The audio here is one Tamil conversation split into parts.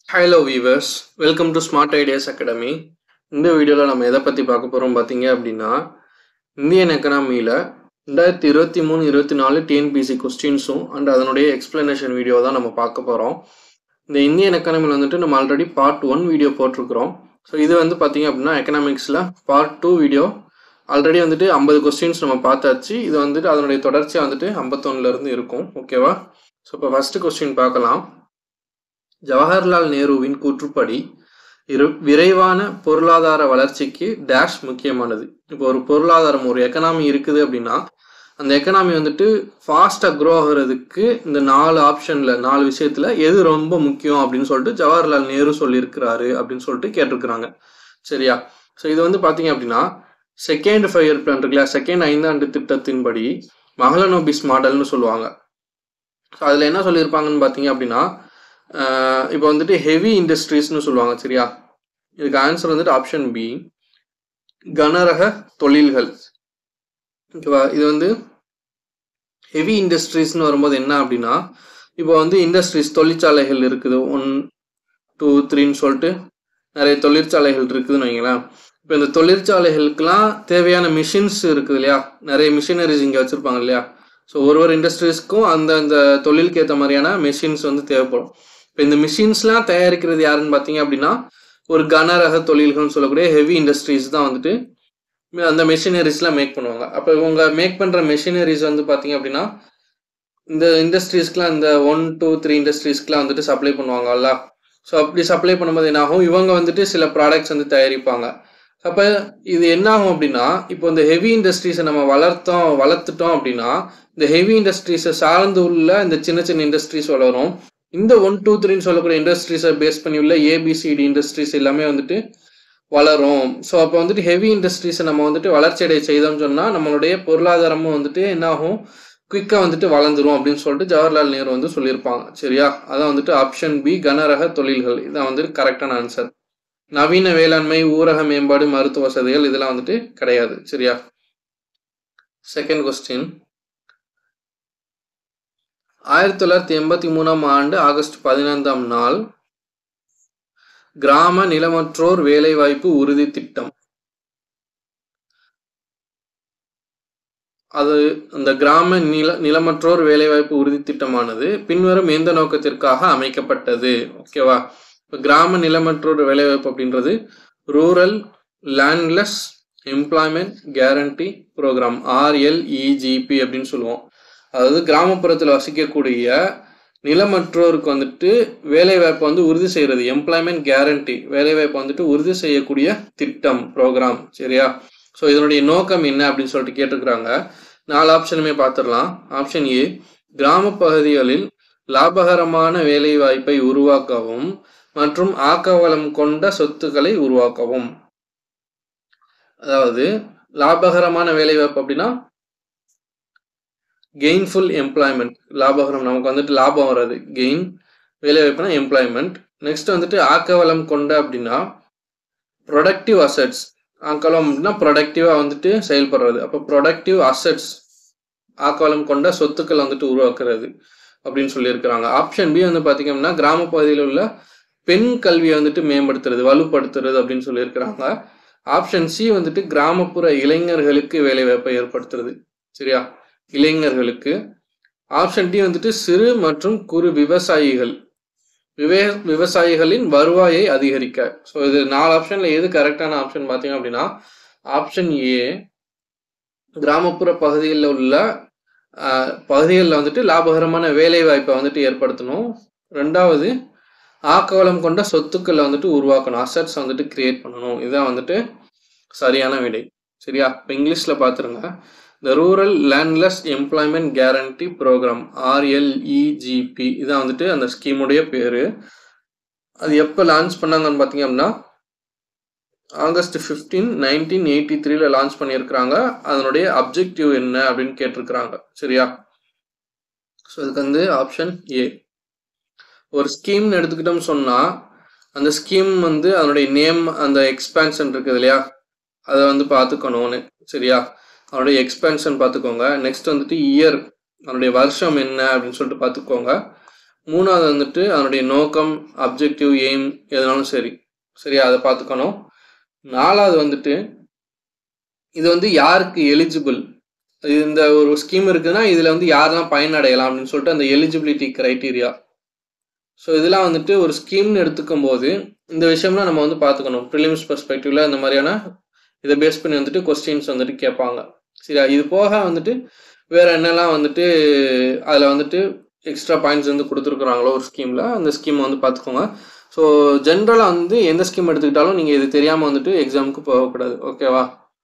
Hello viewers welcome to smart ideas academy இந்த வீடியோவில் நம்ம எதை பற்றி பார்க்க போகிறோம் பார்த்தீங்க அப்படின்னா இந்தியன் எக்கனாமியில் ரெண்டாயிரத்தி இருபத்தி மூணு இருபத்தி நாலு டிஎன்பிசி கொஸ்டின்ஸும் அண்ட் அதனுடைய எக்ஸ்பிளனேஷன் வீடியோ தான் நம்ம பார்க்க போகிறோம் இந்த இந்தியன் எக்கனாமியில் வந்துட்டு நம்ம ஆல்ரெடி பார்ட் ஒன் வீடியோ போட்டிருக்கிறோம் ஸோ இது வந்து பார்த்தீங்க அப்படின்னா எக்கனாமிக்ஸில் பார்ட் டூ வீடியோ ஆல்ரெடி வந்துட்டு ஐம்பது கொஸ்டின்ஸ் நம்ம பார்த்தாச்சு இது வந்துட்டு அதனுடைய தொடர்ச்சியாக வந்துட்டு ஐம்பத்தொன்னுலேருந்து இருக்கும் ஓகேவா ஸோ இப்போ ஃபஸ்ட்டு கொஸ்டின் பார்க்கலாம் ஜவஹர்லால் நேருவின் கூற்றுப்படி இரு விரைவான பொருளாதார வளர்ச்சிக்கு டேஷ் முக்கியமானது இப்போ ஒரு பொருளாதாரம் ஒரு எக்கனாமி இருக்குது அப்படின்னா அந்த எக்கனாமி வந்துட்டு ஃபாஸ்ட்டாக க்ரோ ஆகிறதுக்கு இந்த நாலு ஆப்ஷனில் நாலு விஷயத்தில் எது ரொம்ப முக்கியம் அப்படின்னு சொல்லிட்டு ஜவஹர்லால் நேரு சொல்லியிருக்கிறாரு அப்படின்னு சொல்லிட்டு கேட்டிருக்கிறாங்க சரியா ஸோ இது வந்து பார்த்தீங்க அப்படின்னா செகண்ட் ஃபைவ் இயர் பிளான் இருக்குல்ல செகண்ட் ஐந்தாண்டு திட்டத்தின்படி மகளனோபிஸ் மாடல்னு சொல்லுவாங்க ஸோ அதில் என்ன சொல்லியிருப்பாங்கன்னு பார்த்தீங்க அப்படின்னா இப்போ வந்துட்டு ஹெவி இண்டஸ்ட்ரீஸ்னு சொல்லுவாங்க சரியா இதுக்கு ஆன்சர் வந்துட்டு ஆப்ஷன் பி கனரக தொழில்கள் ஓகேவா இது வந்து ஹெவி இண்டஸ்ட்ரீஸ்னு வரும்போது என்ன அப்படின்னா இப்போ வந்து இண்டஸ்ட்ரீஸ் தொழிற்சாலைகள் இருக்குது ஒன் டூ த்ரீன்னு சொல்லிட்டு நிறைய தொழிற்சாலைகள் இருக்குதுன்னு வைங்களேன் இப்போ இந்த தொழிற்சாலைகளுக்கெல்லாம் தேவையான மிஷின்ஸ் இருக்குது இல்லையா நிறைய மிஷினரிஸ் இங்கே வச்சுருப்பாங்க இல்லையா ஸோ ஒரு ஒரு இண்டஸ்ட்ரீஸ்க்கும் அந்த அந்த தொழிலுக்கு ஏற்ற மாதிரியான மிஷின்ஸ் வந்து தேவைப்படும் இப்போ இந்த மிஷின்ஸ்லாம் தயாரிக்கிறது யாருன்னு பார்த்தீங்க அப்படின்னா ஒரு கனரக தொழில்கள்னு சொல்லக்கூடிய ஹெவி இண்டஸ்ட்ரீஸ் தான் வந்துட்டு அந்த மெஷினரிஸ்லாம் மேக் பண்ணுவாங்க அப்போ இவங்க மேக் பண்ணுற மெஷினரிஸ் வந்து பார்த்தீங்க அப்படின்னா இந்த இண்டஸ்ட்ரீஸ்க்குலாம் இந்த ஒன் டூ த்ரீ இண்டஸ்ட்ரீஸ்க்குலாம் வந்துட்டு சப்ளை பண்ணுவாங்கல்ல ஸோ அப்படி சப்ளை பண்ணும்போது என்ன ஆகும் இவங்க வந்துட்டு சில ப்ராடக்ட்ஸ் வந்து தயாரிப்பாங்க அப்போ இது என்ன ஆகும் அப்படின்னா இப்போ இந்த ஹெவி இண்டஸ்ட்ரீஸை நம்ம வளர்த்தோம் வளர்த்துட்டோம் அப்படின்னா இந்த ஹெவி இண்டஸ்ட்ரீஸை சார்ந்து உள்ள இந்த சின்ன சின்ன இண்டஸ்ட்ரீஸ் வளரும் இந்த ஒன் டூ த்ரீன்னு சொல்லக்கூடிய இண்டஸ்ட்ரீஸை பேஸ் பண்ணி உள்ள ஏபிசிடி இண்டஸ்ட்ரீஸ் எல்லாமே வந்துட்டு வளரும் ஸோ அப்போ வந்துட்டு ஹெவி இண்டஸ்ட்ரீஸை நம்ம வந்துட்டு வளர்ச்சி அடைய செய்தோம்னு சொன்னால் நம்மளுடைய பொருளாதாரமும் வந்துட்டு என்ன ஆகும் குயிக்காக வந்துட்டு வளர்ந்துரும் அப்படின்னு சொல்லிட்டு ஜவஹர்லால் நேரு வந்து சொல்லியிருப்பாங்க சரியா அதான் வந்துட்டு ஆப்ஷன் பி கனரக தொழில்கள் இதான் வந்துட்டு கரெக்டான ஆன்சர் நவீன வேளாண்மை ஊரக மேம்பாடு மருத்துவ வசதிகள் இதெல்லாம் வந்துட்டு கிடையாது சரியா செகண்ட் கொஸ்டின் ஆயிரத்தி தொள்ளாயிரத்தி எண்பத்தி மூணாம் ஆண்டு ஆகஸ்ட் பதினைந்தாம் நாள் கிராம நிலமற்றோர் வேலைவாய்ப்பு உறுதி திட்டம் அது அந்த கிராம நில நிலமற்றோர் வேலைவாய்ப்பு உறுதி திட்டமானது பின்வரும் எந்த நோக்கத்திற்காக அமைக்கப்பட்டது ஓகேவா இப்போ கிராம நிலமற்றோர் வேலைவாய்ப்பு அப்படின்றது rural landless employment guarantee programme RLEGP அப்படின்னு சொல்லுவோம் அதாவது கிராமப்புறத்தில் வசிக்கக்கூடிய நிலமற்றோருக்கு வந்துட்டு வேலைவாய்ப்பை வந்து உறுதி செய்கிறது எம்ப்ளாய்மெண்ட் கேரண்டி வேலைவாய்ப்பை வந்துட்டு உறுதி செய்யக்கூடிய திட்டம் ப்ரோக்ராம் சரியா ஸோ இதனுடைய நோக்கம் என்ன அப்படின்னு சொல்லிட்டு கேட்டிருக்கிறாங்க நாலு ஆப்ஷனுமே பார்த்துடலாம் ஆப்ஷன் ஏ கிராம பகுதிகளில் லாபகரமான வேலை வாய்ப்பை உருவாக்கவும் மற்றும் ஆக்கவளம் கொண்ட சொத்துக்களை உருவாக்கவும் அதாவது லாபகரமான வேலைவாய்ப்பு அப்படின்னா கெயின்ஃபுல் எம்ப்ளாய்மெண்ட் லாபகரம் நமக்கு வந்துட்டு லாபம் வராது கெயின் வேலைவாய்ப்புனா எம்ப்ளாய்மெண்ட் நெக்ஸ்ட் வந்துட்டு ஆக்கவளம் கொண்ட அப்படின்னா ப்ரொடக்டிவ் அசட்ஸ் ஆக்கவளம் அப்படின்னா ப்ரொடக்டிவாக வந்துட்டு செயல்படுறது அப்போ ப்ரொடக்டிவ் அசட்ஸ் ஆக்கவளம் கொண்ட சொத்துக்கள் வந்துட்டு உருவாக்குறது அப்படின்னு சொல்லியிருக்கிறாங்க ஆப்ஷன் பி வந்து பார்த்தீங்கன்னா கிராம பகுதியில் உள்ள பெண் கல்வியை வந்துட்டு மேம்படுத்துறது வலுப்படுத்துறது அப்படின்னு சொல்லியிருக்கிறாங்க ஆப்ஷன் சி வந்துட்டு கிராமப்புற இளைஞர்களுக்கு வேலைவாய்ப்பை ஏற்படுத்துறது சரியா இளைஞர்களுக்கு ஆப்ஷன் டி வந்துட்டு சிறு மற்றும் குறு விவசாயிகள் விவே விவசாயிகளின் வருவாயை அதிகரிக்க ஸோ இது நாலு ஆப்ஷன்ல எது கரெக்டான ஆப்ஷன் பார்த்தீங்க அப்படின்னா ஆப்ஷன் ஏ கிராமப்புற பகுதிகளில் உள்ள பகுதிகளில் வந்துட்டு லாபகரமான வேலை வாய்ப்பை வந்துட்டு ஏற்படுத்தணும் ரெண்டாவது ஆக்கவளம் கொண்ட சொத்துக்களை வந்துட்டு உருவாக்கணும் அசட்ஸ் வந்துட்டு கிரியேட் பண்ணணும் இதுதான் வந்துட்டு சரியான விடை சரியா இப்போ இங்கிலீஷில் பார்த்துருங்க the rural landless employment guarantee programme RLEGP இதான் வந்துட்டு அந்த ஸ்கீமுடைய பேர் அது எப்போ லான்ச் பண்ணாங்கன்னு பார்த்தீங்க அப்படின்னா ஆகஸ்ட் ஃபிஃப்டீன் நைன்டீன் எயிட்டி த்ரீல லான்ச் பண்ணியிருக்கிறாங்க அதனுடைய அப்ஜெக்டிவ் என்ன அப்படின்னு கேட்டிருக்கிறாங்க சரியா ஸோ இதுக்கு வந்து ஆப்ஷன் ஏ ஒரு ஸ்கீம்னு எடுத்துக்கிட்டோம்னு சொன்னால் அந்த ஸ்கீம் வந்து அதனுடைய நேம் அந்த எக்ஸ்பேன்ஷன் இருக்குது இல்லையா அதை வந்து பார்த்துக்கணும்னு சரியா அதனுடைய எக்ஸ்பென்ஷன் பார்த்துக்கோங்க நெக்ஸ்ட் வந்துட்டு இயர் அதனுடைய வருஷம் என்ன அப்படின்னு சொல்லிட்டு பார்த்துக்கோங்க மூணாவது வந்துட்டு அதனுடைய நோக்கம் அப்ஜெக்டிவ் எய்ம் எதுனாலும் சரி சரியா அதை பார்த்துக்கணும் நாலாவது வந்துட்டு இது வந்து யாருக்கு எலிஜிபிள் இந்த ஒரு ஸ்கீம் இருக்குன்னா இதில் வந்து யாரெல்லாம் பயனடையலாம் அப்படின்னு சொல்லிட்டு அந்த எலிஜிபிலிட்டி க்ரைட்டீரியா ஸோ இதெல்லாம் வந்துட்டு ஒரு ஸ்கீம்னு எடுத்துக்கும் போது இந்த விஷயம்லாம் நம்ம வந்து பார்த்துக்கணும் ப்ரிலிம்ஸ் பெர்ஸ்பெக்டிவ்ல இந்த மாதிரியான இதை பேஸ் பண்ணி வந்துட்டு கொஸ்டின்ஸ் வந்துட்டு கேட்பாங்க சரியா இது போக வந்துட்டு வேற என்னெல்லாம் வந்துட்டு அதில் வந்துட்டு எக்ஸ்ட்ரா பாயிண்ட்ஸ் வந்து கொடுத்துருக்குறாங்களோ ஒரு ஸ்கீமில் அந்த ஸ்கீம் வந்து பார்த்துக்கோங்க ஸோ ஜென்ரலாக வந்து எந்த ஸ்கீம் எடுத்துக்கிட்டாலும் நீங்கள் இது தெரியாமல் வந்துட்டு எக்ஸாமுக்கு போகக்கூடாது ஓகேவா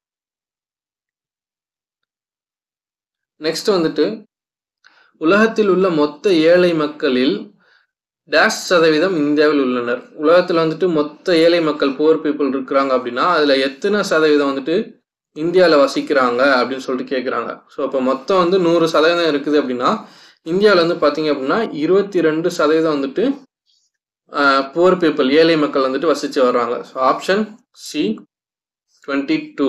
நெக்ஸ்ட் வந்துட்டு உலகத்தில் உள்ள மொத்த ஏழை மக்களில் டேஷ் சதவீதம் இந்தியாவில் உள்ளனர் உலகத்தில் வந்துட்டு மொத்த ஏழை மக்கள் புவர் பீப்புள் இருக்கிறாங்க அப்படின்னா அதில் எத்தனை சதவீதம் வந்துட்டு இந்தியாவில் வசிக்கிறாங்க அப்படின்னு சொல்லிட்டு கேட்குறாங்க ஸோ அப்போ மொத்தம் வந்து நூறு சதவீதம் இருக்குது அப்படின்னா இந்தியாவில் வந்து பார்த்தீங்க அப்படின்னா இருபத்தி ரெண்டு சதவீதம் வந்துட்டு புவர் பீப்புள் ஏழை மக்கள் வந்துட்டு வசித்து வர்றாங்க so option C twenty two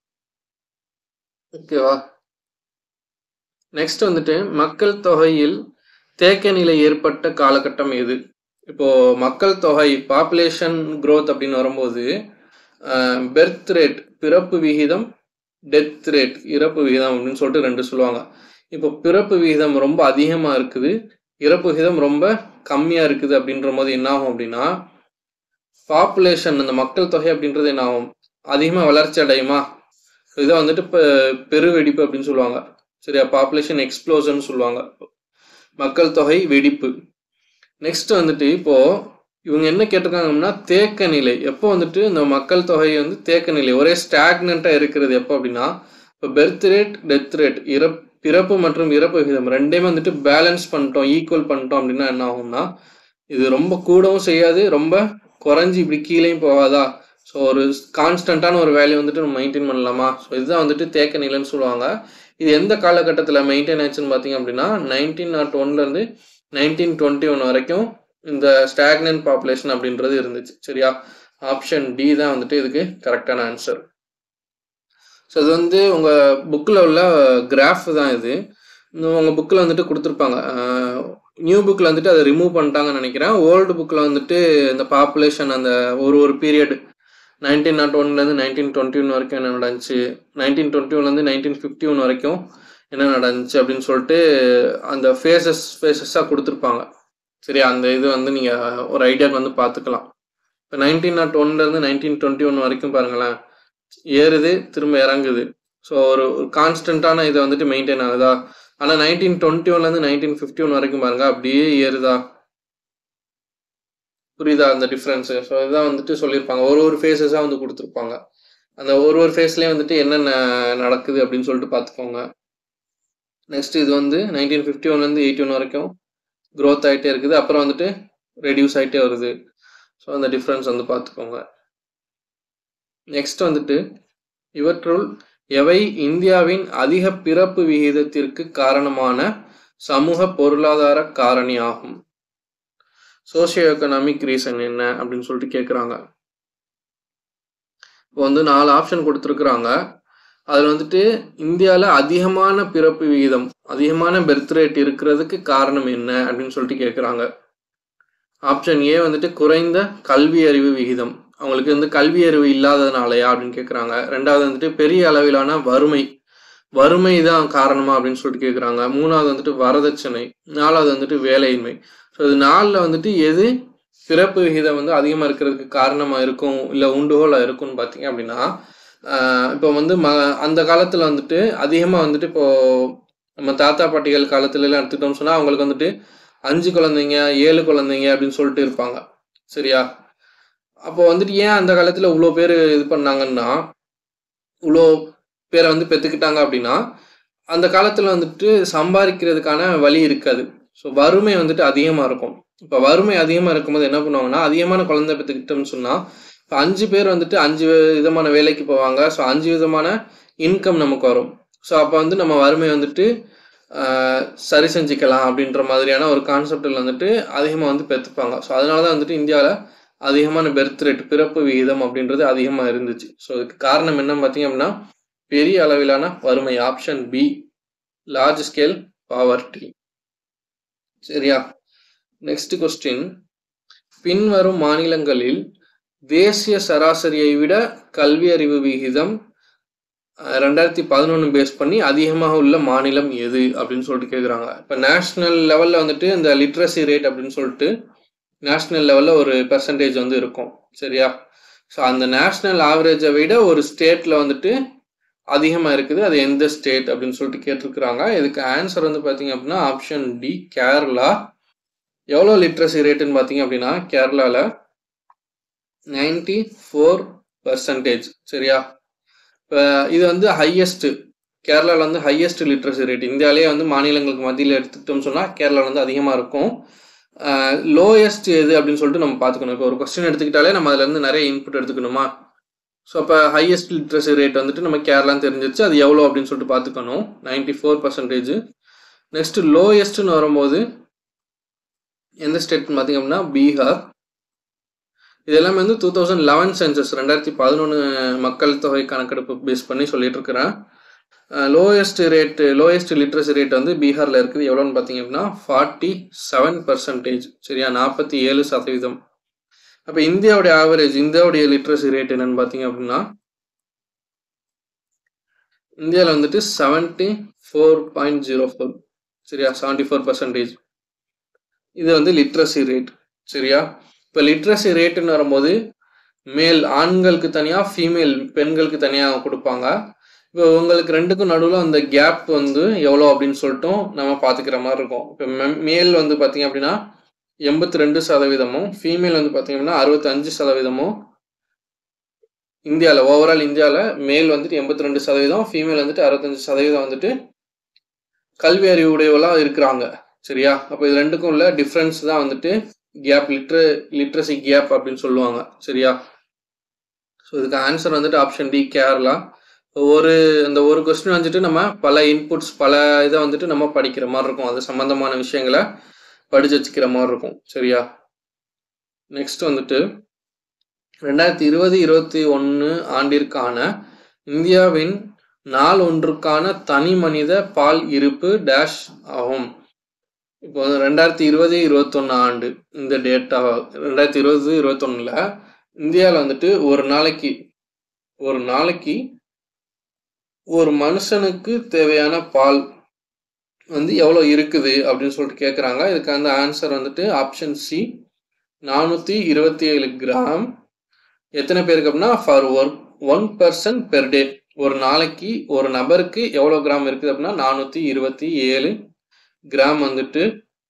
ஓகேவா நெக்ஸ்ட் வந்துட்டு மக்கள் தொகையில் தேக்க நிலை ஏற்பட்ட காலகட்டம் எது இப்போ மக்கள் தொகை பாப்புலேஷன் க்ரோத் அப்படின்னு வரும்போது பெர்த் ரேட் பிறப்பு விகிதம் டெத் ரேட் இறப்பு விகிதம் அப்படின்னு சொல்லிட்டு ரெண்டு சொல்லுவாங்க இப்போ பிறப்பு விகிதம் ரொம்ப அதிகமாக இருக்குது இறப்பு விகிதம் ரொம்ப கம்மியாக இருக்குது அப்படின்ற போது என்ன ஆகும் அப்படின்னா பாப்புலேஷன் அந்த மக்கள் தொகை அப்படின்றது என்ன ஆகும் அதிகமாக வளர்ச்சி அடையுமா இதை வந்துட்டு இப்போ பெருவெடிப்பு அப்படின்னு சொல்லுவாங்க சரியா பாப்புலேஷன் எக்ஸ்ப்ளோசன் சொல்லுவாங்க மக்கள் தொகை வெடிப்பு நெக்ஸ்ட் வந்துட்டு இப்போ இவங்க என்ன கேட்டிருக்காங்கன்னா தேக்க நிலை எப்போ வந்துட்டு இந்த மக்கள் தொகை வந்து தேக்க நிலை ஒரே ஸ்டாக்னண்ட்டாக இருக்கிறது எப்போ அப்படின்னா இப்போ பெர்த் ரேட் டெத் ரேட் இறப் பிறப்பு மற்றும் இறப்பு விகிதம் ரெண்டையுமே வந்துட்டு பேலன்ஸ் பண்ணிட்டோம் ஈக்குவல் பண்ணிட்டோம் அப்படின்னா என்ன ஆகும்னா இது ரொம்ப கூடவும் செய்யாது ரொம்ப குறைஞ்சி இப்படி கீழேயும் போகாதா ஸோ ஒரு கான்ஸ்டண்ட்டான ஒரு வேல்யூ வந்துட்டு நம்ம மெயின்டைன் பண்ணலாமா ஸோ இதுதான் வந்துட்டு தேக்க நிலைன்னு சொல்லுவாங்க இது எந்த காலகட்டத்தில் மெயின்டைன் ஆச்சுன்னு பார்த்தீங்க அப்படின்னா நைன்டீன் நாட் ஒன்லேருந்து நைன்டீன் டுவெண்ட்டி ஒன் வரைக்கும் இந்த ஸ்டாக்னன்ட் பாப்புலேஷன் அப்படின்றது இருந்துச்சு சரியா ஆப்ஷன் டி தான் வந்துட்டு இதுக்கு கரெக்டான ஆன்சர் ஸோ இது வந்து உங்கள் புக்கில் உள்ள கிராஃப் தான் இது உங்கள் புக்கில் வந்துட்டு கொடுத்துருப்பாங்க நியூ புக்கில் வந்துட்டு அதை ரிமூவ் பண்ணிட்டாங்கன்னு நினைக்கிறேன் ஓல்டு புக்கில் வந்துட்டு இந்த பாப்புலேஷன் அந்த ஒரு ஒரு பீரியட் நைன்டீன் நாட் ஒன்லேருந்து நைன்டீன் டுவெண்ட்டி ஒன் வரைக்கும் என்ன நடந்துச்சு நைன்டீன் டுவெண்ட்டி ஒன்லேருந்து நைன்டீன் ஃபிஃப்டி ஒன் வரைக்கும் என்ன நடந்துச்சு அப்படின்னு சொல்லிட்டு அந்த ஃபேஸஸ் ஃபேஸஸாக கொடுத்துருப்பாங்க சரியா அந்த இது வந்து நீங்கள் ஒரு ஐடியாக்கு வந்து பார்த்துக்கலாம் இப்போ நைன்டீன் நாட் ஒன்லேருந்து நைன்டீன் டுவெண்ட்டி ஒன் வரைக்கும் பாருங்களேன் ஏறுது திரும்ப இறங்குது ஸோ ஒரு கான்ஸ்டண்ட்டான இதை வந்துட்டு மெயின்டைன் ஆகுதா ஆனால் நைன்டீன் டுவெண்ட்டி ஒன்லேருந்து நைன்டீன் ஃபிஃப்டி ஒன் வரைக்கும் பாருங்க அப்படியே ஏறுதா புரியுதா அந்த டிஃப்ரென்ஸு ஸோ இதுதான் வந்துட்டு சொல்லியிருப்பாங்க ஒரு ஒரு ஃபேஸஸாக வந்து கொடுத்துருப்பாங்க அந்த ஒரு ஒரு ஃபேஸ்லேயே வந்துட்டு என்னென்ன நடக்குது அப்படின்னு சொல்லிட்டு பார்த்துக்கோங்க நெக்ஸ்ட் இது வந்து நைன்டீன் ஃபிஃப்டி ஒன்லேருந்து எயிட்டி ஒன் வரைக்கும் க்ரோத் ஆகிட்டே இருக்குது அப்புறம் வந்துட்டு ரெடியூஸ் ஆகிட்டே வருது ஸோ அந்த டிஃப்ரென்ஸ் வந்து பார்த்துக்கோங்க நெக்ஸ்ட் வந்துட்டு இவற்றுள் எவை இந்தியாவின் அதிக பிறப்பு விகிதத்திற்கு காரணமான சமூக பொருளாதார காரணி ஆகும் சோசியோ எக்கனாமிக் ரீசன் என்ன அப்படின்னு சொல்லிட்டு கேட்குறாங்க இப்போ வந்து நாலு ஆப்ஷன் கொடுத்துருக்குறாங்க அதில் வந்துட்டு இந்தியாவில் அதிகமான பிறப்பு விகிதம் அதிகமான பெர்த் ரேட் இருக்கிறதுக்கு காரணம் என்ன அப்படின்னு சொல்லிட்டு கேட்குறாங்க ஆப்ஷன் ஏ வந்துட்டு குறைந்த கல்வி அறிவு விகிதம் அவங்களுக்கு வந்து கல்வி அறிவு இல்லாததுனாலயா அப்படின்னு கேட்குறாங்க ரெண்டாவது வந்துட்டு பெரிய அளவிலான வறுமை வறுமை தான் காரணமா அப்படின்னு சொல்லிட்டு கேட்குறாங்க மூணாவது வந்துட்டு வரதட்சணை நாலாவது வந்துட்டு வேலையின்மை ஸோ இது நாலில் வந்துட்டு எது பிறப்பு விகிதம் வந்து அதிகமாக இருக்கிறதுக்கு காரணமாக இருக்கும் இல்லை உண்டுகோலாக இருக்கும்னு பார்த்தீங்க அப்படின்னா இப்போ வந்து ம அந்த காலத்தில் வந்துட்டு அதிகமாக வந்துட்டு இப்போ நம்ம தாத்தா பாட்டிகள் காலத்துல எல்லாம் எடுத்துக்கிட்டோம்னு சொன்னால் அவங்களுக்கு வந்துட்டு அஞ்சு குழந்தைங்க ஏழு குழந்தைங்க அப்படின்னு சொல்லிட்டு இருப்பாங்க சரியா அப்போ வந்துட்டு ஏன் அந்த காலத்தில் இவ்வளோ பேர் இது பண்ணாங்கன்னா இவ்வளோ பேரை வந்து பெற்றுக்கிட்டாங்க அப்படின்னா அந்த காலத்தில் வந்துட்டு சம்பாதிக்கிறதுக்கான வழி இருக்காது ஸோ வறுமை வந்துட்டு அதிகமாக இருக்கும் இப்போ வறுமை அதிகமாக இருக்கும்போது என்ன பண்ணுவாங்கன்னா அதிகமான குழந்தை பெற்றுக்கிட்டோம்னு சொன்னால் இப்போ அஞ்சு பேர் வந்துட்டு அஞ்சு விதமான வேலைக்கு போவாங்க ஸோ அஞ்சு விதமான இன்கம் நமக்கு வரும் ஸோ அப்போ வந்து நம்ம வறுமை வந்துட்டு சரி செஞ்சுக்கலாம் அப்படின்ற மாதிரியான ஒரு கான்செப்டில் வந்துட்டு அதிகமாக வந்து பெற்றுப்பாங்க ஸோ அதனால தான் வந்துட்டு இந்தியாவில் அதிகமான பெர்த் ரேட் பிறப்பு விகிதம் அப்படின்றது அதிகமாக இருந்துச்சு ஸோ இதுக்கு காரணம் என்ன பார்த்தீங்க அப்படின்னா பெரிய அளவிலான வறுமை option B large scale poverty சரியா நெக்ஸ்ட் கொஸ்டின் பின்வரும் மாநிலங்களில் தேசிய சராசரியை விட கல்வி அறிவு விகிதம் ரெண்டாயிரத்தி பதினொன்று பேஸ் பண்ணி அதிகமாக உள்ள மாநிலம் எது அப்படின்னு சொல்லிட்டு கேட்குறாங்க இப்போ நேஷ்னல் லெவலில் வந்துட்டு இந்த லிட்ரஸி ரேட் அப்படின்னு சொல்லிட்டு நேஷ்னல் லெவலில் ஒரு பெர்சன்டேஜ் வந்து இருக்கும் சரியா ஸோ அந்த நேஷ்னல் ஆவரேஜை விட ஒரு ஸ்டேட்டில் வந்துட்டு அதிகமாக இருக்குது அது எந்த ஸ்டேட் அப்படின்னு சொல்லிட்டு கேட்டிருக்கிறாங்க இதுக்கு ஆன்சர் வந்து பார்த்தீங்க அப்படின்னா ஆப்ஷன் டி கேரளா எவ்வளோ லிட்ரஸி ரேட்டுன்னு பார்த்தீங்க அப்படின்னா கேரளாவில் நைன்டி ஃபோர் பர்சன்டேஜ் சரியா இப்போ இது வந்து ஹையஸ்ட் கேரளாவில் வந்து ஹையஸ்ட் லிட்ரஸி ரேட் இந்தியாவிலேயே வந்து மாநிலங்களுக்கு மத்தியில் எடுத்துக்கிட்டோம்னு சொன்னால் கேரளாவில் வந்து அதிகமாக இருக்கும் லோயஸ்ட் எது அப்படின்னு சொல்லிட்டு நம்ம பார்த்துக்கணும் இப்போ ஒரு கொஸ்டின் எடுத்துக்கிட்டாலே நம்ம அதுலேருந்து நிறைய இன்புட் எடுத்துக்கணுமா ஸோ அப்போ ஹையஸ்ட் லிட்ரஸி ரேட் வந்துட்டு நம்ம கேரளான்னு தெரிஞ்சிருச்சு அது எவ்வளோ அப்படின்னு சொல்லிட்டு பார்த்துக்கணும் நைன்டி ஃபோர் பர்சன்டேஜ் நெக்ஸ்ட் லோயஸ்ட்னு வரும்போது எந்த ஸ்டேட்னு பார்த்தீங்க அப்படின்னா பீகார் இது எல்லாமே வந்து டூ தௌசண்ட் லெவன் சென்சஸ் ரெண்டாயிரத்தி பதினொன்று மக்கள் தொகை கணக்கெடுப்பு பேஸ் பண்ணி சொல்லிட்டு இருக்கிறேன் lowest rate lowest literacy rate வந்து பீகாரில் இருக்குது எவ்வளோன்னு பார்த்தீங்க அப்படின்னா ஃபார்ட்டி செவன் பர்சன்டேஜ் சரியா நாற்பத்தி ஏழு சதவீதம் அப்போ இந்தியாவுடைய ஆவரேஜ் இந்தியாவுடைய லிட்ரஸி ரேட் என்னன்னு பார்த்தீங்க அப்படின்னா இந்தியாவில் வந்துட்டு seventy four point zero four சரியா செவன்டி ஃபோர் பர்சன்டேஜ் இது வந்து லிட்ரஸி ரேட் சரியா இப்போ லிட்ரஸி ரேட்டுன்னு வரும்போது மேல் ஆண்களுக்கு தனியாக ஃபீமேல் பெண்களுக்கு தனியாக கொடுப்பாங்க இப்போ உங்களுக்கு ரெண்டுக்கும் நடுவில் அந்த கேப் வந்து எவ்வளோ அப்படின்னு சொல்லிட்டும் நம்ம பார்த்துக்கிற மாதிரி இருக்கும் இப்போ மேல் வந்து பார்த்தீங்க அப்படின்னா எண்பத்தி ரெண்டு சதவீதமும் ஃபீமேல் வந்து பார்த்தீங்க அப்படின்னா அறுபத்தஞ்சு சதவீதமும் இந்தியாவில் ஓவரால் இந்தியாவில் மேல் வந்துட்டு எண்பத்தி ரெண்டு சதவீதம் ஃபீமேல் வந்துட்டு அறுபத்தஞ்சு சதவீதம் வந்துட்டு கல்வி அறிவுடையவெல்லாம் இருக்கிறாங்க சரியா அப்போ இது ரெண்டுக்கும் உள்ள டிஃப்ரென்ஸ் தான் வந்துட்டு கேப் லிட்ர லிட்ரஸி கேப் அப்படின்னு சொல்லுவாங்க சரியா ஸோ இதுக்கு ஆன்சர் வந்துட்டு ஆப்ஷன் டி கேரளா ஒரு அந்த ஒரு கொஸ்டின் வந்துட்டு நம்ம பல இன்புட்ஸ் பல இதை வந்துட்டு நம்ம படிக்கிற மாதிரி இருக்கும் அது சம்மந்தமான விஷயங்களை படிச்சு வச்சுக்கிற மாதிரி இருக்கும் சரியா நெக்ஸ்ட் வந்துட்டு ரெண்டாயிரத்தி இருபது இருபத்தி ஒன்று ஆண்டிற்கான இந்தியாவின் நாள் ஒன்றுக்கான தனி மனித பால் இருப்பு டேஷ் ஆகும் இப்போ ரெண்டாயிரத்தி இருபது இருபத்தொன்னு ஆண்டு இந்த டேட்டா ரெண்டாயிரத்தி இருபது இருபத்தொன்னுல இந்தியாவில் வந்துட்டு ஒரு நாளைக்கு ஒரு நாளைக்கு ஒரு மனுஷனுக்கு தேவையான பால் வந்து எவ்வளோ இருக்குது அப்படின்னு சொல்லிட்டு கேட்குறாங்க இதுக்கு அந்த ஆன்சர் வந்துட்டு ஆப்ஷன் சி நானூற்றி இருபத்தி ஏழு கிராம் எத்தனை பேருக்கு அப்படின்னா for work one person per day ஒரு நாளைக்கு ஒரு நபருக்கு எவ்வளோ கிராம் இருக்குது அப்படின்னா நானூற்றி இருபத்தி ஏழு கிராம் வந்துட்டு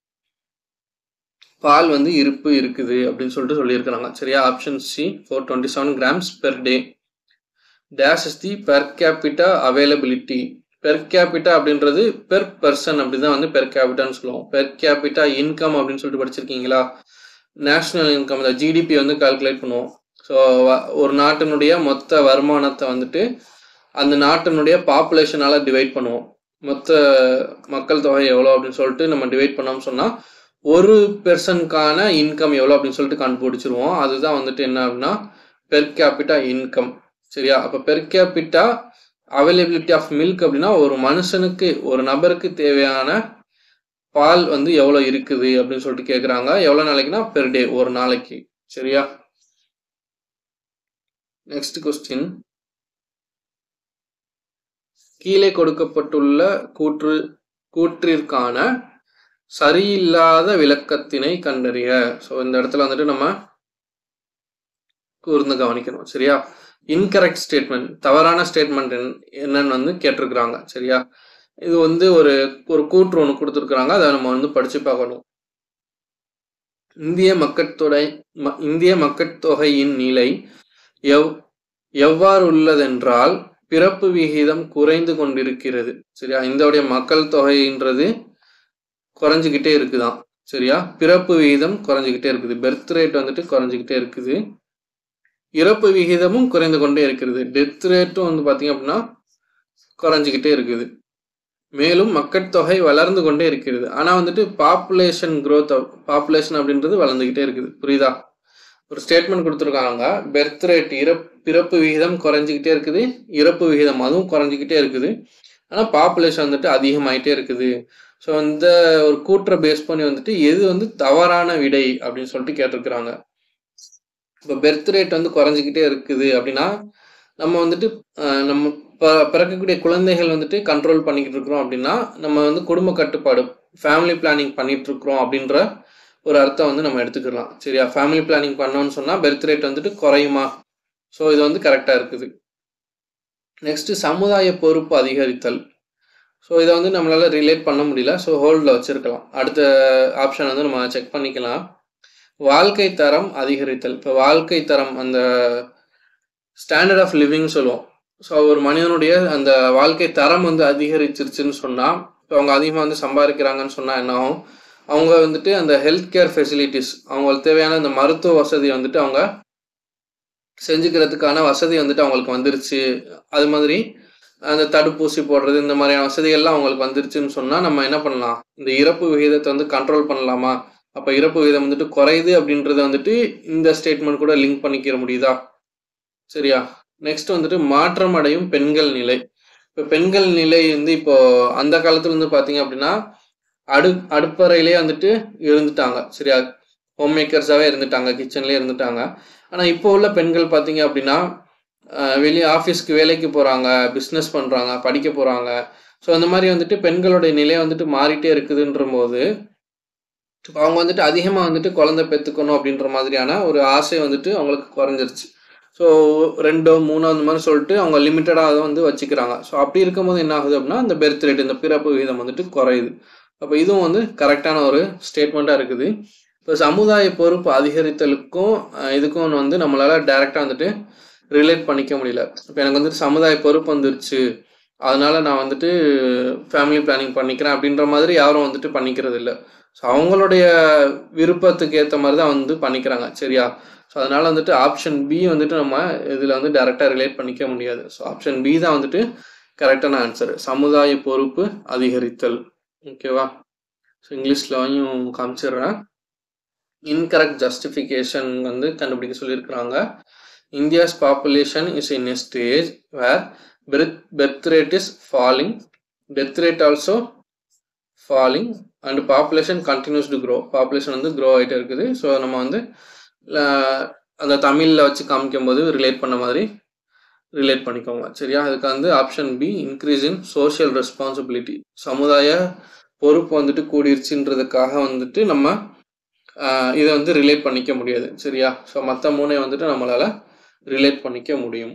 பால் வந்து இருப்பு இருக்குது அப்படின்னு சொல்லிட்டு சொல்லியிருக்கிறாங்க சரியா option C four twenty seven grams per day dash is the per capita availability per capita அப்படின்றது பெர் பர்சன் அப்படிதான் வந்து பெர் கேபிட்டான்னு சொல்லுவோம் பெர் கேபிட்டா இன்கம் அப்படின்னு சொல்லிட்டு படிச்சிருக்கீங்களா நேஷனல் இன்கம் இந்த ஜிடிபி வந்து கால்குலேட் பண்ணுவோம் ஸோ ஒரு நாட்டினுடைய மொத்த வருமானத்தை வந்துட்டு அந்த நாட்டினுடைய பாப்புலேஷனால டிவைட் பண்ணுவோம் மொத்த மக்கள் தொகை எவ்வளோ அப்படின்னு சொல்லிட்டு நம்ம டிவைட் பண்ணோம்னு சொன்னால் ஒரு பெர்சனுக்கான இன்கம் எவ்வளோ அப்படின்னு சொல்லிட்டு கண்டுபிடிச்சிருவோம் அதுதான் வந்துட்டு என்ன அப்படின்னா பெர் கேபிட்டா இன்கம் சரியா அப்போ per capita availability of milk அப்படின்னா ஒரு மனுஷனுக்கு ஒரு நபருக்கு தேவையான பால் வந்து எவ்வளோ இருக்குது அப்படின்னு சொல்லிட்டு கேட்குறாங்க எவ்வளோ நாளைக்குன்னா பெர் டே ஒரு நாளைக்கு சரியா நெக்ஸ்ட் கொஸ்டின் கீழே கொடுக்கப்பட்டுள்ள கூற்று கூற்றிற்கான சரியில்லாத விளக்கத்தினை கண்டறிய ஸோ இந்த இடத்துல வந்துட்டு நம்ம கூர்ந்து கவனிக்கணும் சரியா இன்கரெக்ட் ஸ்டேட்மெண்ட் தவறான ஸ்டேட்மெண்ட் என்னன்னு வந்து கேட்டிருக்கிறாங்க சரியா இது வந்து ஒரு ஒரு கூற்று ஒன்று கொடுத்துருக்குறாங்க அதை நம்ம வந்து படிச்சு பார்க்கணும் இந்திய மக்கட்தொகை இந்திய மக்கட்தொகையின் நிலை எவ் எவ்வாறு உள்ளதென்றால் பிறப்பு விகிதம் குறைந்து கொண்டிருக்கிறது சரியா இந்தியாவுடைய மக்கள் தொகைன்றது குறைஞ்சிக்கிட்டே இருக்குதான் சரியா பிறப்பு விகிதம் குறைஞ்சிக்கிட்டே இருக்குது பெர்த் ரேட் வந்துட்டு குறைஞ்சிக்கிட்டே இருக்குது இறப்பு விகிதமும் குறைந்து கொண்டே இருக்கிறது டெத் ரேட்டும் வந்து பார்த்தீங்க அப்படின்னா குறைஞ்சிக்கிட்டே இருக்குது மேலும் மக்கட்தொகை வளர்ந்து கொண்டே இருக்கிறது ஆனால் வந்துட்டு பாப்புலேஷன் க்ரோத் பாப்புலேஷன் அப்படின்றது வளர்ந்துக்கிட்டே இருக்குது புரியுதா ஒரு ஸ்டேட்மெண்ட் கொடுத்துருக்காங்க பெர்த் ரேட் இறப் பிறப்பு விகிதம் குறைஞ்சிக்கிட்டே இருக்குது இறப்பு விகிதம் அதுவும் குறைஞ்சிக்கிட்டே இருக்குது ஆனால் பாப்புலேஷன் வந்துட்டு அதிகமாயிட்டே இருக்குது ஸோ இந்த ஒரு கூற்றை பேஸ் பண்ணி வந்துட்டு எது வந்து தவறான விடை அப்படின்னு சொல்லிட்டு கேட்டிருக்கிறாங்க இப்போ பெர்த் ரேட் வந்து குறைஞ்சிக்கிட்டே இருக்குது அப்படின்னா நம்ம வந்துட்டு அஹ், நம்ம ப- பிறக்கக்கூடிய குழந்தைகள் வந்துட்டு கண்ட்ரோல் பண்ணிக்கிட்டு இருக்கிறோம் அப்படின்னா நம்ம வந்து குடும்ப கட்டுப்பாடு ஃபேமிலி பிளானிங் பண்ணிட்டு இருக்கிறோம் அப்படின்ற ஒரு அர்த்தம் வந்து நம்ம எடுத்துக்கலாம் சரியா ஃபேமிலி பிளானிங் பண்ணோம்னு சொன்னால் பெர்த் ரேட் வந்துட்டு குறையுமா ஸோ இது வந்து கரெக்டாக இருக்குது நெக்ஸ்ட் சமுதாய பொறுப்பு அதிகரித்தல் ஸோ இதை வந்து நம்மளால ரிலேட் பண்ண முடியல ஸோ ஹோல்டில் வச்சிருக்கலாம் அடுத்த ஆப்ஷன் வந்து நம்ம செக் பண்ணிக்கலாம் வாழ்க்கை தரம் அதிகரித்தல் இப்போ வாழ்க்கை தரம் அந்த ஸ்டாண்டர்ட் ஆஃப் லிவிங் சொல்லுவோம் ஸோ ஒரு மனிதனுடைய அந்த வாழ்க்கை தரம் வந்து அதிகரிச்சிருச்சுன்னு சொன்னால் இப்போ அவங்க அதிகமாக வந்து சம்பாதிக்கிறாங்கன்னு சொன்னால் என்ன ஆகும் அவங்க வந்துட்டு அந்த ஹெல்த் கேர் ஃபெசிலிட்டிஸ் அவங்களுக்கு தேவையான அந்த மருத்துவ வசதி வந்துட்டு அவங்க செஞ்சுக்கிறதுக்கான வசதி வந்துட்டு அவங்களுக்கு வந்துருச்சு அது மாதிரி அந்த தடுப்பூசி போடுறது இந்த மாதிரியான வசதிகள்லாம் அவங்களுக்கு வந்துருச்சுன்னு சொன்னால் நம்ம என்ன பண்ணலாம் இந்த இறப்பு விகிதத்தை வந்து கண்ட்ரோல் பண்ணலாமா அப்போ இறப்பு விகிதம் வந்துட்டு குறையுது அப்படின்றத வந்துட்டு இந்த ஸ்டேட்மெண்ட் கூட லிங்க் பண்ணிக்கிற முடியுதா சரியா நெக்ஸ்ட் வந்துட்டு மாற்றம் அடையும் பெண்கள் நிலை இப்போ பெண்கள் நிலை வந்து இப்போ அந்த காலத்துல இருந்து பார்த்தீங்க அப்படின்னா அடு அடுப்பறையிலே வந்துட்டு இருந்துட்டாங்க சரியா ஹோம் மேக்கர்ஸாகவே இருந்துட்டாங்க கிச்சன்லேயே இருந்துட்டாங்க ஆனால் இப்போ உள்ள பெண்கள் பார்த்தீங்க அப்படின்னா அஹ், வெளியே ஆஃபீஸ்க்கு வேலைக்கு போகிறாங்க பிஸ்னஸ் பண்ணுறாங்க படிக்க போகிறாங்க ஸோ அந்த மாதிரி வந்துட்டு பெண்களுடைய நிலை வந்துட்டு மாறிட்டே இருக்குதுன்ற போது இப்ப அவங்க வந்துட்டு அதிகமாக வந்துட்டு குழந்தை பெற்றுக்கணும் அப்படின்ற மாதிரியான ஒரு ஆசை வந்துட்டு அவங்களுக்கு குறைஞ்சிருச்சு ஸோ ரெண்டோ மூணோ அந்த மாதிரி சொல்லிட்டு அவங்க லிமிட்டடாக அதை வந்து வச்சுக்கிறாங்க ஸோ அப்படி இருக்கும்போது என்ன ஆகுது அப்படின்னா இந்த பெர்த் ரேட் இந்த பிறப்பு விகிதம் வந்துட்டு குறையுது அப்போ இதுவும் வந்து கரெக்டான ஒரு ஸ்டேட்மெண்ட்டாக இருக்குது இப்போ சமுதாய பொறுப்பு அதிகரித்தலுக்கும் அஹ், இதுக்கும் வந்து நம்மளால டைரெக்டாக வந்துட்டு ரிலேட் பண்ணிக்க முடியல இப்போ எனக்கு வந்துட்டு சமுதாய பொறுப்பு வந்துருச்சு அதனால நான் வந்துட்டு ஃபேமிலி பிளானிங் பண்ணிக்கிறேன் அப்படின்ற மாதிரி யாரும் வந்துட்டு பண்ணிக்கிறது இல்லை ஸோ அவங்களுடைய விருப்பத்துக்கு ஏற்ற மாதிரி தான் வந்து பண்ணிக்கிறாங்க சரியா ஸோ அதனால வந்துட்டு ஆப்ஷன் பி வந்துட்டு நம்ம இதில் வந்து டைரெக்டாக ரிலேட் பண்ணிக்க முடியாது ஸோ ஆப்ஷன் பி தான் வந்துட்டு கரெக்டான ஆன்சர் சமுதாய பொறுப்பு அதிகரித்தல் ஓகேவா ஸோ இங்கிலீஷ்லையும் காமிச்சிடுறேன் இன்கரெக்ட் ஜஸ்டிஃபிகேஷன் வந்து கண்டுபிடிக்க சொல்லியிருக்கிறாங்க India's population is in a stage where birth birth rate is falling death rate also falling and population continues to grow population வந்து க்ரோ ஆகிட்டே இருக்குது ஸோ நம்ம வந்து அஹ், அந்த தமிழில் வச்சு காமிக்கும் போது ரிலேட் பண்ண மாதிரி ரிலேட் பண்ணிக்கோங்க சரியா அதுக்கு வந்து option B increase in social responsibility சமுதாய பொறுப்பு வந்துட்டு கூடிருச்சுன்றதுக்காக வந்துட்டு நம்ம ஆஹ், இதை வந்து ரிலேட் பண்ணிக்க முடியாது சரியா ஸோ மற்ற மூணை வந்துட்டு நம்மளால ரிலேட் பண்ணிக்க முடியும்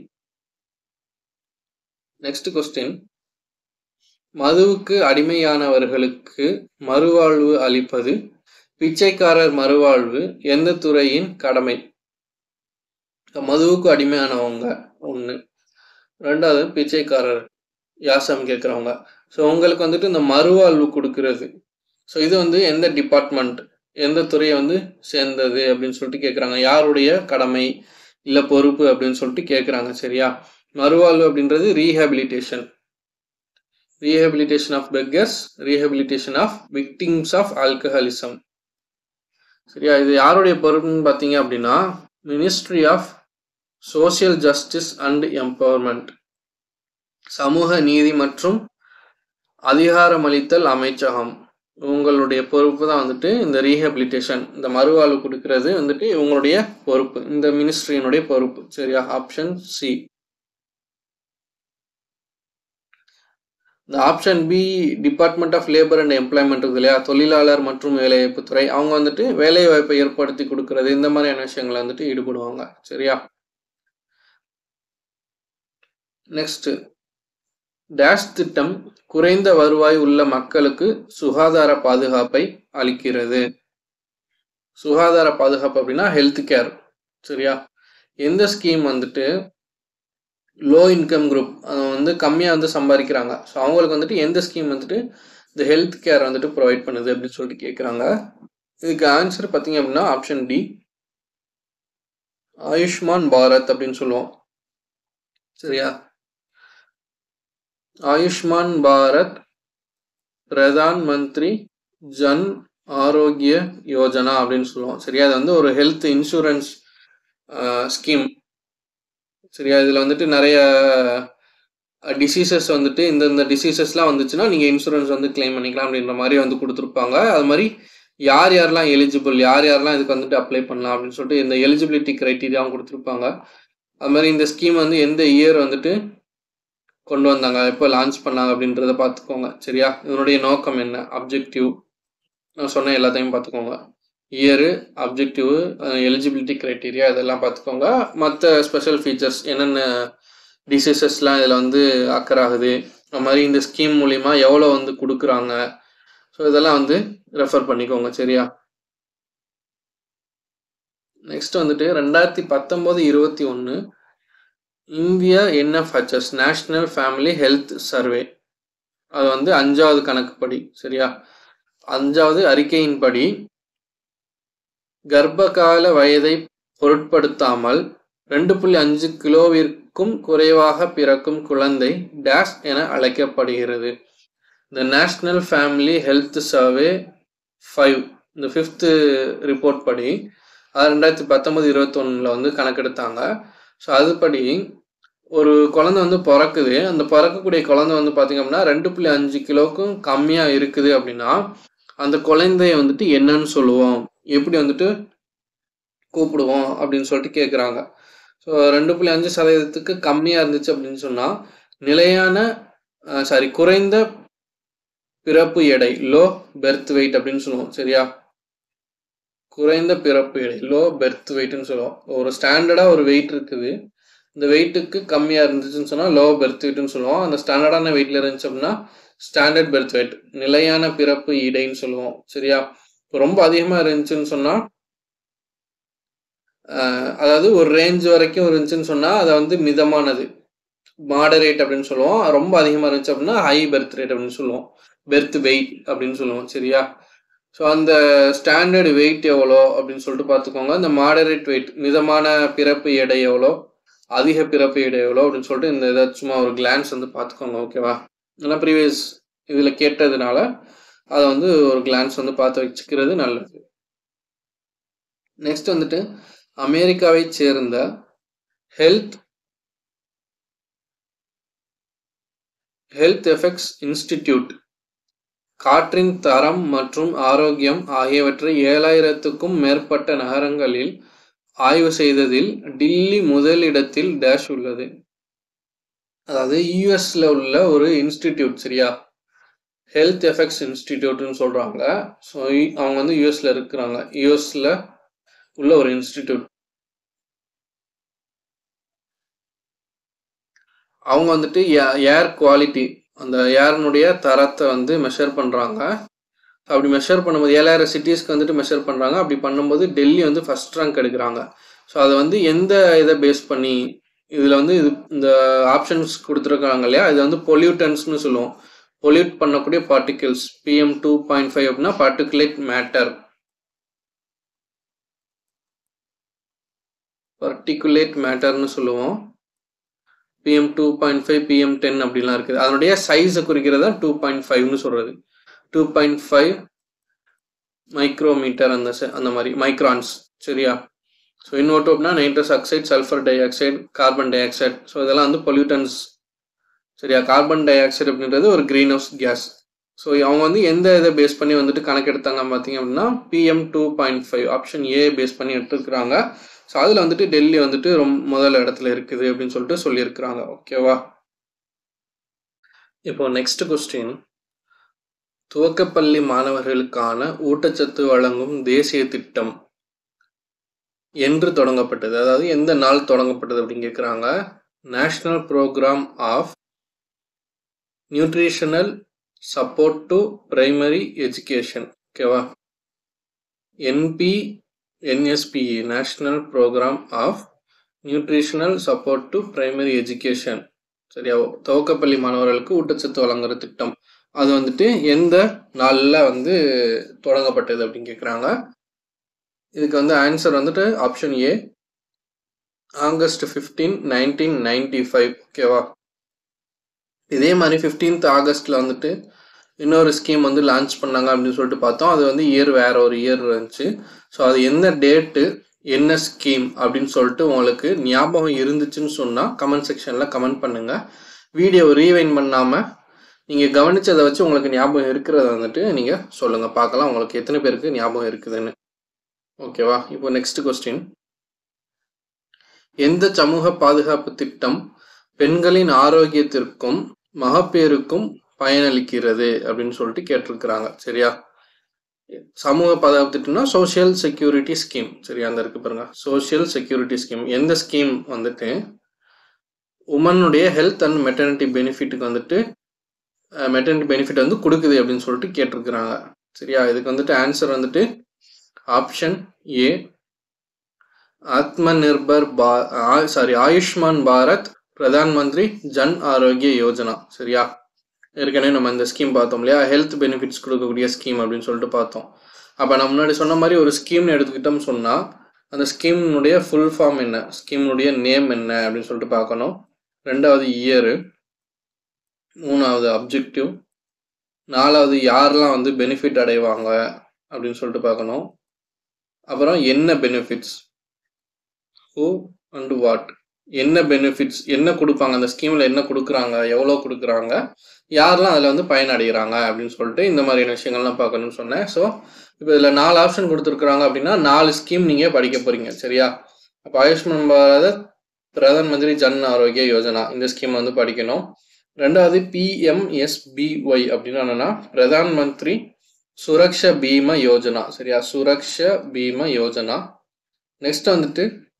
நெக்ஸ்ட் கொஸ்டின் மதுவுக்கு அடிமையானவர்களுக்கு மறுவாழ்வு அளிப்பது பிச்சைக்காரர் மறுவாழ்வு எந்த துறையின் கடமை இப்ப மதுவுக்கு அடிமையானவங்க ஒன்று ரெண்டாவது பிச்சைக்காரர் யாசம் கேட்குறவங்க ஸோ உங்களுக்கு வந்துட்டு இந்த மறுவாழ்வு கொடுக்கறது ஸோ இது வந்து எந்த டிபார்ட்மெண்ட் எந்த துறையை வந்து சேர்ந்தது அப்படின்னு சொல்லிட்டு கேட்குறாங்க யாருடைய கடமை இல்லை பொறுப்பு அப்படின்னு சொல்லிட்டு கேட்குறாங்க சரியா மறுவாழ்வு அப்படின்றது rehabilitation rehabilitation of beggars rehabilitation of victims of alcoholism சரியா இது யாருடைய பொறுப்புன்னு பார்த்தீங்க அப்படின்னா ministry of social justice and empowerment சமூக நீதி மற்றும் அதிகாரமளித்தல் அமைச்சகம் உங்களுடைய பொறுப்பு தான் வந்துட்டு இந்த ரீஹபிலிட்டேஷன் இந்த மறுவாழ்வு கொடுக்கறது வந்துட்டு இவங்களுடைய பொறுப்பு இந்த மினிஸ்ட்ரியினுடைய பொறுப்பு சரியா ஆப்ஷன் சி இந்த option B department of labour and employment இருக்கு இல்லையா தொழிலாளர் மற்றும் வேலைவாய்ப்பு துறை அவங்க வந்துட்டு வேலைவாய்ப்பை ஏற்படுத்தி கொடுக்கறது இந்த மாதிரியான விஷயங்களை வந்துட்டு ஈடுபடுவாங்க சரியா நெக்ஸ்ட் டேஷ் திட்டம் குறைந்த வருவாய் உள்ள மக்களுக்கு சுகாதார பாதுகாப்பை அளிக்கிறது சுகாதார பாதுகாப்பு அப்படின்னா ஹெல்த் கேர் சரியா எந்த ஸ்கீம் வந்துட்டு லோ இன்கம் குரூப் வந்து கம்மியாக வந்து சம்பாதிக்கிறாங்க ஸோ அவங்களுக்கு வந்துட்டு எந்த ஸ்கீம் வந்துட்டு இந்த ஹெல்த் கேர் வந்துட்டு ப்ரொவைட் பண்ணுது அப்படின்னு சொல்லிட்டு கேட்குறாங்க இதுக்கு ஆன்சர் பார்த்தீங்க அப்படின்னா ஆப்ஷன் டி ஆயுஷ்மான் பாரத் அப்படின்னு சொல்லுவோம் சரியா ஆயுஷ்மான் பாரத் பிரதான் மந்திரி ஜன் ஆரோக்கிய யோஜனா அப்படின்னு சொல்லுவோம் சரியா அது வந்து ஒரு ஹெல்த் இன்சூரன்ஸ் ஸ்கீம் சரியா இதில் வந்துட்டு நிறைய டிசீசஸ் வந்துட்டு இந்தந்த டிசீசஸ்லாம் வந்துச்சுன்னா நீங்கள் இன்சூரன்ஸ் வந்து கிளைம் பண்ணிக்கலாம் அப்படின்ற மாதிரி வந்து கொடுத்துருப்பாங்க அது மாதிரி யார் யாரெல்லாம் எலிஜிபிள் யார் யாரெல்லாம் இதுக்கு வந்துட்டு அப்ளை பண்ணலாம் அப்படின்னு சொல்லிட்டு இந்த எலிஜிபிலிட்டி க்ரைட்டீரியாவும் கொடுத்துருப்பாங்க அது மாதிரி இந்த ஸ்கீம் வந்து எந்த இயர் வந்துட்டு கொண்டு வந்தாங்க எப்போ லான்ச் பண்ணாங்க அப்படின்றத பார்த்துக்கோங்க சரியா இதனுடைய நோக்கம் என்ன அப்ஜெக்டிவ் நான் சொன்ன எல்லாத்தையும் பார்த்துக்கோங்க இயரு அப்ஜெக்டிவ் எலிஜிபிலிட்டி க்ரைட்டீரியா இதெல்லாம் பார்த்துக்கோங்க மற்ற ஸ்பெஷல் ஃபீச்சர்ஸ் என்னென்ன டிசீசஸ்லாம் இதில் வந்து அக்கர் ஆகுது அது மாதிரி இந்த ஸ்கீம் மூலிமா எவ்வளோ வந்து கொடுக்குறாங்க ஸோ இதெல்லாம் வந்து ரெஃபர் பண்ணிக்கோங்க சரியா நெக்ஸ்ட் வந்துட்டு ரெண்டாயிரத்தி பத்தொம்போது இருபத்தி ஒன்று India NFHS national family health survey அது வந்து அஞ்சாவது கணக்குப்படி சரியா அஞ்சாவது அறிக்கையின்படி கர்ப்பகால வயதை பொருட்படுத்தாமல் ரெண்டு புள்ளி அஞ்சு கிலோவிற்கும் குறைவாக பிறக்கும் குழந்தை டேஷ் என அழைக்கப்படுகிறது இந்த national family health survey five இந்த ஃபிஃப்த்து ரிப்போர்ட் படி அது ரெண்டாயிரத்தி பத்தொம்பது இருபத்தொன்னில் வந்து கணக்கெடுத்தாங்க ஸோ அதுபடி ஒரு குழந்தை வந்து பிறக்குது அந்த பிறக்கக்கூடிய குழந்தை வந்து பார்த்திங்க அப்படின்னா ரெண்டு புள்ளி அஞ்சு கிலோவுக்கும் கம்மியாக இருக்குது அப்படின்னா அந்த குழந்தைய வந்துட்டு என்னன்னு சொல்லுவோம் எப்படி வந்துட்டு கூப்பிடுவோம் அப்படின்னு சொல்லிட்டு கேட்குறாங்க ஸோ ரெண்டு புள்ளி அஞ்சு சதவீதத்துக்கு கம்மியாக இருந்துச்சு அப்படின்னு சொன்னால் நிலையான சாரி குறைந்த பிறப்பு எடை லோ பெர்த் வெயிட் அப்படின்னு சொல்லுவோம் சரியா குறைந்த பிறப்பு எடை லோ பெர்த் வெயிட்னு சொல்லுவோம் ஒரு ஸ்டாண்டர்டாக ஒரு வெயிட் இருக்குது இந்த வெயிட்டுக்கு கம்மியாக இருந்துச்சுன்னு சொன்னால் லோ பெர்த் வெயிட்னு சொல்லுவோம் அந்த ஸ்டாண்டர்டான வெயிட்டில் இருந்துச்சு அப்படின்னா ஸ்டாண்டர்ட் பெர்த் வெயிட் நிலையான பிறப்பு இடைன்னு சொல்லுவோம் சரியா ரொம்ப அதிகமாக இருந்துச்சுன்னு சொன்னால் அதாவது ஒரு ரேஞ்ச் வரைக்கும் இருந்துச்சுன்னு சொன்னால் அதை வந்து மிதமானது மாடரேட் அப்படின்னு சொல்லுவோம் ரொம்ப அதிகமாக இருந்துச்சு அப்படின்னா ஹை பெர்த் ரேட் அப்படின்னு சொல்லுவோம் பெர்த் வெயிட் அப்படின்னு சொல்லுவோம் சரியா ஸோ அந்த ஸ்டாண்டர்டு வெயிட் எவ்வளோ அப்படின்னு சொல்லிட்டு பார்த்துக்கோங்க இந்த மாடரேட் வெயிட் மிதமான பிறப்பு எடை எவ்வளோ அதிக பிறப்பு எடை எவ்வளோ அப்படின்னு சொல்லிட்டு இந்த இதை சும்மா ஒரு கிளான்ஸ் வந்து பார்த்துக்கோங்க ஓகேவா ஏன்னா ப்ரீவியஸ் இதில் கேட்டதுனால அதை வந்து ஒரு கிளான்ஸ் வந்து பார்த்து வச்சுக்கிறது நல்லது நெக்ஸ்ட் வந்துட்டு அமெரிக்காவை சேர்ந்த ஹெல்த் ஹெல்த் எஃபெக்ட்ஸ் இன்ஸ்டிடியூட் காற்றின் தரம் மற்றும் ஆரோக்கியம் ஆகியவற்றை ஏழாயிரத்துக்கும் மேற்பட்ட நகரங்களில் ஆய்வு செய்ததில் டில்லி முதலிடத்தில் டேஷ் உள்ளது அதாவது யூஎஸ்ல உள்ள ஒரு இன்ஸ்டிடியூட் சரியா ஹெல்த் எஃபெக்ட்ஸ் இன்ஸ்டிடியூட்னு சொல்றாங்க ஸோ அவங்க வந்து யூஎஸ்ல இருக்கிறாங்க யூஎஸ்ல உள்ள ஒரு இன்ஸ்டிடியூட் அவங்க வந்துட்டு ஏர் குவாலிட்டி அந்த ஏர்னுடைய தரத்தை வந்து மெஷர் பண்ணுறாங்க அப்படி மெஷர் பண்ணும்போது ஏழாயிரம் சிட்டிஸ்க்கு வந்துட்டு மெஷர் பண்ணுறாங்க அப்படி பண்ணும்போது டெல்லி வந்து ஃபஸ்ட் ரேங்க் எடுக்கிறாங்க ஸோ அதை வந்து எந்த இதை பேஸ் பண்ணி இதில் வந்து இது இந்த ஆப்ஷன்ஸ் கொடுத்துருக்காங்க இல்லையா இது வந்து பொல்யூட்டன்ஸ்னு சொல்லுவோம் பொல்யூட் பண்ணக்கூடிய particles PM two point five அப்படின்னா பார்ட்டிகுலேட் மேட்டர் பர்டிகுலேட் மேட்டர்னு சொல்லுவோம் PM two point five PM ten அப்படிலாம் இருக்குது அதனுடைய சைஸை குறிக்கிறதா டூ பாயிண்ட் ஃபைவ்னு சொல்கிறது டூ பாயிண்ட் ஃபைவ் மைக்ரோமீட்டர் அந்த அந்த மாதிரி மைக்ரான்ஸ் சரியா ஸோ இன்னொட்டு அப்படின்னா nitrous oxide sulphur dioxide carbon dioxide so இதெல்லாம் வந்து பொல்யூட்டன்ஸ் சரியா கார்பன் டை ஆக்சைடு அப்படின்றது ஒரு க்ரீன் ஹவுஸ் கேஸ் ஸோ அவங்க வந்து எந்த இதை பேஸ் பண்ணி வந்துட்டு கணக்கெடுத்தாங்க பார்த்தீங்க அப்படின்னா PM two point five option A base பண்ணி எடுத்துருக்குறாங்க ஸோ அதில் வந்துட்டு டெல்லி வந்துட்டு ரொம்ப முதல் இடத்துல இருக்குது அப்படின்னு சொல்லிட்டு சொல்லியிருக்கிறாங்க ஓகேவா இப்போ நெக்ஸ்ட் கொஸ்டின் துவக்கப்பள்ளி மாணவர்களுக்கான ஊட்டச்சத்து வழங்கும் தேசிய திட்டம் என்று தொடங்கப்பட்டது அதாவது எந்த நாள் தொடங்கப்பட்டது அப்படின்னு கேட்குறாங்க national programme of nutritional support to primary education ஓகேவா NP NSPE national programme of nutritional support to primary education சரியா துவக்கப்பள்ளி மாணவர்களுக்கு ஊட்டச்சத்து வழங்குற திட்டம் அது வந்துட்டு எந்த நாளில் வந்து தொடங்கப்பட்டது அப்படின்னு கேட்குறாங்க இதுக்கு வந்து ஆன்சர் வந்துட்டு option A August fifteen nineteen ninety five ஓகேவா இதே மாதிரி ஃபிஃப்டீன்த் ஆகஸ்டில் வந்துட்டு இன்னொரு ஸ்கீம் வந்து லான்ச் பண்ணாங்க அப்படின்னு சொல்லிட்டு பார்த்தோம் அது வந்து இயர் வேற ஒரு இயர் இருந்துச்சு ஸோ அது என்ன டேட்டு என்ன ஸ்கீம் அப்படின்னு சொல்லிட்டு உங்களுக்கு ஞாபகம் இருந்துச்சுன்னு சொன்னால் கமெண்ட் செக்ஷனில் கமெண்ட் பண்ணுங்கள் வீடியோ ரீவைன் பண்ணாமல் நீங்கள் கவனிச்சதை வச்சு உங்களுக்கு ஞாபகம் இருக்கிறத வந்துட்டு நீங்கள் சொல்லுங்கள் பார்க்கலாம் உங்களுக்கு எத்தனை பேருக்கு ஞாபகம் இருக்குதுன்னு ஓகேவா இப்போ நெக்ஸ்ட் கொஸ்டின் எந்த சமூக பாதுகாப்பு திட்டம் பெண்களின் ஆரோக்கியத்திற்கும் மகப்பேருக்கும் பயனளிக்கிறது அப்படின்னு சொல்லிட்டு கேட்டிருக்கிறாங்க சரியா சமூக பாதுகாப்பு திட்டம்னா சோஷியல் செக்யூரிட்டி ஸ்கீம் சரியா அந்த இருக்கு பாருங்க சோஷியல் செக்யூரிட்டி ஸ்கீம் எந்த ஸ்கீம் வந்துட்டு உமனுடைய ஹெல்த் அண்ட் மெட்டர்னிட்டி பெனிஃபிட்டுக்கு வந்துட்டு மெட்டர்னிட்டி பெனிஃபிட் வந்து கொடுக்குது அப்படின்னு சொல்லிட்டு கேட்டிருக்கிறாங்க சரியா இதுக்கு வந்துட்டு ஆன்சர் வந்துட்டு ஆப்ஷன் ஏ ஆத்ம நிர்பர் பா சாரி ஆயுஷ்மான் பாரத் பிரதான் மந்திரி ஜன் ஆரோக்கிய யோஜனா சரியா ஏற்கனவே நம்ம இந்த ஸ்கீம் பார்த்தோம் இல்லையா ஹெல்த் பெனிஃபிட்ஸ் கொடுக்கக்கூடிய ஸ்கீம் அப்படின்னு சொல்லிட்டு பார்த்தோம் அப்போ நான் முன்னாடி சொன்ன மாதிரி ஒரு ஸ்கீம்னு எடுத்துக்கிட்டோம்னு சொன்னால் அந்த ஸ்கீம்னுடைய ஃபுல் ஃபார்ம் என்ன ஸ்கீம்னுடைய நேம் என்ன அப்படின்னு சொல்லிட்டு பார்க்கணும் ரெண்டாவது இயரு மூணாவது அப்ஜெக்டிவ் நாலாவது யாரெல்லாம் வந்து பெனிஃபிட் அடைவாங்க அப்படின்னு சொல்லிட்டு பார்க்கணும் அப்புறம் என்ன பெனிஃபிட்ஸ் ஹூ அண்ட் வாட் என்ன பெனிஃபிட்ஸ் என்ன கொடுப்பாங்க அந்த ஸ்கீமில் என்ன கொடுக்குறாங்க எவ்வளோ கொடுக்குறாங்க யாரெல்லாம் அதில் வந்து பயனடைகிறாங்க அப்படின்னு சொல்லிட்டு இந்த மாதிரியான விஷயங்கள்லாம் பார்க்கணும்னு சொன்னேன் ஸோ இப்போ இதில் நாலு ஆப்ஷன் கொடுத்துருக்குறாங்க அப்படின்னா நாலு ஸ்கீம் நீங்கள் படிக்க போகிறீங்க சரியா அப்போ ஆயுஷ்மான் பாரத் பிரதான் மந்திரி ஜன் ஆரோக்கிய யோஜனா இந்த ஸ்கீம் வந்து படிக்கணும் ரெண்டாவது பிஎம்எஸ்பிஒய் அப்படின்னு என்னன்னா பிரதான் மந்திரி சுரக்ஷ பீம யோஜனா சரியா சுரக்ஷ பீம யோஜனா நெக்ஸ்ட் வந்துட்டு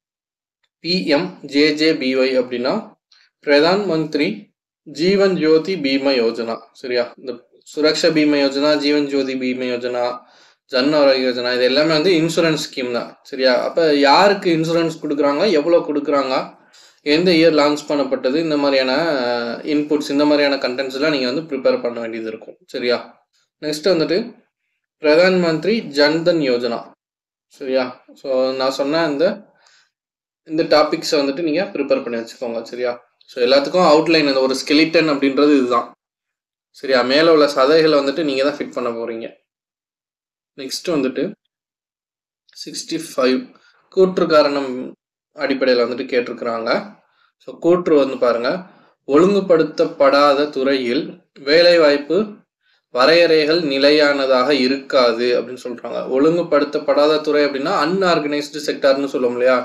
பிஎம் ஜேஜேபிஒய் அப்படின்னா பிரதான் மந்திரி ஜீவன் ஜோதி பீம யோஜனா சரியா இந்த சுரக்ஷா பீம யோஜனா ஜீவன் ஜோதி பீம யோஜனா ஜன் ஆரோக்கிய யோஜனா இது எல்லாமே வந்து இன்சூரன்ஸ் ஸ்கீம் தான் சரியா அப்போ யாருக்கு இன்சூரன்ஸ் கொடுக்குறாங்க எவ்வளோ கொடுக்குறாங்க எந்த இயர் லான்ச் பண்ணப்பட்டது இந்த மாதிரியான இன்புட்ஸ் இந்த மாதிரியான கண்டென்ட்ஸ்லாம் நீங்கள் வந்து ப்ரிப்பேர் பண்ண வேண்டியது இருக்கும் சரியா நெக்ஸ்ட் வந்துட்டு பிரதான் மந்திரி ஜன்தன் யோஜனா சரியா ஸோ நான் சொன்ன இந்த இந்த டாபிக்ஸை வந்துட்டு நீங்கள் ப்ரிப்பேர் பண்ணி வச்சுக்கோங்க சரியா ஸோ எல்லாத்துக்கும் அவுட்லைன் அந்த ஒரு ஸ்கெலிட்டன் அப்படின்றது இதுதான் சரியா மேலே உள்ள சதைகளை வந்துட்டு நீங்கள் தான் ஃபிட் பண்ண போகிறீங்க நெக்ஸ்ட் வந்துட்டு சிக்ஸ்டி ஃபைவ் கூற்று காரணம் அடிப்படையில் வந்துட்டு கேட்டிருக்கிறாங்க ஸோ கூற்று வந்து பாருங்க ஒழுங்குபடுத்தப்படாத துறையில் வேலைவாய்ப்பு வரையறைகள் நிலையானதாக இருக்காது அப்படின்னு சொல்றாங்க ஒழுங்குபடுத்தப்படாத துறை அப்படின்னா அன்ஆர்கனைஸ்டு செக்டார்னு சொல்லுவோம் இல்லையா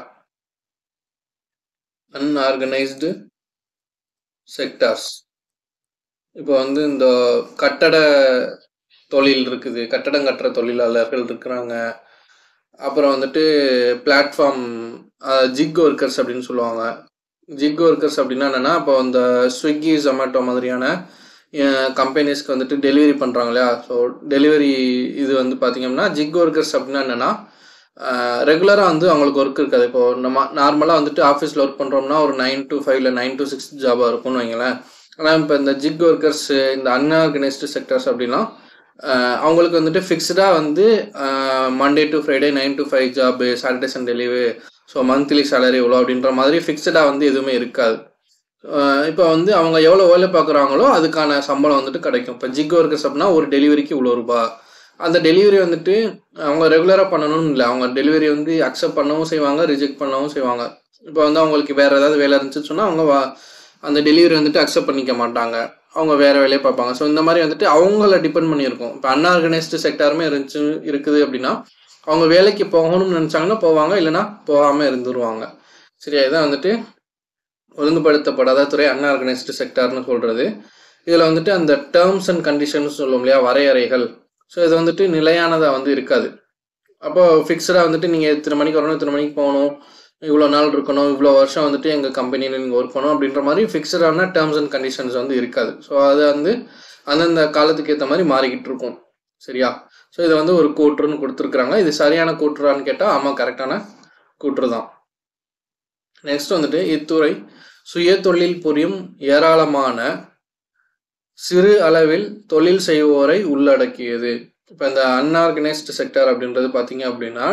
அன்ஆர்கனைஸ்டு செக்டார்ஸ் இப்போ வந்து இந்த கட்டட தொழில் இருக்குது கட்டடம் கட்டுற தொழிலாளர்கள் இருக்கிறாங்க அப்புறம் வந்துட்டு பிளாட்ஃபார்ம் ஜிக் ஒர்க்கர்ஸ் அப்படின்னு சொல்லுவாங்க ஜிக் ஒர்க்கர்ஸ் அப்படின்னா என்னென்னா இப்போ இந்த ஸ்விக்கி ஜொமேட்டோ மாதிரியான கம்பெனிஸ்க்கு வந்துட்டு டெலிவரி பண்ணுறாங்க இல்லையா ஸோ டெலிவரி இது வந்து பார்த்தீங்கன்னா ஜிக் ஒர்க்கர்ஸ் அப்படின்னா என்னென்னா ரெகுலராக வந்து அவங்களுக்கு ஒர்க் இருக்காது இப்போ நம்ம நார்மலாக வந்துட்டு ஆஃபீஸில் ஒர்க் பண்ணுறோம்னா ஒரு நைன் டு ஃபைவ் இல்லை நைன் டு சிக்ஸ் ஜாபாக இருக்கும்னு வைங்களேன் ஆனால் இப்போ இந்த ஜிக் ஒர்க்கர்ஸ் இந்த அன்ஆர்கனைஸ்டு செக்டர்ஸ் அப்படின்னா அவங்களுக்கு வந்துட்டு ஃபிக்ஸ்டாக வந்து Monday to Friday nine to five job Saturday Sunday leave so monthly salary எவ்வளோ அப்படின்ற மாதிரி ஃபிக்ஸ்டாக வந்து எதுவுமே இருக்காது இப்போ வந்து அவங்க எவ்வளோ வேலை பார்க்குறாங்களோ அதுக்கான சம்பளம் வந்துட்டு கிடைக்கும் இப்போ ஜிக் ஒர்க்கர்ஸ் அப்படின்னா ஒரு டெலிவரிக்கு இவ்வளோ ரூபா அந்த டெலிவரி வந்துட்டு அவங்க ரெகுலராக பண்ணணும்னு இல்லை அவங்க டெலிவரி வந்து அக்செப்ட் பண்ணவும் செய்வாங்க ரிஜெக்ட் பண்ணவும் செய்வாங்க இப்போ வந்து அவங்களுக்கு வேறு ஏதாவது வேலை இருந்துச்சுன்னு சொன்னால் அவங்க அந்த டெலிவரி வந்துட்டு அக்செப்ட் பண்ணிக்க மாட்டாங்க அவங்க வேறு வேலையை பார்ப்பாங்க ஸோ இந்த மாதிரி வந்துட்டு அவங்கள டிபெண்ட் பண்ணியிருக்கோம் இப்போ அன்ஆர்கனைஸ்டு செக்டாருமே இருந்துச்சு இருக்குது அப்படின்னா அவங்க வேலைக்கு போகணும்னு நினச்சாங்கன்னா போவாங்க இல்லைன்னா போகாமல் இருந்துருவாங்க சரியா இதான் வந்துட்டு ஒழுங்குபடுத்தப்படாத துறை அன்ஆர்கனைஸ்டு செக்டார்னு சொல்கிறது இதில் வந்துட்டு அந்த டேர்ம்ஸ் அண்ட் கண்டிஷன்ஸ் சொல்லுவோம் இல்லையா வரையறைகள் ஸோ இது வந்துட்டு நிலையானதாக வந்து இருக்காது அப்போ ஃபிக்ஸ்டாக வந்துட்டு நீங்கள் இத்தனை மணிக்கு வரணும் இத்தனை மணிக்கு போகணும் இவ்வளோ நாள் இருக்கணும் இவ்வளோ வருஷம் வந்துட்டு எங்கள் கம்பெனியில் நீங்கள் ஒர்க் பண்ணணும் அப்படின்ற மாதிரி ஃபிக்ஸ்டான டேர்ம்ஸ் அண்ட் கண்டிஷன்ஸ் வந்து இருக்காது ஸோ அது வந்து அந்தந்த காலத்துக்கு ஏற்ற மாதிரி மாறிக்கிட்டு இருக்கும் சரியா ஸோ இதை வந்து ஒரு கூற்றுன்னு கொடுத்துருக்குறாங்க இது சரியான கூற்றுறான்னு கேட்டால் ஆமாம் கரெக்டான கூற்று தான் நெக்ஸ்ட் வந்துட்டு இத்துறை சுய தொழில் புரியும் ஏராளமான சிறு அளவில் தொழில் செய்வோரை உள்ளடக்கியது இப்போ இந்த அன்ஆர்கனைஸ்டு செக்டர் அப்படின்றது பார்த்தீங்க அப்படின்னா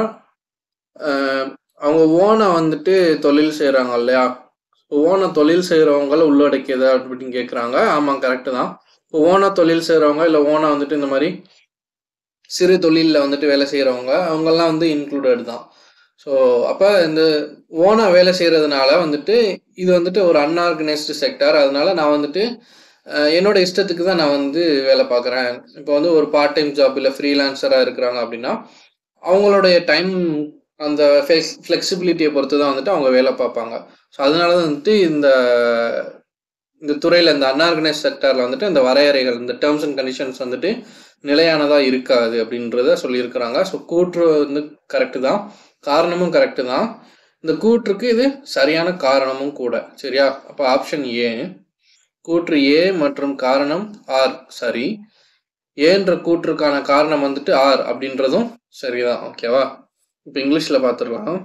அவங்க ஓனை வந்துட்டு தொழில் செய்கிறாங்க இல்லையா ஓனை தொழில் செய்கிறவங்கள உள்ளடக்கியது அப்படின்னு கேட்குறாங்க ஆமாம் கரெக்டு தான் இப்போ ஓனா தொழில் செய்கிறவங்க இல்லை ஓனா வந்துட்டு இந்த மாதிரி சிறு தொழிலில் வந்துட்டு வேலை செய்கிறவங்க அவங்கெல்லாம் வந்து இன்க்ளூடட் தான் ஸோ ஸோ அப்போ இந்த ஓனாக வேலை செய்கிறதுனால வந்துட்டு இது வந்துட்டு ஒரு அன்ஆர்கனைஸ்டு செக்டார் அதனால நான் வந்துட்டு அஹ், என்னோட இஷ்டத்துக்கு தான் நான் வந்து வேலை பார்க்குறேன் இப்போ வந்து ஒரு பார்ட் டைம் ஜாப் இல்லை ஃப்ரீலான்சராக இருக்கிறாங்க அப்படின்னா அவங்களுடைய டைம் அந்த ஃப்ளெக்சிபிலிட்டியை பொறுத்து தான் வந்துட்டு அவங்க வேலை பார்ப்பாங்க ஸோ அதனால தான் வந்துட்டு இந்த இந்த துறையில் இந்த அன்ஆர்கனைஸ் செக்டாரில் வந்துட்டு இந்த வரையறைகள் இந்த டேர்ம்ஸ் அண்ட் கண்டிஷன்ஸ் வந்துட்டு நிலையானதாக இருக்காது அப்படின்றத சொல்லியிருக்கிறாங்க ஸோ கூற்று வந்து கரெக்டு தான் காரணமும் கரெக்டு தான் இந்த கூற்றுக்கு இது சரியான காரணமும் கூட சரியா அப்போ ஆப்ஷன் ஏ கூற்று ஏ மற்றும் காரணம் ஆர் சரி ஏன்ற கூற்றுக்கான காரணம் வந்துட்டு ஆர் அப்படின்றதும் சரிதான் ஓகேவா இப்போ இங்கிலீஷில் பார்த்துடலாம்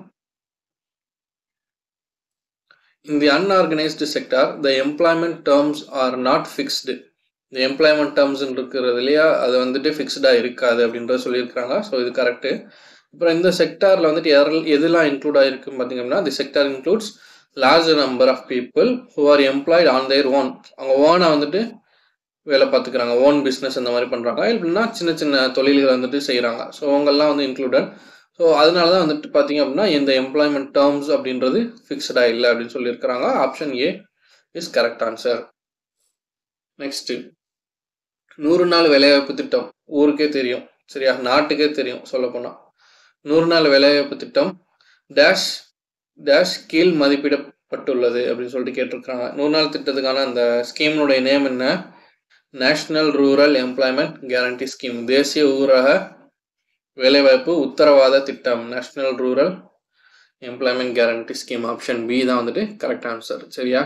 In the unorganized sector, the employment terms are not fixed. இந்த எம்ப்ளாய்மெண்ட் டேர்ம்ஸ் இருக்கிறது இல்லையா அது வந்துட்டு ஃபிக்ஸ்டாக இருக்காது அப்படின்றத சொல்லியிருக்காங்க ஸோ இது கரெக்டு அப்புறம் இந்த செக்டாரில் வந்துட்டு எதில் எதெல்லாம் இன்க்ளூட் ஆகிருக்குன்னு பார்த்தீங்க அப்படின்னா the sector includes large number of people who are employed on their own அவங்க ஓனை வந்துட்டு வேலை பார்த்துக்கிறாங்க ஓன் பிஸ்னஸ் இந்த மாதிரி பண்ணுறாங்க இல்லைன்னா சின்ன சின்ன தொழில்களை வந்துட்டு செய்கிறாங்க ஸோ அவங்கெல்லாம் வந்து இன்க்ளூடட் ஸோ அதனால தான் வந்துட்டு பார்த்தீங்க அப்படின்னா இந்த எம்ப்ளாய்மெண்ட் டேர்ம்ஸ் அப்படின்றது ஃபிக்ஸ்டாக இல்லை அப்படின்னு சொல்லியிருக்கிறாங்க option A is correct answer next நூறு நாள் வேலைவாய்ப்பு திட்டம் ஊருக்கே தெரியும் சரியா நாட்டுக்கே தெரியும் சொல்லப்போனால் நூறு நாள் வேலைவாய்ப்பு திட்டம் டேஷ் டேஷ் கீழ் மதிப்பிடப்பட்டுள்ளது அப்படின்னு சொல்லிட்டு கேட்டிருக்காங்க நூறு நாள் திட்டத்துக்கான அந்த ஸ்கீமினுடைய நேம் என்ன national rural employment guarantee scheme தேசிய ஊரக வேலைவாய்ப்பு உத்தரவாத திட்டம் national rural employment guarantee scheme option B தான் வந்துட்டு கரெக்ட் ஆன்சர் சரியா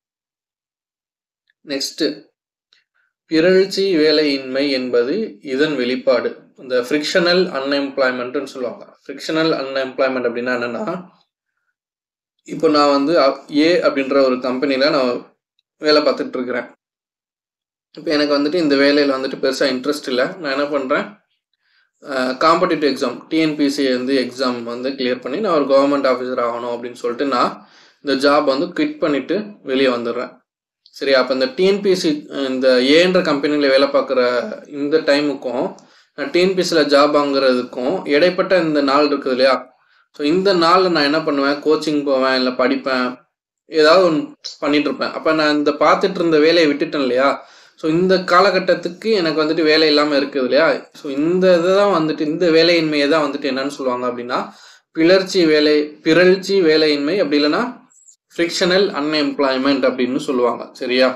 நெக்ஸ்ட் பிறழ்ச்சி வேலையின்மை என்பது இதன் வெளிப்பாடு இந்த ஃப்ரிக்ஷனல் அன்எம்ப்ளாய்மெண்ட்னு சொல்லுவாங்க ஃப்ரிக்ஷனல் அன்எம்ப்ளாய்மெண்ட் அப்படின்னா என்னன்னா இப்போ நான் வந்து ஏ அப்படின்ற ஒரு கம்பெனியில் நான் வேலை பார்த்துட்டு இருக்கிறேன் இப்போ எனக்கு வந்துட்டு இந்த வேலையில் வந்துட்டு பெருசாக இன்ட்ரெஸ்ட் இல்லை நான் என்ன பண்ணுறேன் காம்படிட்டிவ் எக்ஸாம் டிஎன்பிசி வந்து எக்ஸாம் வந்து கிளியர் பண்ணி நான் ஒரு கவர்மெண்ட் ஆஃபீஸர் ஆகணும் அப்படின்னு சொல்லிட்டு நான் இந்த ஜாப் வந்து குவிட் பண்ணிவிட்டு வெளியே வந்துடுறேன் சரி அப்போ இந்த டிஎன்பிசி இந்த ஏன்ற கம்பெனியில் வேலை பார்க்குற இந்த டைமுக்கும் நான் டிஎன்பிசியில் ஜாப் வாங்குறதுக்கும் இடைப்பட்ட இந்த நாள் இருக்குது இல்லையா ஸோ இந்த நாளில் நான் என்ன பண்ணுவேன் கோச்சிங் போவேன் இல்லை படிப்பேன் ஏதாவது ஒன்று பண்ணிட்டு இருப்பேன் அப்போ நான் இந்த பார்த்துட்டு இருந்த வேலையை விட்டுட்டேன் இல்லையா ஸோ இந்த காலகட்டத்துக்கு எனக்கு வந்துட்டு வேலை இல்லாமல் இருக்குது இல்லையா ஸோ இந்த இதை தான் வந்துட்டு இந்த வேலையின்மையை தான் வந்துட்டு என்னன்னு சொல்லுவாங்க அப்படின்னா பிளர்ச்சி வேலை பிறழ்ச்சி வேலையின்மை அப்படி இல்லைன்னா ஃப்ரிக்ஷனல் அன்எம்ப்ளாய்மெண்ட் அப்படின்னு சொல்லுவாங்க சரியா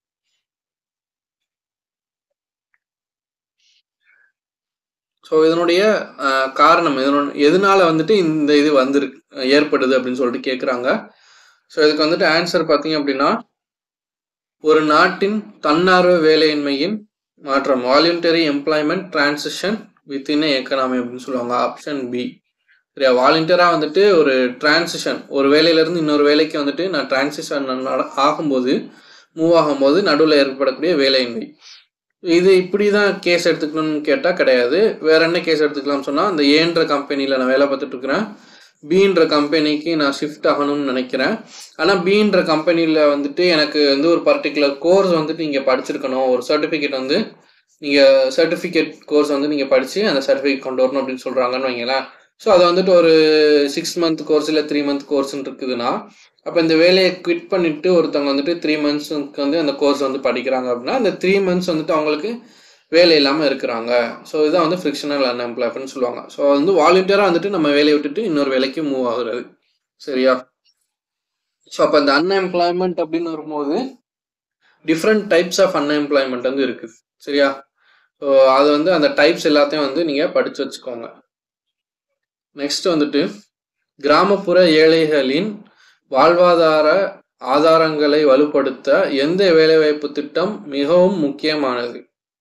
ஸோ இதனுடைய அஹ், காரணம் இதனோட எதனால வந்துட்டு இந்த இது வந்திருக்கு ஏற்படுது அப்படின்னு சொல்லிட்டு கேட்குறாங்க ஸோ இதுக்கு வந்துட்டு ஆன்சர் பார்த்தீங்க அப்படின்னா ஒரு நாட்டின் தன்னார்வ வேலையின்மையின் மாற்றம் voluntary employment transition within economy அப்படின்னு சொல்லுவாங்க ஆப்ஷன் பி சரியா வாலண்டியராக வந்துட்டு ஒரு டிரான்சிஷன் ஒரு வேலையிலேருந்து இன்னொரு வேலைக்கு வந்துட்டு நான் டிரான்சிஷன் ஆகும்போது மூவ் ஆகும்போது நடுவில் ஏற்படக்கூடிய வேலையின்மை இது இப்படி தான் கேஸ் எடுத்துக்கணும்னு கேட்டால் கிடையாது வேற என்ன கேஸ் எடுத்துக்கலாம்னு சொன்னால் அந்த ஏன்ற கம்பெனியில் நான் வேலை பார்த்துட்டு இருக்கிறேன் பீன்ற கம்பெனிக்கு நான் ஷிஃப்ட் ஆகணும்னு நினைக்கிறேன் ஆனால் பீன்ற கம்பெனியில் வந்துட்டு எனக்கு வந்து ஒரு பர்டிகுலர் கோர்ஸ் வந்துட்டு நீங்கள் படிச்சிருக்கணும் ஒரு சர்டிஃபிகேட் வந்து நீங்கள் சர்டிஃபிகேட் கோர்ஸ் வந்து நீங்கள் படித்து அந்த சர்டிஃபிகேட் கொண்டு வரணும் அப்படின்னு சொல்கிறாங்கன்னு வைங்களேன் ஸோ அது வந்துட்டு ஒரு சிக்ஸ் மந்த் கோர்ஸ் இல்லை த்ரீ மந்த் கோர்ஸ்ன்னு இருக்குதுன்னா அப்போ இந்த வேலையை குவிட் பண்ணிட்டு ஒருத்தவங்க வந்துட்டு த்ரீ மந்த்ஸ்க்கு வந்து அந்த கோர்ஸ் வந்து படிக்கிறாங்க அப்படின்னா அந்த த்ரீ மந்த்ஸ் வந்துட்டு அவங்களுக்கு வேலை இல்லாமல் இருக்கிறாங்க ஸோ இதுதான் வந்து ஃப்ரிக்ஷனல் அன்எம்ப்ளாய்மெண்ட் சொல்லுவாங்க ஸோ வந்து வாலண்டியராக வந்துட்டு நம்ம வேலையை விட்டுட்டு இன்னொரு வேலைக்கு மூவ் ஆகுறது சரியா ஸோ அப்போ அந்த அன்எம்ப்ளாய்மெண்ட் அப்படின்னு வரும்போது டிஃப்ரெண்ட் டைப்ஸ் ஆஃப் அன்எம்ப்ளாய்மெண்ட் வந்து இருக்குது சரியா ஸோ அது வந்து அந்த டைப்ஸ் எல்லாத்தையும் வந்து நீங்கள் படித்து வச்சுக்கோங்க நெக்ஸ்ட் வந்துட்டு கிராமப்புற ஏழைகளின் வாழ்வாதார ஆதாரங்களை வலுப்படுத்த எந்த வேலைவாய்ப்பு திட்டம் மிகவும் முக்கியமானது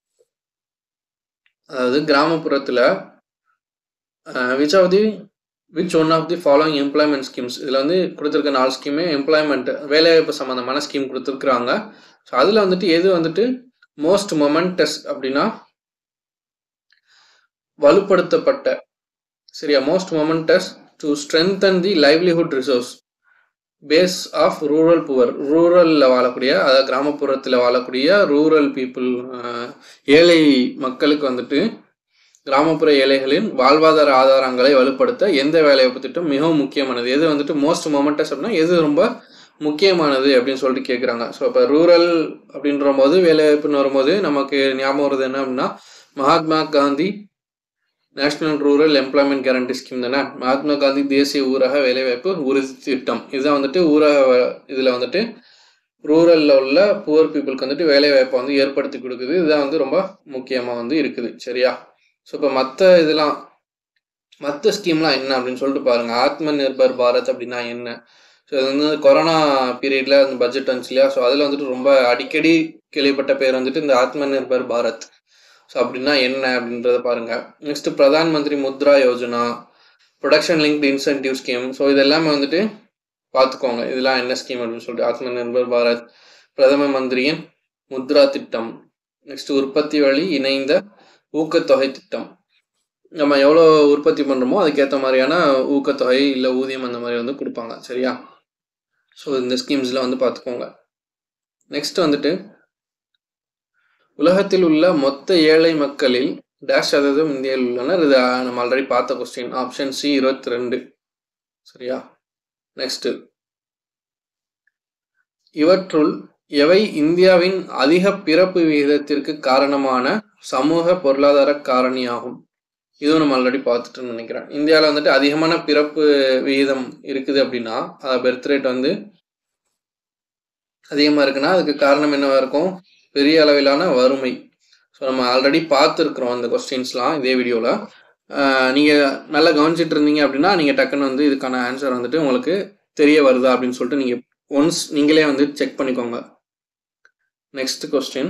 அதாவது கிராமப்புறத்தில் which of the which one of the following employment schemes இதில் வந்து கொடுத்துருக்க நாலு ஸ்கீமே எம்ப்ளாய்மெண்ட் வேலைவாய்ப்பு சம்மந்தமான ஸ்கீம் கொடுத்துருக்குறாங்க ஸோ அதில் வந்துட்டு எது வந்துட்டு மோஸ்ட் மொமெண்டஸ் அப்படின்னா வலுப்படுத்தப்பட்ட சரியா most momentous to strengthen the livelihood resource base of rural poor ரூரலில் வாழக்கூடிய அதாவது கிராமப்புறத்தில் வாழக்கூடிய ரூரல் பீப்புள் ஏழை மக்களுக்கு வந்துட்டு கிராமப்புற ஏழைகளின் வாழ்வாதார ஆதாரங்களை வலுப்படுத்த எந்த வேலைவாய்ப்பு திட்டம் மிகவும் முக்கியமானது எது வந்துட்டு மோஸ்ட் மொமெண்டஸ் அப்படின்னா எது ரொம்ப முக்கியமானது அப்படின்னு சொல்லிட்டு கேட்குறாங்க ஸோ இப்போ ரூரல் அப்படின்ற போது வேலைவாய்ப்புன்னு வரும்போது நமக்கு ஞாபகம் வருது என்ன அப்படின்னா Mahatma Gandhi national rural employment guarantee scheme தானே மகாத்மா காந்தி தேசிய ஊரக வேலைவாய்ப்பு உறுதி திட்டம் இதுதான் வந்துட்டு ஊரக இதில் வந்துட்டு ரூரலில் உள்ள புவர் பீப்புளுக்கு வந்துட்டு வேலைவாய்ப்பை வந்து ஏற்படுத்தி கொடுக்குது இதுதான் வந்து ரொம்ப முக்கியமாக வந்து இருக்குது சரியா ஸோ இப்போ மற்ற இதெல்லாம் மற்ற ஸ்கீம்லாம் என்ன அப்படின்னு சொல்லிட்டு பாருங்கள் ஆத்ம நிர்பர் பாரத் அப்படின்னா என்ன ஸோ இது வந்து கொரோனா பீரியடில் அந்த பட்ஜெட் வந்துச்சு இல்லையா ஸோ அதில் வந்துட்டு ரொம்ப அடிக்கடி கேள்விப்பட்ட பேர் வந்துட்டு இந்த ஆத்ம நிர்பர் பாரத் ஸோ அப்படின்னா என்ன அப்படின்றத பாருங்க next Pradhan Mantri Mudra Yojana production linked incentive scheme so இது எல்லாமே வந்துட்டு பார்த்துக்கோங்க இதெல்லாம் என்ன ஸ்கீம் அப்படின்னு சொல்லிட்டு ஆத்ம நிர்பர் பாரத் பிரதம மந்திரியின் முத்ரா திட்டம் நெக்ஸ்ட் உற்பத்தி வழி இணைந்த ஊக்கத்தொகை திட்டம் நம்ம எவ்வளோ உற்பத்தி பண்ணுறோமோ அதுக்கேற்ற மாதிரியான ஊக்கத்தொகை இல்லை ஊதியம் அந்த மாதிரி வந்து கொடுப்பாங்க சரியா ஸோ இந்த ஸ்கீம்ஸில் வந்து பார்த்துக்கோங்க நெக்ஸ்ட் வந்துட்டு உலகத்தில் உள்ள மொத்த ஏழை மக்களில் டேஷ் சதவீதம் இந்தியாவில் உள்ளனர் இது நம்ம ஆல்ரெடி பார்த்த கொஸ்டின் ஆப்ஷன் சி இருபத்தி ரெண்டு சரியா நெக்ஸ்ட் இவற்றுள் எவை இந்தியாவின் அதிக பிறப்பு விகிதத்திற்கு காரணமான சமூக பொருளாதார காரணியாகும் இதுவும் நம்ம ஆல்ரெடி பார்த்துட்டு நினைக்கிறேன் இந்தியாவில் வந்துட்டு அதிகமான பிறப்பு விகிதம் இருக்குது அப்படின்னா பெர்த் ரேட் வந்து அதிகமாக இருக்குன்னா அதுக்கு காரணம் என்னவா இருக்கும் பெரிய அளவிலான வறுமை ஸோ நம்ம ஆல்ரெடி பார்த்துருக்குறோம் அந்த கொஸ்டின்ஸ்லாம் இதே வீடியோவில் நீங்கள் நல்லா கவனிச்சிட்டு இருந்தீங்க அப்படின்னா நீங்கள் டக்குன்னு வந்து இதுக்கான ஆன்சர் வந்துட்டு உங்களுக்கு தெரிய வருதா அப்படின்னு சொல்லிட்டு நீங்கள் ஒன்ஸ் நீங்களே வந்து செக் பண்ணிக்கோங்க நெக்ஸ்ட் கொஸ்டின்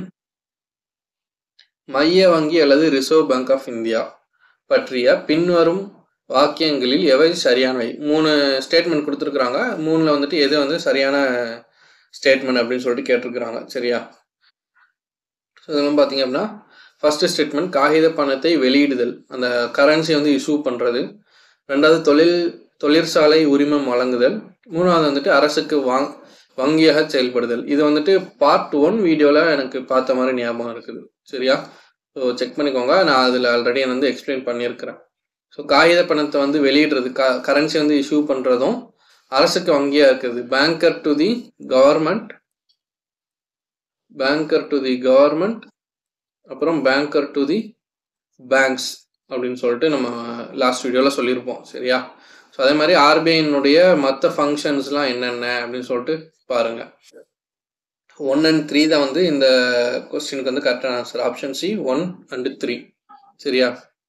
மைய வங்கி அல்லது ரிசர்வ் பேங்க் ஆஃப் இந்தியா பற்றிய பின்வரும் வாக்கியங்களில் எவை சரியானவை மூணு ஸ்டேட்மெண்ட் கொடுத்துருக்குறாங்க மூணில் வந்துட்டு எது வந்து சரியான ஸ்டேட்மெண்ட் அப்படின்னு சொல்லிட்டு கேட்டிருக்கிறாங்க சரியா ஸோ இதெல்லாம் பார்த்தீங்க அப்படின்னா ஃபர்ஸ்ட் ஸ்டேட்மெண்ட் காகித பணத்தை வெளியிடுதல் அந்த கரன்சி வந்து இஷ்யூ பண்ணுறது ரெண்டாவது தொழில் தொழிற்சாலை உரிமம் வழங்குதல் மூணாவது வந்துட்டு அரசுக்கு வாங் வங்கியாக செயல்படுதல் இது வந்துட்டு பார்ட் ஒன் வீடியோவில் எனக்கு பார்த்த மாதிரி ஞாபகம் இருக்குது சரியா ஸோ செக் பண்ணிக்கோங்க நான் அதில் ஆல்ரெடி வந்து எக்ஸ்பிளைன் பண்ணியிருக்கிறேன் ஸோ காகித பணத்தை வந்து வெளியிடுறது க கரன்சி வந்து இஷ்யூ பண்ணுறதும் அரசுக்கு வங்கியாக இருக்குது banker to the government banker to the government அப்புறம் பேங்கர் டு தி பேங்க்ஸ் அப்படின்னு சொல்லிட்டு நம்ம லாஸ்ட் வீடியோவில் சொல்லியிருப்போம் சரியா ஸோ அதே மாதிரி ஆர்பிஐனுடைய மற்ற ஃபங்க்ஷன்ஸ்லாம் என்னென்ன அப்படின்னு சொல்லிட்டு பாருங்கள் ஒன் அண்ட் த்ரீ தான் வந்து இந்த கொஸ்டினுக்கு வந்து கரெக்டான answer option C one and three சரியா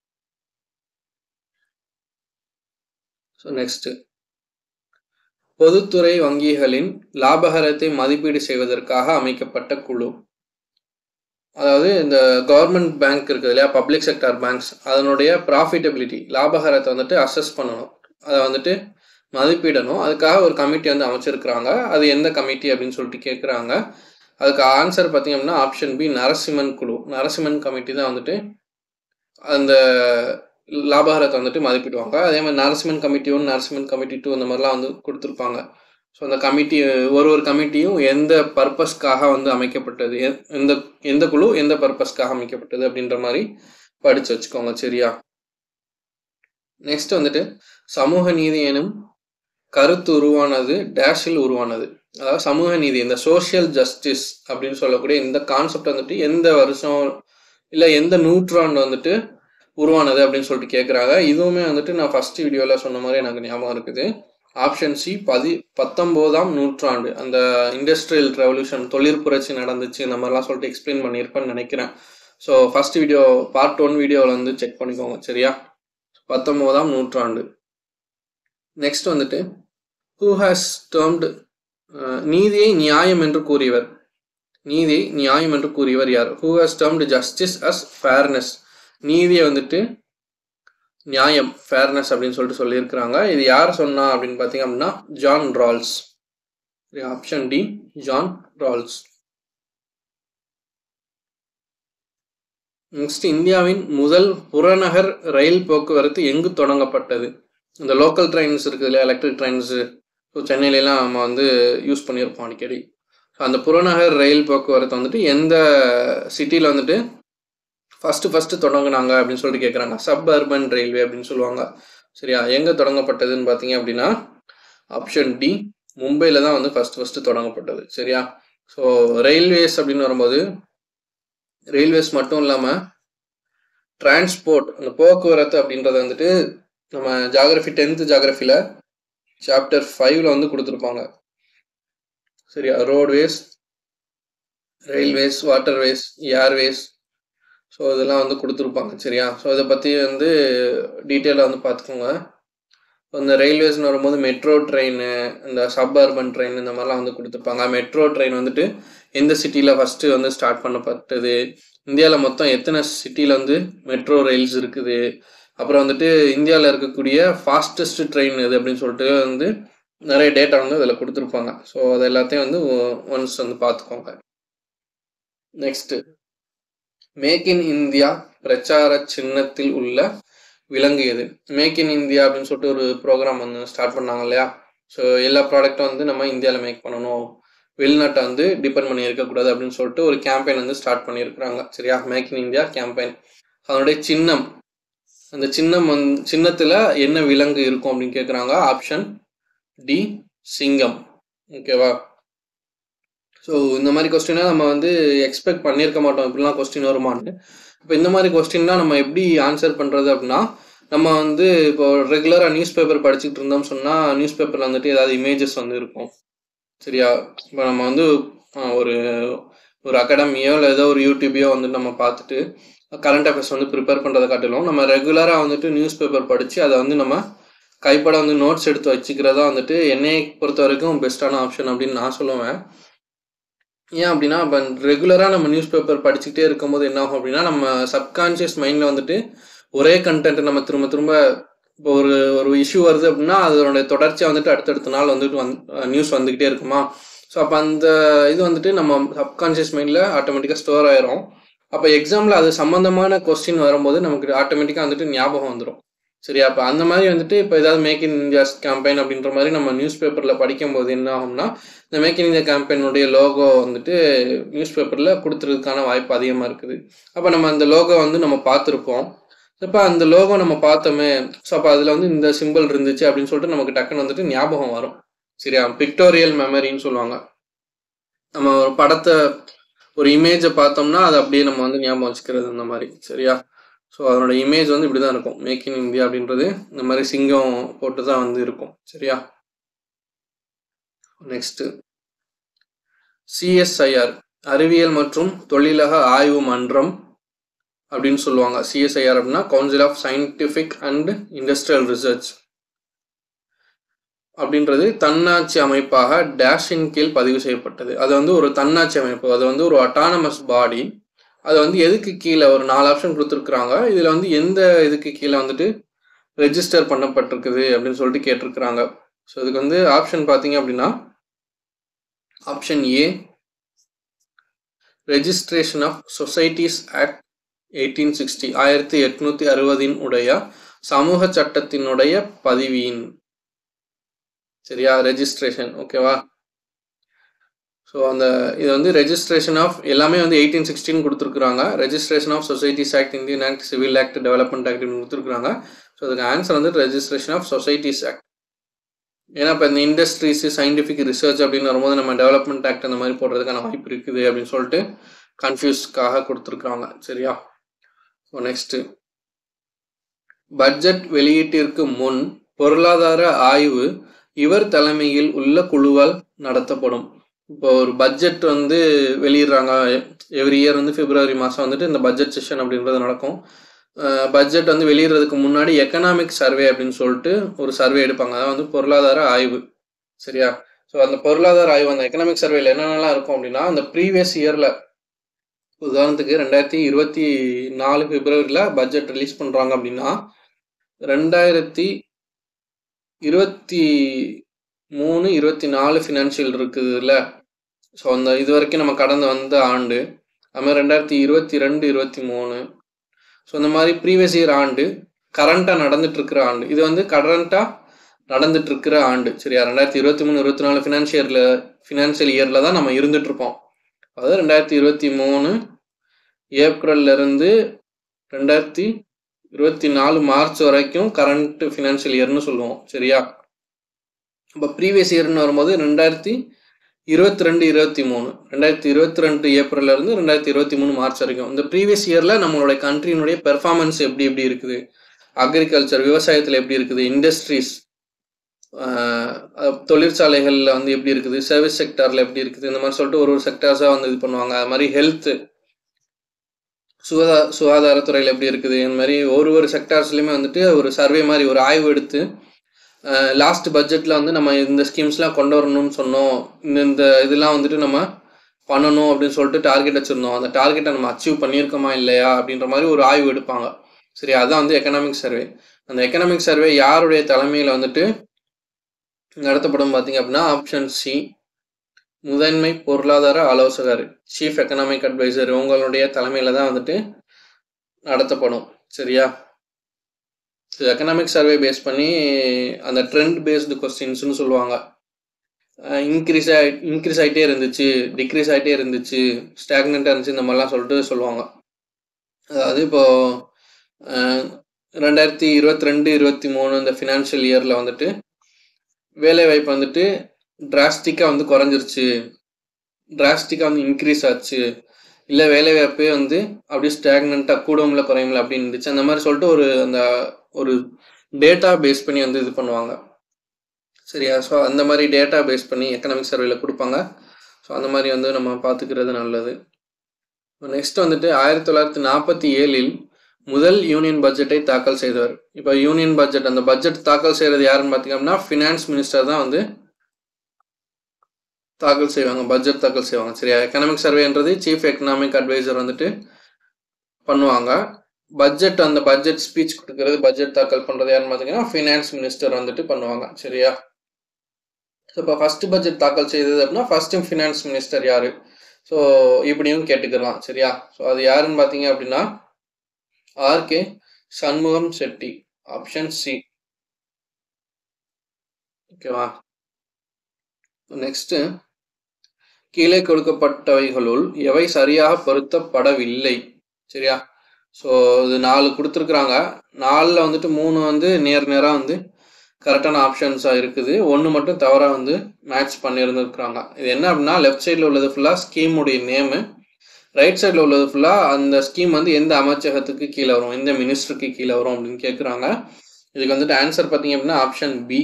ஸோ நெக்ஸ்ட்டு பொதுத்துறை வங்கிகளின் லாபகரத்தை மதிப்பீடு செய்வதற்காக அமைக்கப்பட்ட குழு அதாவது இந்த கவர்மெண்ட் பேங்க் இருக்குது இல்லையா பப்ளிக் செக்டார் பேங்க்ஸ் அதனுடைய ப்ராஃபிட்டபிலிட்டி லாபகரத்தை வந்துட்டு அசஸ் பண்ணணும் அதை வந்துட்டு மதிப்பிடணும் அதுக்காக ஒரு கமிட்டி வந்து அமைச்சிருக்கிறாங்க அது எந்த கமிட்டி அப்படின்னு சொல்லிட்டு கேட்குறாங்க அதுக்கு ஆன்சர் பார்த்தீங்க அப்படின்னா ஆப்ஷன் பி நரசிம்மன் குழு நரசிம்மன் கமிட்டி தான் வந்துட்டு அந்த லாபகரத்தை வந்துட்டு மதிப்பிடுவாங்க அதே மாதிரி Narasimhan committee one Narasimhan committee two அந்த மாதிரிலாம் வந்து கொடுத்துருப்பாங்க ஸோ அந்த கமிட்டி ஒரு ஒரு கமிட்டியும் எந்த பர்பஸ்க்காக வந்து அமைக்கப்பட்டது எந்த எந்த குழு எந்த பர்பஸ்க்காக அமைக்கப்பட்டது அப்படின்ற மாதிரி படித்து வச்சுக்கோங்க சரியா நெக்ஸ்ட் வந்துட்டு சமூக நீதி எனும் கருத்து உருவானது டேஷில் உருவானது அதாவது சமூக நீதி இந்த சோஷியல் ஜஸ்டிஸ் அப்படின்னு சொல்லக்கூடிய இந்த கான்செப்ட் வந்துட்டு எந்த வருஷம் இல்லை எந்த நூற்றாண்டு வந்துட்டு உருவானது அப்படின்னு சொல்லிட்டு கேட்குறாங்க இதுவுமே வந்துட்டு நான் ஃபர்ஸ்ட் வீடியோவில் சொன்ன மாதிரி எனக்கு ஞாபகம் இருக்குது ஆப்ஷன் சி பதி பத்தொம்போதாம் நூற்றாண்டு அந்த இண்டஸ்ட்ரியல் ரெவல்யூஷன் தொழிற்புரட்சி நடந்துச்சு இந்த மாதிரிலாம் சொல்லிட்டு எக்ஸ்பிளைன் பண்ணியிருப்பேன்னு நினைக்கிறேன் so first video part one வீடியோவில் வந்து செக் பண்ணிக்கோங்க சரியா பத்தொம்போதாம் நூற்றாண்டு நெக்ஸ்ட் வந்துட்டு ஹூ ஹாஸ் டேர்ம்டு நீதியை நியாயம் என்று கூறியவர் நீதியை நியாயம் என்று கூறியவர் யார் who has termed justice as fairness நீதியை வந்துட்டு நியாயம் ஃபேர்னஸ் அப்படின்னு சொல்லிட்டு சொல்லியிருக்கிறாங்க இது யார் சொன்னா அப்படின்னு பார்த்தீங்க அப்படின்னா John Rawls option D John Rawls next இந்தியாவின் முதல் புறநகர் ரயில் போக்குவரத்து எங்கு தொடங்கப்பட்டது இந்த லோக்கல் ட்ரெயின்ஸ் இருக்குது இல்லையா எலக்ட்ரிக் ட்ரெயின்ஸு ஸோ சென்னையிலலாம் நம்ம வந்து யூஸ் பண்ணியிருப்போம் அடிக்கடி அந்த புறநகர் ரயில் போக்குவரத்து வந்துட்டு எந்த சிட்டியில் வந்துட்டு ஃபஸ்ட்டு ஃபஸ்ட்டு தொடங்குனாங்க அப்படின்னு சொல்லிட்டு கேட்குறாங்க சப் அர்பன் ரயில்வே அப்படின்னு சொல்லுவாங்க சரியா எங்கே தொடங்கப்பட்டதுன்னு பார்த்தீங்க அப்படின்னா ஆப்ஷன் டி மும்பையில் தான் வந்து ஃபஸ்ட்டு ஃபஸ்ட்டு தொடங்கப்பட்டது சரியா ஸோ ரயில்வேஸ் அப்படின்னு வரும்போது ரயில்வேஸ் மட்டும் இல்லாமல் டிரான்ஸ்போர்ட் அந்த போக்குவரத்து அப்படின்றத வந்துட்டு நம்ம ஜாகிரஃபி டென்த்து ஜாகிரஃபியில் சாப்டர் ஃபைவ்ல வந்து கொடுத்துருப்பாங்க சரியா roadways railways waterways airways so இதெல்லாம் வந்து கொடுத்துருப்பாங்க சரியா ஸோ இதை பற்றி வந்து டீட்டெயிலாக வந்து பார்த்துக்கோங்க இந்த ரயில்வேஸ்னு வரும்போது மெட்ரோ ட்ரெயின் இந்த சப் அர்பன் ட்ரெயின் இந்த மாதிரிலாம் வந்து கொடுத்துருப்பாங்க மெட்ரோ ட்ரெயின் வந்துட்டு எந்த சிட்டியில் ஃபஸ்ட்டு வந்து ஸ்டார்ட் பண்ணப்பட்டது இந்தியாவில் மொத்தம் எத்தனை சிட்டியில் வந்து மெட்ரோ ரயில்ஸ் இருக்குது அப்புறம் வந்துட்டு இந்தியாவில் இருக்கக்கூடிய ஃபாஸ்டஸ்ட் ட்ரெயின் இது அப்படின்னு சொல்லிட்டு வந்து நிறைய டேட்டா வந்து அதில் கொடுத்துருப்பாங்க ஸோ அது எல்லாத்தையும் வந்து ஒன்ஸ் வந்து பார்த்துக்கோங்க நெக்ஸ்ட்டு மேக் இன் இந்தியா பிரச்சார சின்னத்தில் உள்ள விலங்கு எது மேக் இன் இந்தியா அப்படின்னு சொல்லிட்டு ஒரு ப்ரோக்ராம் வந்து ஸ்டார்ட் பண்ணாங்க இல்லையா ஸோ எல்லா ப்ராடக்ட்டும் வந்து நம்ம இந்தியாவில் மேக் பண்ணணும் வெளிநாட்டை வந்து டிபெண்ட் பண்ணி இருக்கக்கூடாது அப்படின்னு சொல்லிட்டு ஒரு கேம்பெயின் வந்து ஸ்டார்ட் பண்ணியிருக்கிறாங்க சரியா மேக் இன் இந்தியா கேம்பெயின் அதனுடைய சின்னம் அந்த சின்னம் வந் சின்னத்தில் என்ன விலங்கு இருக்கும் அப்படின்னு கேட்குறாங்க ஆப்ஷன் டி சிங்கம் ஓகேவா ஸோ இந்த மாதிரி கொஸ்டினாக நம்ம வந்து எக்ஸ்பெக்ட் பண்ணியிருக்க மாட்டோம் இப்படிலாம் கொஸ்டின் வருமானு இப்போ இந்த மாதிரி கொஸ்டின்லாம் நம்ம எப்படி ஆன்சர் பண்ணுறது அப்படின்னா நம்ம வந்து இப்போ ரெகுலராக நியூஸ் பேப்பர் படிச்சுட்டு இருந்தோம் சொன்னால் நியூஸ் பேப்பரில் வந்துட்டு ஏதாவது இமேஜஸ் வந்து இருக்கும் சரியா இப்போ நம்ம வந்து ஒரு ஒரு அகாடமியோ இல்லை ஏதோ ஒரு யூடியூபையோ வந்து நம்ம பார்த்துட்டு கரண்ட் அஃபேர்ஸ் வந்து ப்ரிப்பேர் பண்ணுறதை காட்டிலும் நம்ம ரெகுலராக வந்துட்டு நியூஸ் பேப்பர் படித்து அதை வந்து நம்ம கைப்பட வந்து நோட்ஸ் எடுத்து வச்சுக்கிறதா வந்துட்டு என்னை பொறுத்த வரைக்கும் பெஸ்ட்டான ஆப்ஷன் அப்படின்னு நான் சொல்லுவேன் ஏன் அப்படின்னா இப்போ ரெகுலராக நம்ம நியூஸ் பேப்பர் படிச்சுக்கிட்டே இருக்கும்போது என்ன ஆகும் அப்படின்னா நம்ம சப்கான்ஷியஸ் மைண்டில் வந்துட்டு ஒரே கண்டென்ட் நம்ம திரும்ப திரும்ப இப்போ ஒரு ஒரு இஷ்யூ வருது அப்படின்னா அதனுடைய தொடர்ச்சியாக வந்துட்டு அடுத்தடுத்த நாள் வந்துட்டு வந் நியூஸ் வந்துக்கிட்டே இருக்குமா ஸோ அப்போ அந்த இது வந்துட்டு நம்ம சப்கான்ஷியஸ் மைண்டில் ஆட்டோமேட்டிக்காக ஸ்டோர் ஆயிரும் அப்போ எக்ஸாமில் அது சம்மந்தமான கொஸ்டின் வரும்போது நமக்கு ஆட்டோமேட்டிக்காக வந்துட்டு ஞாபகம் வந்துடும் சரியா அப்போ அந்த மாதிரி வந்துட்டு இப்போ ஏதாவது மேக் இன் இந்தியா கேம்பெயின் அப்படின்ற மாதிரி நம்ம நியூஸ் பேப்பரில் படிக்கும்போது என்ன ஆகும்னா இந்த மேக் இன் இந்தியா கேம்பெயினுடைய லோகோ வந்துட்டு நியூஸ் பேப்பரில் கொடுத்துறதுக்கான வாய்ப்பு அதிகமாக இருக்குது அப்போ நம்ம அந்த லோகோ வந்து நம்ம பார்த்துருப்போம் இப்போ அந்த லோகோ நம்ம பார்த்தோமே ஸோ அப்போ அதில் வந்து இந்த சிம்பிள் இருந்துச்சு அப்படின்னு சொல்லிட்டு நமக்கு டக்குன்னு வந்துட்டு ஞாபகம் வரும் சரியா பிக்டோரியல் மெமரின்னு சொல்லுவாங்க நம்ம ஒரு படத்தை ஒரு இமேஜை பார்த்தோம்னா அதை அப்படியே நம்ம வந்து ஞாபகம் வச்சுக்கிறது அந்த மாதிரி சரியா ஸோ அதனோட இமேஜ் வந்து இப்படி தான் இருக்கும் மேக் இன் இந்தியா அப்படின்றது இந்த மாதிரி சிங்கம் போட்டு தான் வந்து இருக்கும் சரியா நெக்ஸ்ட்டு சிஎஸ்ஐஆர் அறிவியல் மற்றும் தொழிலக ஆய்வு மன்றம் அப்படின்னு சொல்லுவாங்க சிஎஸ்ஐஆர் அப்படின்னா council of scientific and industrial research அப்படின்றது தன்னாட்சி அமைப்பாக டேஷின் கீழ் பதிவு செய்யப்பட்டது அது வந்து ஒரு தன்னாட்சி அமைப்பு அது வந்து ஒரு அட்டானமஸ் பாடி அது வந்து எதுக்கு கீழே ஒரு நாலு ஆப்ஷன் கொடுத்துருக்குறாங்க இதில் வந்து எந்த இதுக்கு கீழே வந்துட்டு ரெஜிஸ்டர் பண்ணப்பட்டிருக்குது அப்படின்னு சொல்லிட்டு கேட்டிருக்கிறாங்க ஸோ இதுக்கு வந்து ஆப்ஷன் பார்த்தீங்க அப்படின்னா option A registration of societies act eighteen sixty ஆயிரத்தி எட்நூத்தி அறுபதின் உடைய சமூக சட்டத்தினுடைய பதிவின் சரியா ரெஜிஸ்ட்ரேஷன் ஓகேவா ஸோ அந்த இது வந்து ரெஜிஸ்ட்ரேஷன் ஆஃப் எல்லாமே வந்து எயிட்டீன் சிக்ஸ்டின் கொடுத்துருக்குறாங்க registration of societies act Indian act civil act development act கொடுத்துருக்குறாங்க ஸோ அதுக்கு ஆன்சர் வந்து ரெஜிஸ்ட்ரேஷன் ஆஃப் சொசைட்டிஸ் ஆக்ட் ஏன்னா இப்போ இந்த இண்டஸ்ட்ரீஸ் சயின்டிஃபிக் ரிசர்ச் அப்படின்னு வரும்போது நம்ம டெவலப்மெண்ட் ஆக்ட் அந்த மாதிரி போடுறதுக்கான வாய்ப்பு இருக்குது அப்படின்னு சொல்லிட்டு கன்ஃபியூஸ்க்காக கொடுத்துருக்குறாங்க சரியா ஸோ நெக்ஸ்ட்டு பட்ஜெட் வெளியீட்டிற்கு முன் பொருளாதார ஆய்வு இவர் தலைமையில் உள்ள குழுவால் நடத்தப்படும் இப்போ ஒரு பட்ஜெட் வந்து வெளியிடுறாங்க எவ்ரி இயர் வந்து பிப்ரவரி மாதம் வந்துட்டு இந்த பட்ஜெட் செஷன் அப்படின்றது நடக்கும் பட்ஜெட் வந்து வெளியிடுறதுக்கு முன்னாடி எக்கனாமிக் சர்வே அப்படின்னு சொல்லிட்டு ஒரு சர்வே எடுப்பாங்க அதாவது வந்து பொருளாதார ஆய்வு சரியா ஸோ அந்த பொருளாதார ஆய்வு அந்த எக்கனாமிக் சர்வேல என்னென்னலாம் இருக்கும் அப்படின்னா அந்த ப்ரீவியஸ் இயரில் உதாரணத்துக்கு ரெண்டாயிரத்தி இருபத்தி நாலு பிப்ரவரியில் பட்ஜெட் ரிலீஸ் பண்ணுறாங்க அப்படின்னா ரெண்டாயிரத்தி இருபத்தி மூணு இருபத்தி நாலு ஃபினான்ஷியல் இருக்குதுல்ல ஸோ அந்த இது வரைக்கும் நம்ம கடந்து வந்த ஆண்டு அதுமாதிரி ரெண்டாயிரத்தி இருபத்தி ரெண்டு இருபத்தி மூணு ஸோ இந்த மாதிரி ப்ரீவியஸ் இயர் ஆண்டு கரண்ட்டாக நடந்துட்டு இருக்கிற ஆண்டு இது வந்து கரண்ட்டாக நடந்துட்டு இருக்கிற ஆண்டு சரியா ரெண்டாயிரத்தி இருபத்தி மூணு இருபத்தி நாலு ஃபினான்ஷியரில் ஃபினான்ஷியல் இயரில் தான் நம்ம இருந்துட்டு இருப்போம் அதாவது ரெண்டாயிரத்தி இருபத்தி மூணு ஏப்ரல்ல இருந்து ரெண்டாயிரத்தி இருபத்தி நாலு மார்ச் வரைக்கும் கரண்ட் ஃபினான்ஷியல் இயர்னு சொல்லுவோம் சரியா இப்போ ப்ரீவியஸ் இயர்னு வரும்போது ரெண்டாயிரத்தி இருபத்தி ரெண்டு இருபத்தி மூணு ரெண்டாயிரத்தி இருபத்தி ரெண்டு ஏப்ரல்ல இருந்து ரெண்டாயிரத்தி இருபத்தி மூணு மார்ச் வரைக்கும் இந்த ப்ரீவியஸ் இயர்ல நம்மளுடைய கண்ட்ரியினுடைய பெர்ஃபார்மன்ஸ் எப்படி எப்படி இருக்குது அக்ரிகல்ச்சர் விவசாயத்தில் எப்படி இருக்குது இண்டஸ்ட்ரீஸ் தொழிற்சாலைகளில் வந்து எப்படி இருக்குது சர்வீஸ் செக்டாரில் எப்படி இருக்குது இந்த மாதிரி சொல்லிட்டு ஒரு ஒரு செக்டார்ஸாக வந்து இது பண்ணுவாங்க அது மாதிரி ஹெல்த்து சுகாதா சுகாதாரத்துறையில் எப்படி இருக்குது இந்த மாதிரி ஒரு ஒரு செக்டார்ஸ்லையுமே வந்துட்டு ஒரு சர்வே மாதிரி ஒரு ஆய்வு எடுத்து லாஸ்ட் பட்ஜெட்டில் வந்து நம்ம இந்த ஸ்கீம்ஸ்லாம் கொண்டு வரணும்னு சொன்னோம் இந்த இந்த இதெல்லாம் வந்துட்டு நம்ம பண்ணணும் அப்படின்னு சொல்லிட்டு டார்கெட் வச்சுருந்தோம் அந்த டார்கெட்டை நம்ம அச்சீவ் பண்ணியிருக்கோமா இல்லையா அப்படின்ற மாதிரி ஒரு ஆய்வு எடுப்பாங்க சரி அதான் வந்து எக்கனாமிக் சர்வே அந்த எக்கனாமிக் சர்வே யாருடைய தலைமையில் வந்துட்டு நடத்தப்படும் பார்த்தீங்க அப்படின்னா ஆப்ஷன் சி முதன்மை பொருளாதார ஆலோசகர் சீஃப் எக்கனாமிக் அட்வைசர் உங்களுடைய தலைமையில் தான் வந்துட்டு நடத்தப்படும் சரியா எக்கனாமிக் சர்வே பேஸ் பண்ணி அந்த ட்ரெண்ட் பேஸ்டு கொஸ்டின்ஸ்னு சொல்லுவாங்க இன்க்ரீஸ் ஆகி இன்க்ரீஸ் ஆகிட்டே இருந்துச்சு டிக்ரீஸ் ஆகிட்டே இருந்துச்சு ஸ்டாக்னண்ட்டாக இருந்துச்சு இந்த மாதிரிலாம் சொல்லிட்டு சொல்லுவாங்க அதாவது இப்போது ரெண்டாயிரத்தி இருபத்தி ரெண்டு இருபத்தி மூணு இந்த ஃபினான்ஷியல் இயரில் வந்துட்டு வேலை வாய்ப்பு வந்துட்டு டிராஸ்டிக்காக வந்து குறைஞ்சிருச்சு டிராஸ்டிக்காக வந்து இன்க்ரீஸ் ஆச்சு இல்லை வேலை வாய்ப்பே வந்து அப்படியே ஸ்டாக்னண்ட்டாக கூடவும்ல குறையும்ல அப்படின்னு இருந்துச்சு அந்த மாதிரி சொல்லிட்டு ஒரு அந்த ஒரு டேட்டா பேஸ் பண்ணி வந்து இது பண்ணுவாங்க சரியா ஸோ அந்த மாதிரி டேட்டா பேஸ் பண்ணி எக்கனாமிக் சர்வேல கொடுப்பாங்க ஸோ அந்த மாதிரி வந்து நம்ம பார்த்துக்கிறது நல்லது நெக்ஸ்ட் வந்துட்டு ஆயிரத்தி தொள்ளாயிரத்தி நாற்பத்தி ஏழில் முதல் யூனியன் பட்ஜெட்டை தாக்கல் செய்தவர் இப்போ யூனியன் பட்ஜெட் அந்த பட்ஜெட் தாக்கல் செய்கிறது யாருன்னு பார்த்தீங்கன்னா ஃபினான்ஸ் மினிஸ்டர் தான் வந்து தாக்கல் செய்வாங்க பட்ஜெட் தாக்கல் செய்வாங்க சரியா எக்கனாமிக் சர்வேன்றது சீஃப் எக்கனாமிக் அட்வைசர் வந்துட்டு பண்ணுவாங்க பட்ஜெட் அந்த பட்ஜெட் ஸ்பீச் கொடுக்கறது பட்ஜெட் தாக்கல் பண்ணுறது யாருன்னு பார்த்தீங்கன்னா ஃபினான்ஸ் மினிஸ்டர் வந்துட்டு பண்ணுவாங்க சரியா ஸோ இப்போ ஃபர்ஸ்ட் பட்ஜெட் தாக்கல் செய்தது அப்படின்னா ஃபர்ஸ்ட் ஃபினான்ஸ் மினிஸ்டர் யாரு ஸோ இப்படியும் கேட்டுக்கலாம் சரியா ஸோ அது யாருன்னு பார்த்தீங்க அப்படின்னா ஆர்கே சண்முகம் செட்டி ஆப்ஷன் சி ஓகேவா நெக்ஸ்ட் கீழே கொடுக்கப்பட்டவைகளுள் எவை சரியாக பொருத்தப்படவில்லை சரியா ஸோ இது நாலு கொடுத்துருக்குறாங்க நாலில் வந்துட்டு மூணு வந்து நேர் நேராக வந்து கரெக்டான ஆப்ஷன்ஸாக இருக்குது ஒன்று மட்டும் தவறாக வந்து மேட்ச் பண்ணியிருந்துருக்குறாங்க இது என்ன அப்படின்னா லெஃப்ட் சைடில் உள்ளது ஃபுல்லாக ஸ்கீமுடைய நேமு ரைட் சைடில் உள்ளது ஃபுல்லாக அந்த ஸ்கீம் வந்து எந்த அமைச்சகத்துக்கு கீழே வரும் எந்த மினிஸ்டருக்கு கீழே வரும் அப்படின்னு கேட்குறாங்க இதுக்கு வந்துட்டு ஆன்சர் பார்த்தீங்க அப்படின்னா ஆப்ஷன் பி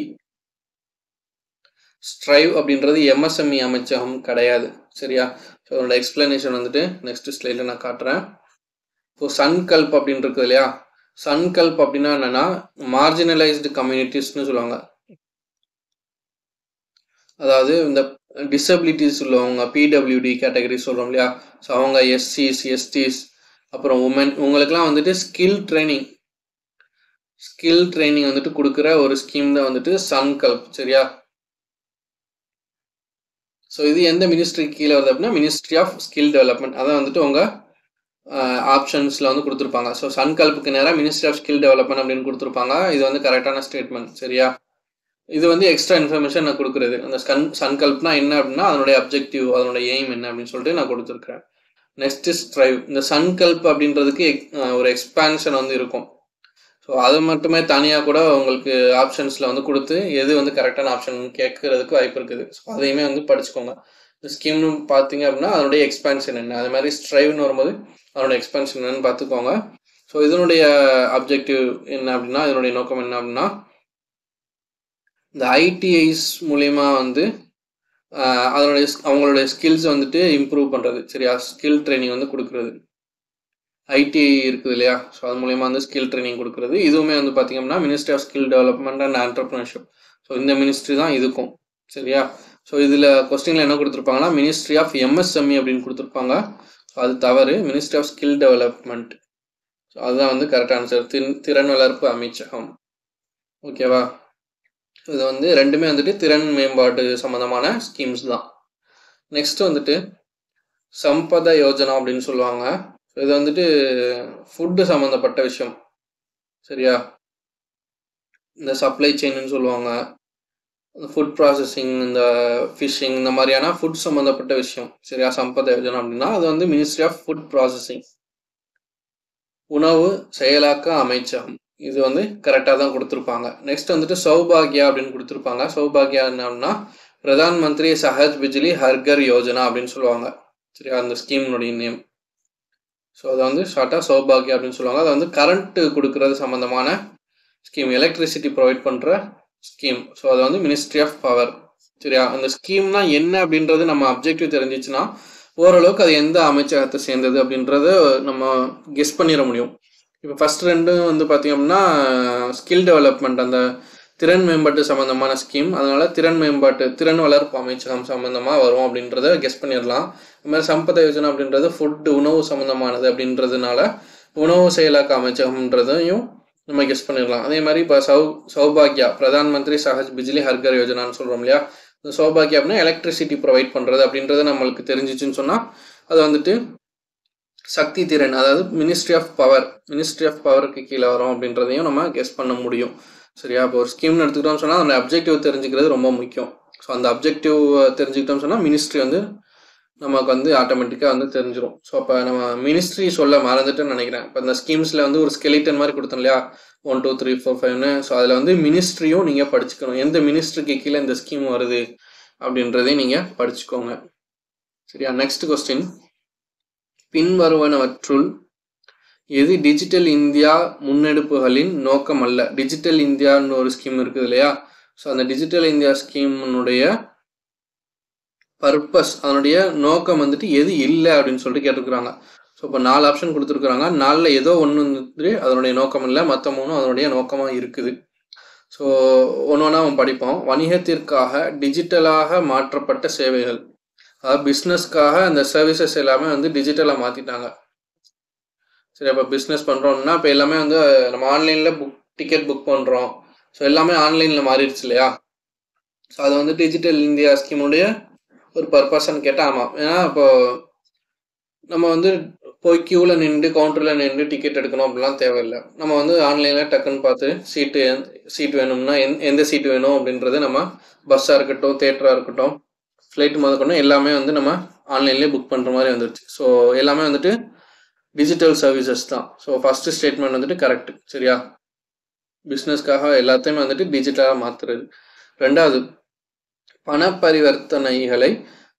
ஸ்ட்ரைவ் அப்படின்றது எம்எஸ்எம்இ அமைச்சகம் கிடையாது சரியா ஸோ அதோட எக்ஸ்பிளனேஷன் வந்துட்டு நெக்ஸ்ட் ஸ்லைடில் நான் காட்டுறேன் இப்போ சன்கல்ப் அப்படின்னு இருக்குது இல்லையா சன்கல்ப் அப்படின்னா என்னன்னா மார்ஜினலைஸ்டு கம்யூனிட்டிஸ்னு சொல்லுவாங்க அதாவது இந்த டிசபிலிட்டிஸ் உள்ளவங்க பிடபிள்யூடி கேட்டகரி சொல்கிறோம் இல்லையா ஸோ அவங்க எஸ்சிஸ் எஸ்டிஸ் அப்புறம் உமன் உங்களுக்குலாம் வந்துட்டு ஸ்கில் ட்ரைனிங் ஸ்கில் ட்ரைனிங் வந்துட்டு கொடுக்குற ஒரு ஸ்கீம் தான் வந்துட்டு சன்கல்ப் சரியா ஸோ இது எந்த மினிஸ்ட்ரிக்கு கீழே வருது அப்படின்னா மினிஸ்ட்ரி ஆஃப் ஸ்கில் டெவலப்மெண்ட் அதான் வந்துட்டு உங்கள் ஆப்ஷன்ஸில் வந்து கொடுத்துருப்பாங்க ஸோ சன்கல்ப்புக்கு நேராக மினிஸ்ட்ரி ஆஃப் ஸ்கில் டெவலப்மெண்ட் அப்படின்னு கொடுத்துருப்பாங்க இது வந்து கரெக்டான ஸ்டேட்மெண்ட் சரியா இது வந்து எக்ஸ்ட்ரா இன்ஃபர்மேஷன் நான் கொடுக்குறது அந்த சன் சன்கல்ப்னா என்ன அப்படின்னா அதனுடைய அப்ஜெக்டிவ் அதனுடைய எய்ம் என்ன அப்படின்னு சொல்லிட்டு நான் கொடுத்துருக்கேன் நெக்ஸ்ட் ஸ்ட்ரைவ் இந்த சன்கல்ப் அப்படின்றதுக்கு ஒரு எக்ஸ்பான்ஷன் வந்து இருக்கும் ஸோ அது மட்டுமே தனியாக கூட உங்களுக்கு ஆப்ஷன்ஸில் வந்து கொடுத்து எது வந்து கரெக்டான ஆப்ஷன் கேட்கறதுக்கு வாய்ப்பு இருக்குது ஸோ அதையுமே வந்து படிச்சுக்கோங்க இந்த ஸ்கீம்னு பார்த்தீங்க அப்படின்னா அதனுடைய எக்ஸ்பான்ஷன் என்ன அது மாதிரி ஸ்ட்ரைவ்னு வரும்போது அதனோட எக்ஸ்பென்ஷன் என்னன்னு பார்த்துக்கோங்க ஸோ இதனுடைய அப்ஜெக்டிவ் என்ன அப்படின்னா இதனுடைய நோக்கம் என்ன அப்படின்னா இந்த ஐடிஐஸ் மூலயமா வந்து அதனுடைய அவங்களுடைய ஸ்கில்ஸ் வந்துட்டு இம்ப்ரூவ் பண்ணுறது சரியா ஸ்கில் ட்ரைனிங் வந்து கொடுக்குறது ஐடிஐ இருக்குது இல்லையா ஸோ அது மூலயமா வந்து ஸ்கில் ட்ரைனிங் கொடுக்குறது இதுவுமே வந்து பார்த்தீங்கன்னா ministry of skill development and entrepreneurship so இந்த மினிஸ்ட்ரி தான் இதுக்கும் சரியா ஸோ இதில் கொஸ்டினில் என்ன கொடுத்துருப்பாங்கன்னா மினிஸ்ட்ரி ஆஃப் எம்எஸ்எம்இ அப்படின்னு கொடுத்துருப்பாங்க ஸோ அது தவறு ministry of skill development so அதுதான் வந்து கரெக்ட் ஆன்சர் தின் திறன் வளர்ப்பு அமைச்சகம் ஓகேவா இது வந்து ரெண்டுமே வந்துட்டு திறன் மேம்பாட்டு சம்மந்தமான ஸ்கீம்ஸ் தான் நெக்ஸ்ட் வந்துட்டு சம்பத யோஜனா அப்படின்னு சொல்லுவாங்க இது வந்துட்டு ஃபுட்டு சம்மந்தப்பட்ட விஷயம் சரியா இந்த சப்ளை செயின்னு சொல்லுவாங்க ஃபுட் ப்ராசஸிங் இந்த ஃபிஷ்ஷிங் இந்த மாதிரியான ஃபுட் சம்மந்தப்பட்ட விஷயம் சரியா சம்பத யோஜனா அப்படின்னா அது வந்து மினிஸ்ட்ரி ஆஃப் ஃபுட் ப்ராசஸிங் உணவு செயலாக்க அமைச்சகம் இது வந்து கரெக்டாக தான் கொடுத்துருப்பாங்க நெக்ஸ்ட் வந்துட்டு சௌபாகியா அப்படின்னு கொடுத்துருப்பாங்க சௌபாகியா என்னன்னா பிரதான் மந்திரி சஹஜ் பிஜ்லி ஹர்கர் யோஜனா அப்படின்னு சொல்லுவாங்க சரியா அந்த ஸ்கீம்னுடைய நேம் ஸோ அதை வந்து ஷார்ட்டாக சௌபாகியா அப்படின்னு சொல்லுவாங்க அது வந்து கரண்ட் கொடுக்கறது சம்மந்தமான ஸ்கீம் எலக்ட்ரிசிட்டி ப்ரொவைட் பண்ணுற ஸ்கீம் ஸோ அது வந்து மினிஸ்ட்ரி ஆஃப் பவர் சரியா அந்த ஸ்கீம்னா என்ன அப்படின்றது நம்ம அப்ஜெக்டிவ் தெரிஞ்சிச்சுன்னா ஓரளவுக்கு அது எந்த அமைச்சகத்தை சேர்ந்தது அப்படின்றத நம்ம கெஸ் பண்ணிட முடியும் இப்போ ஃபர்ஸ்ட் ரெண்டும் வந்து பார்த்தீங்க அப்படின்னா ஸ்கில் டெவலப்மெண்ட் அந்த திறன் மேம்பாட்டு சம்மந்தமான ஸ்கீம் அதனால திறன் மேம்பாட்டு திறன் வளர்ப்பு அமைச்சகம் சம்மந்தமாக வரும் அப்படின்றத கெஸ் பண்ணிடலாம் இது மாதிரி சம்பத யோஜனா அப்படின்றது ஃபுட் உணவு சம்மந்தமானது அப்படின்றதுனால உணவு செயலாக்க அமைச்சகம்ன்றதையும் நம்ம கெஸ் பண்ணிடலாம் அதே மாதிரி இப்போ சௌ சௌபாகியா பிரதான் மந்திரி சஹஜ் பிஜ்லி ஹர்கர் யோஜனான்னு சொல்கிறோம் இல்லையா இந்த சௌபாகியா அப்படின்னா எலக்ட்ரிசிட்டி ப்ரொவைட் பண்ணுறது அப்படின்றது நம்மளுக்கு தெரிஞ்சிச்சுன்னு சொன்னால் அது வந்துட்டு சக்தி திறன் அதாவது ministry of power ministry of பவருக்கு கீழே வரும் அப்படின்றதையும் நம்ம கெஸ் பண்ண முடியும் சரியா இப்போ ஒரு ஸ்கீம்னு எடுத்துக்கிட்டோம்னு சொன்னால் அந்த அப்ஜெக்டிவ் தெரிஞ்சுக்கிறது ரொம்ப முக்கியம் ஸோ அந்த அப்ஜெக்டிவ் தெரிஞ்சுக்கிட்டோம்னு சொன்னால் மினிஸ்ட்ரி வந்து நமக்கு வந்து ஆட்டோமேட்டிக்காக வந்து தெரிஞ்சிடும் ஸோ அப்போ நம்ம மினிஸ்ட்ரி சொல்ல மறந்துட்டுன்னு நினைக்கிறேன் இப்போ இந்த ஸ்கீம்ஸில் வந்து ஒரு ஸ்கெலிட்டன் மாதிரி கொடுத்தோம் இல்லையா ஒன் டூ த்ரீ ஃபோர் ஃபைவ்னு ஸோ அதில் வந்து மினிஸ்ட்ரியும் நீங்கள் படிச்சுக்கணும் எந்த மினிஸ்ட்ரிக்கு கீழே இந்த ஸ்கீம் வருது அப்படின்றதையும் நீங்கள் படிச்சுக்கோங்க சரியா நெக்ஸ்ட் கொஸ்டின் பின்வருவனவற்றுள் எது டிஜிட்டல் இந்தியா முன்னெடுப்புகளின் நோக்கம் அல்ல டிஜிட்டல் இந்தியான்னு ஒரு ஸ்கீம் இருக்குது இல்லையா ஸோ அந்த டிஜிட்டல் இந்தியா ஸ்கீம்னுடைய பர்பஸ் அதனுடைய நோக்கம் வந்துட்டு எது இல்லை அப்படின்னு சொல்லிட்டு கேட்டிருக்கிறாங்க ஸோ இப்போ நாலு ஆப்ஷன் கொடுத்துருக்குறாங்க நாலில் ஏதோ ஒன்று வந்துட்டு அதனுடைய நோக்கம் இல்லை மற்ற மூணும் அதனுடைய நோக்கமாக இருக்குது ஸோ ஒன்று ஒன்றா அவன் படிப்போம் வணிகத்திற்காக டிஜிட்டலாக மாற்றப்பட்ட சேவைகள் அதாவது பிஸ்னஸ்க்காக அந்த சர்வீசஸ் எல்லாமே வந்து டிஜிட்டலாக மாற்றிட்டாங்க சரி அப்போ பிஸ்னஸ் பண்ணுறோம்னா இப்போ எல்லாமே வந்து நம்ம ஆன்லைனில் புக் டிக்கெட் புக் பண்ணுறோம் ஸோ எல்லாமே ஆன்லைனில் மாறிடுச்சு இல்லையா ஸோ அது வந்து டிஜிட்டல் இந்தியா ஸ்கீமுடைய ஒரு பர்பஸ்ன்னு கேட்டால் ஆமாம் ஏன்னா இப்போ நம்ம வந்து போய் க்யூவில் நின்று கவுண்டரில் நின்று டிக்கெட் எடுக்கணும் அப்படிலாம் தேவையில்லை நம்ம வந்து ஆன்லைனில் டக்குன்னு பார்த்து சீட்டு சீட் வேணும்னா எந் எந்த சீட் வேணும் அப்படின்றது நம்ம பஸ்ஸாக இருக்கட்டும் தேட்டராக இருக்கட்டும் ஃப்ளைட் முதற்கொண்டும் எல்லாமே வந்து நம்ம ஆன்லைன்லேயே புக் பண்ணுற மாதிரி வந்துருச்சு ஸோ எல்லாமே வந்துட்டு டிஜிட்டல் சர்வீசஸ் தான் ஸோ ஃபஸ்ட்டு ஸ்டேட்மெண்ட் வந்துட்டு கரெக்ட் சரியா பிஸ்னஸ்க்காக எல்லாத்தையுமே வந்துட்டு டிஜிட்டலாக மாற்றுறது ரெண்டாவது பண பரிவர்த்தனைகளை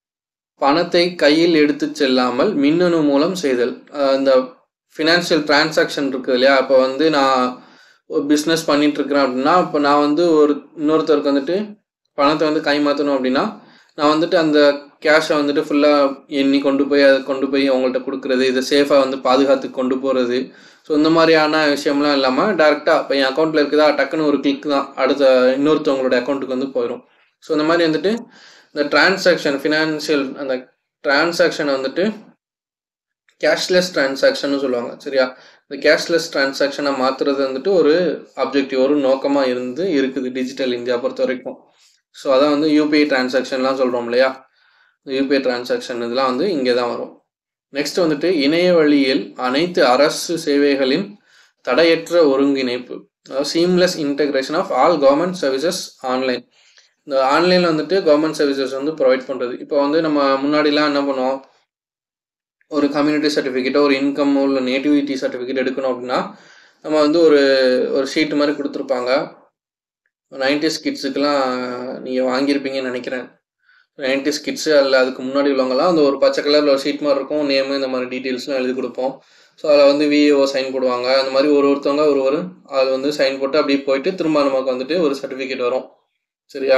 பணத்தை கையில் எடுத்து செல்லாமல் மின்னணு மூலம் செய்தல் இந்த ஃபினான்ஷியல் டிரான்சாக்ஷன் இருக்குது இல்லையா அப்போ வந்து நான் ஒரு பிஸ்னஸ் பண்ணிட்டு இருக்கிறேன் அப்படின்னா இப்போ நான் வந்து ஒரு இன்னொருத்தருக்கு வந்துட்டு பணத்தை வந்து கை மாற்றணும் அப்படின்னா நான் வந்துட்டு அந்த கேஷை வந்துட்டு ஃபுல்லாக எண்ணி கொண்டு போய் அதை கொண்டு போய் அவங்கள்ட்ட கொடுக்குறது இதை சேஃபாக வந்து பாதுகாத்து கொண்டு போகிறது ஸோ இந்த மாதிரியான விஷயம்லாம் இல்லாமல் டேரெக்டாக இப்போ என் அக்கௌண்ட்டில் இருக்குதா டக்குன்னு ஒரு கிளிக் தான் அடுத்த இன்னொருத்தவங்களோட அக்கௌண்ட்டுக்கு வந்து போயிடும் ஸோ இந்த மாதிரி வந்துட்டு இந்த டிரான்சாக்ஷன் ஃபினான்ஷியல் அந்த டிரான்சாக்ஷனை வந்துட்டு கேஷ்லெஸ் டிரான்சாக்ஷன் சொல்லுவாங்க சரியா இந்த கேஷ்லெஸ் டிரான்சாக்ஷனை மாற்றுறது வந்துட்டு ஒரு அப்ஜெக்டிவ் ஒரு நோக்கமாக இருந்து இருக்குது டிஜிட்டல் இந்தியா பொறுத்த வரைக்கும் ஸோ அதான் வந்து யூபிஐ டிரான்சாக்ஷன்லாம் சொல்கிறோம் இல்லையா யூபிஐ டிரான்சாக்ஷன் இதெல்லாம் வந்து இங்கே தான் வரும் நெக்ஸ்ட் வந்துட்டு இணைய வழியில் அனைத்து அரசு சேவைகளின் தடையற்ற ஒருங்கிணைப்பு அதாவது seamless integration of all government services online இந்த ஆன்லைனில் வந்துட்டு கவர்மெண்ட் சர்வீசஸ் வந்து ப்ரொவைட் பண்ணுறது இப்போ வந்து நம்ம முன்னாடிலாம் என்ன பண்ணுவோம் ஒரு கம்யூனிட்டி சர்டிஃபிகேட்டோ ஒரு இன்கம் இல்லை நேட்டிவிட்டி சர்டிஃபிகேட் எடுக்கணும் அப்படின்னா நம்ம வந்து ஒரு ஒரு ஷீட் மாதிரி கொடுத்துருப்பாங்க நைன்டிஸ் கிட்ஸுக்கெலாம் நீங்கள் வாங்கியிருப்பீங்கன்னு நினைக்கிறேன் நைன்டிஸ் கிட்ஸு அதில் அதுக்கு முன்னாடி உள்ளவங்கலாம் அந்த ஒரு பச்சை கலரில் ஒரு ஷீட் மாதிரி இருக்கும் நேமு இந்த மாதிரி டீட்டெயில்ஸ்லாம் எழுதி கொடுப்போம் ஸோ அதில் வந்து விஏஓ சைன் போடுவாங்க அந்த மாதிரி ஒரு ஒருத்தவங்க ஒரு ஒரு அதில் வந்து சைன் போட்டு அப்படியே போயிட்டு திரும்ப நமக்கு வந்துட்டு ஒரு சர்டிஃபிகேட் வரும் சரியா